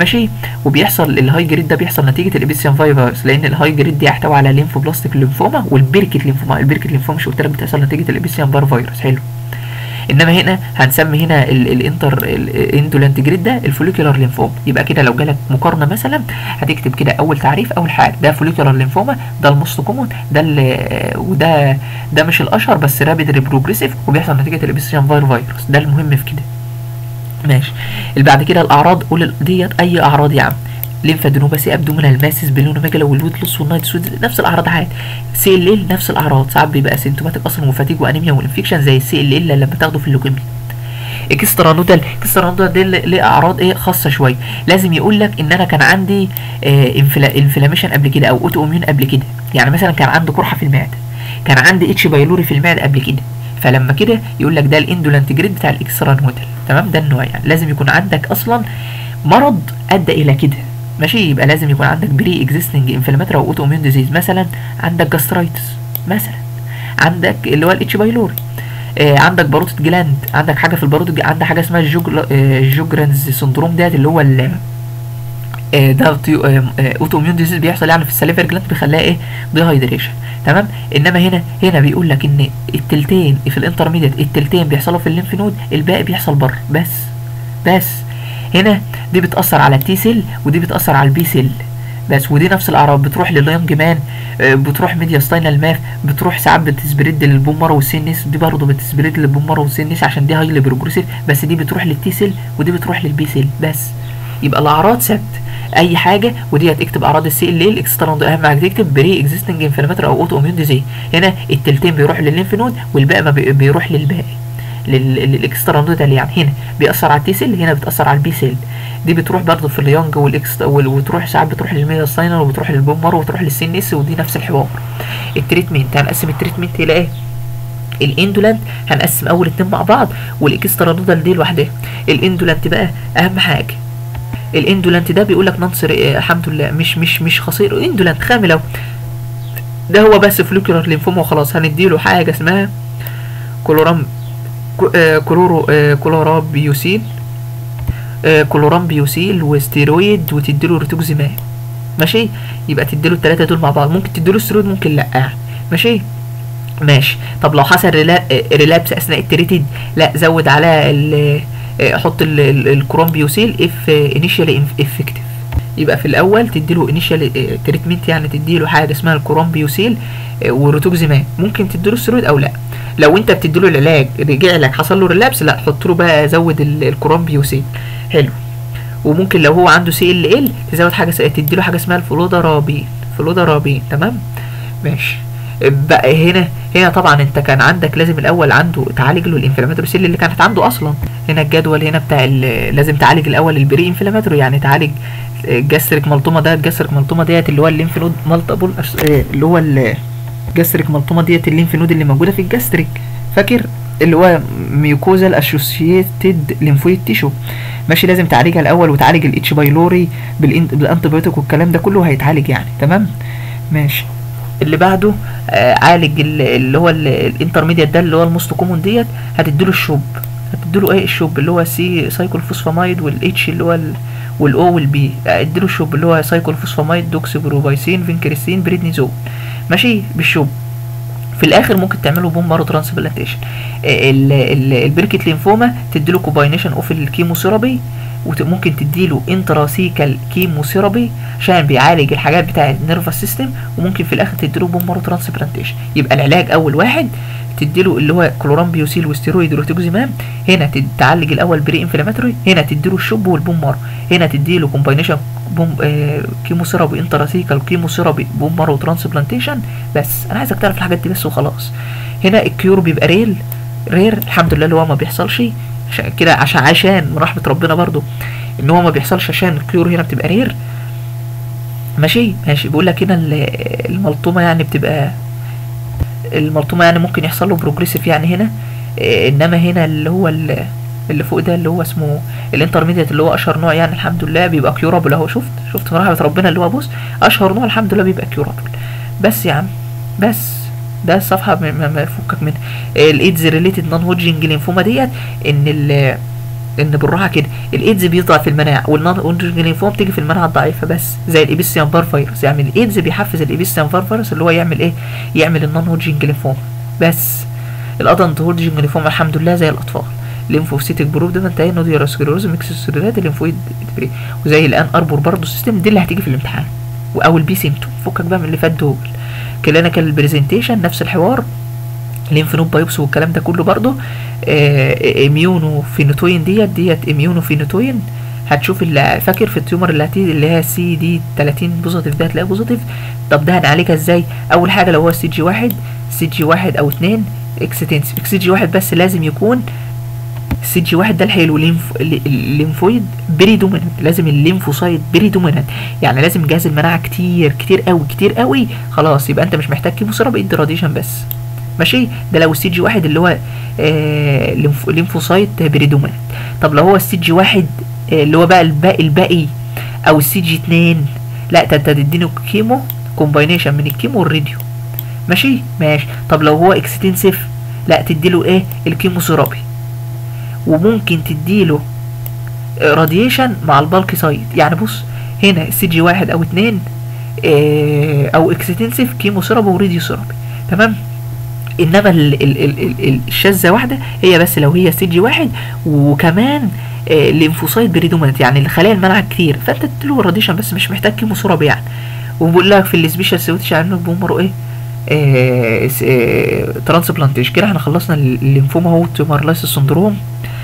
ماشي وبيحصل الهاي جريد ده بيحصل نتيجه الابيسيان فيروس لان الهاي جريد دي يحتوي على ليمفوبلاستيك ليمفوما والبركت ليمفوما البركت ليمفوما مش قلت لك بتحصل نتيجه الابيسيان بار فيروس حلو انما هنا هنسمي هنا ال- الانتر الاندولنت جريد ده الفوليكولار ليمفوما يبقى كده لو جالك مقارنه مثلا هتكتب كده اول تعريف اول حاجه ده فوليكولار ليمفوما ده الموست كومون ده ال- وده ده مش الاشهر بس رابيد ريبروجريسيف وبيحصل نتيجه الابيسيان فاير فيروس ده المهم في كده ماشي اللي بعد كده الاعراض قول ال- ديت اي اعراض يا عم ليمفادينوباسي ابدومينال ماسس بلونوميجالا والويت لوس والنايت سويد نفس الاعراض عادي سي ال ال نفس الاعراض ساعات بيبقى سيمتوماتيك اصلا وفاتيج وانيميا والانفكشن زي السي ال ال لما تاخده في اللوكيميا اكسترا نودال اكسترا نودال دي ليه اعراض ايه خاصه شويه لازم يقول لك ان انا كان عندي آه انفلا انفلاميشن قبل كده او اوتو اميون قبل كده يعني مثلا كان عندي قرحه في المعده كان عندي اتش بايلوري في المعده قبل كده فلما كده يقول لك ده الاندولنت جريد بتاع الاكسترا نودال تمام ده النوع يعني لازم يكون عندك اصلا مرض ادى الى كده ماشي يبقى لازم يكون عندك بري اكزيستنج انفلاماتوري او اوتو اميون ديزيز مثلا عندك جاسترايتس مثلا عندك اللي هو الاتش بايلوري آه عندك باروتة جلاند عندك حاجه في الباروتة عندك حاجه اسمها الجوج آه الجوجرانز سندروم ديت اللي هو ال آه ده طيو- آه آه اوتو اميون ديزيز بيحصل يعني في السليفر جلاند بيخليها ايه ديهايدريشن تمام انما هنا هنا بيقول لك ان التلتين في الانترميديت التلتين بيحصلوا في الليمف نود الباقي بيحصل بره بس بس هنا دي بتأثر على التي سيل ودي بتأثر على البي سيل بس ودي نفس الاعراض بتروح لليونج مان آه، بتروح ميديا ستاينال ماف بتروح ساعات بتسبريد للبومر والسينس دي برضه بتسبريد للبومر والسينس عشان دي هايلي بروجريسيف بس دي بتروح للتي سيل ودي بتروح للبي سيل بس يبقى الاعراض ثابت اي حاجه ودي هتكتب اعراض السي ال ال اكسترا اهم حاجه تكتب بري اكزيستنج انفلاماتوري او اوتو اميون ديزيز هنا التلتين بيروح للليمف نود والباقي ما بي- بيروح للباقي لل- للاكسترا نودال يعني هنا بيأثر على التي سيل هنا بتأثر على البي سيل دي بتروح برضه في اليونج والاكس وال- وتروح ساعات بتروح للميدا ستاينر وبتروح للبومر وتروح للسين اس ودي نفس الحوار التريتمنت هنقسم التريتمنت الى ايه الاندولانت هنقسم اول اتنين مع بعض والاكسترا نودال دي لوحدها الاندولانت بقى اهم حاجه الاندولانت ده بيقول لك ننصر إيه الحمد لله مش مش مش خطير اندولانت خامل اهو ده هو بس فلوكيولار لينفوما وخلاص هنديله حاجه اسمها كلورام كو- آه، كلورو آه، كلورابيوسيل آه، كلورامبيوسيل وستيرويد وتديله ريتوكزيماب ماشي يبقى تديله التلاتة دول مع بعض ممكن تديله ستيرويد ممكن لا ماشي ماشي طب لو حصل ريلا... آه، ريلابس اثناء التريتد لا زود على ال... آه، حط ال- ال- الكرومبيوسيل اف انيشال افكتيف يبقى في الاول تديله انيشال تريتمنت يعني تديله حاجه اسمها الكرومبيوسيل آه، وريتوكزيماب ممكن تديله ستيرويد او لا لو انت بتديله العلاج رجع لك حصل له ريلابس لا حط له بقى زود ال- الكرومبيوسيل حلو وممكن لو هو عنده سي ال ال تزود حاجه س- تديله حاجه اسمها الفلودرابين فلودرابين تمام ماشي بقى هنا هنا طبعا انت كان عندك لازم الاول عنده تعالج له الانفلاماتوري سيل اللي كانت عنده اصلا هنا الجدول هنا بتاع ال- لازم تعالج الاول البري انفلاماتوري يعني تعالج الجاستريك مالتوما ده الجاستريك مالتوما ديت اللي هو الليمف نود مالتيبل اللي هو الجاستريك مالتوما ديت الليمف نود اللي موجوده في الجاستريك فاكر اللي هو ميوكوزال اسوسييتد ليمفويد تيشو ماشي لازم تعالجها الاول وتعالج الاتش بايلوري بالانتيبيوتيك والكلام ده كله هيتعالج يعني تمام ماشي اللي بعده آه عالج ال- اللي هو الانترميديت ده اللي هو الموست كومون ديت هتديله الشوب هتديله ايه الشوب اللي هو سي سايكل فوسفامايد والاتش اللي هو ال والاو والبي اديله الشوب اللي هو سايكل فوسفامايد دوكسيبروبايسين فينكريستين بريدنيزون ماشي بالشوب في الاخر ممكن تعمله بوم مارو ترانسبلانتيشن البركت لينفوما تديله كومباينيشن اوف الكيموثيرابي وممكن تديله انتراسيكال كيموثيرابي عشان بيعالج الحاجات بتاعه النيرفس سيستم وممكن في الاخر تديله بوم مارو ترانسبلانتيشن يبقى العلاج اول واحد تديله اللي هو كلورامبيوسيل وستيرويد وروتوكزيماب هنا تد- تعالج الاول بري انفلاماتوري هنا تديله الشوب والبوم مارو هنا تديله كومباينيشن بوم آه كيموثيرابي انتراسيكال كيموثيرابي بوم مارو ترانسبلانتيشن بس انا عايزك تعرف الحاجات دي بس وخلاص هنا الكيور بيبقى ريل رير الحمد لله اللي هو ما بيحصلش عشان كده عشان عشان من رحمه ربنا برضو ان هو ما بيحصلش عشان الكيور هنا بتبقى رير ماشي ماشي بيقول لك هنا ال- الملطومه يعني بتبقى الملطومه يعني ممكن يحصل له بروجريسيف يعني هنا إيه، انما هنا اللي هو ال- اللي فوق ده اللي هو اسمه الانترميديت اللي هو اشهر نوع يعني الحمد لله بيبقى كيورابل اهو شفت شفت من رحمه ربنا اللي هو بص اشهر نوع الحمد لله بيبقى كيورابل بس يا عم بس ده الصفحه ما- ما ما يفكك منها الايدز ريليتد نون هوجينج لينفوما ديت ان ال ان بالراحه كده الايدز بيضعف المناعه والنون هودجكن لينفوما بتيجي في المناعه الضعيفه بس زي الابيستيان بار فيروس يعني الايدز بيحفز الابيستيان بار فيروس اللي هو يعمل ايه يعمل النون هودجكن لينفوما بس الادنت هودجكن لينفوما الحمد لله زي الاطفال ليمفوسيتك بروف ده انتهى نوديولار سكليروز ميكسوسيرات الليمفويد وزي الان اربور برضه سيستم دي اللي هتيجي في الامتحان او البي سيمتوم فكك بقى من اللي فات دول كلينيكال بريزنتيشن نفس الحوار ليمف نود بايوبسي والكلام ده كله برضه اميونو فينوتوين ديت ديت اميونو فينوتوين هتشوف اللي فاكر في التيومر اللي هتيجي اللي هي سي دي 30 بوزيتيف ده هتلاقيها بوزيتيف طب ده هنعالجها ازاي اول حاجه لو هو سي جي واحد سي جي واحد او اتنين اكستنسيف سي جي واحد بس لازم يكون سي جي واحد ده الحلو الليمف الليمفويد بري دومينانت لازم الليمفوسايت بري دومينانت يعني لازم جهاز المناعه كتير كتير قوي كتير قوي خلاص يبقى انت مش محتاج كيموثيرابي ادي راديشن بس ماشي ده لو السي جي واحد اللي هو آه ليمف ليمفوسايت بري دومينانت طب لو هو السي جي واحد آه اللي هو بقى الباقي الباقي او السي جي اتنين لا ده انت تديني كيمو كومباينيشن من الكيمو والراديو ماشي ماشي طب لو هو اكستنسيف لا تديله ايه الكيموثيرابي وممكن تديله راديشن مع البالك سايت يعني بص هنا سي جي واحد او اتنين اه او اكستنسيف كيمو ثيرابي وراديو ثيرابي تمام انما ال ال ال ال الشاذه واحده هي بس لو هي سي جي واحد وكمان آه ليمفوسايت بريدومينت يعني الخلايا المناعه كتير فانت تديله راديشن بس مش محتاج كيمو ثيرابي يعني وبقول لك في السبيشال سويتش عنه بيمروا ايه آه آه ترانسبلانتيشن كده احنا خلصنا الليمفوما هو تيومارلايسيس سندروم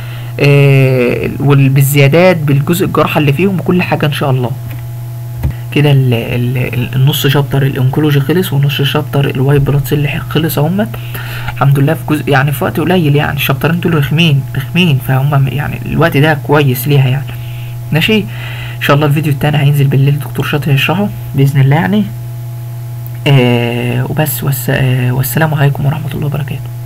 آه وبالزيادات بالجزء الجراحة اللي فيهم وكل حاجة ان شاء الله كده ال- ال- النص شابتر الانكولوجي خلص ونص شابتر الوايت بلاد سيل خلص اهمت الحمد لله في جزء يعني في وقت قليل يعني الشابترين دول رخمين رخمين فهم يعني الوقت ده كويس ليها يعني ماشي ان شاء الله الفيديو التاني هينزل بالليل الدكتور شاطر يشرحه باذن الله يعني آه وبس والس... آه والسلام عليكم ورحمه الله وبركاته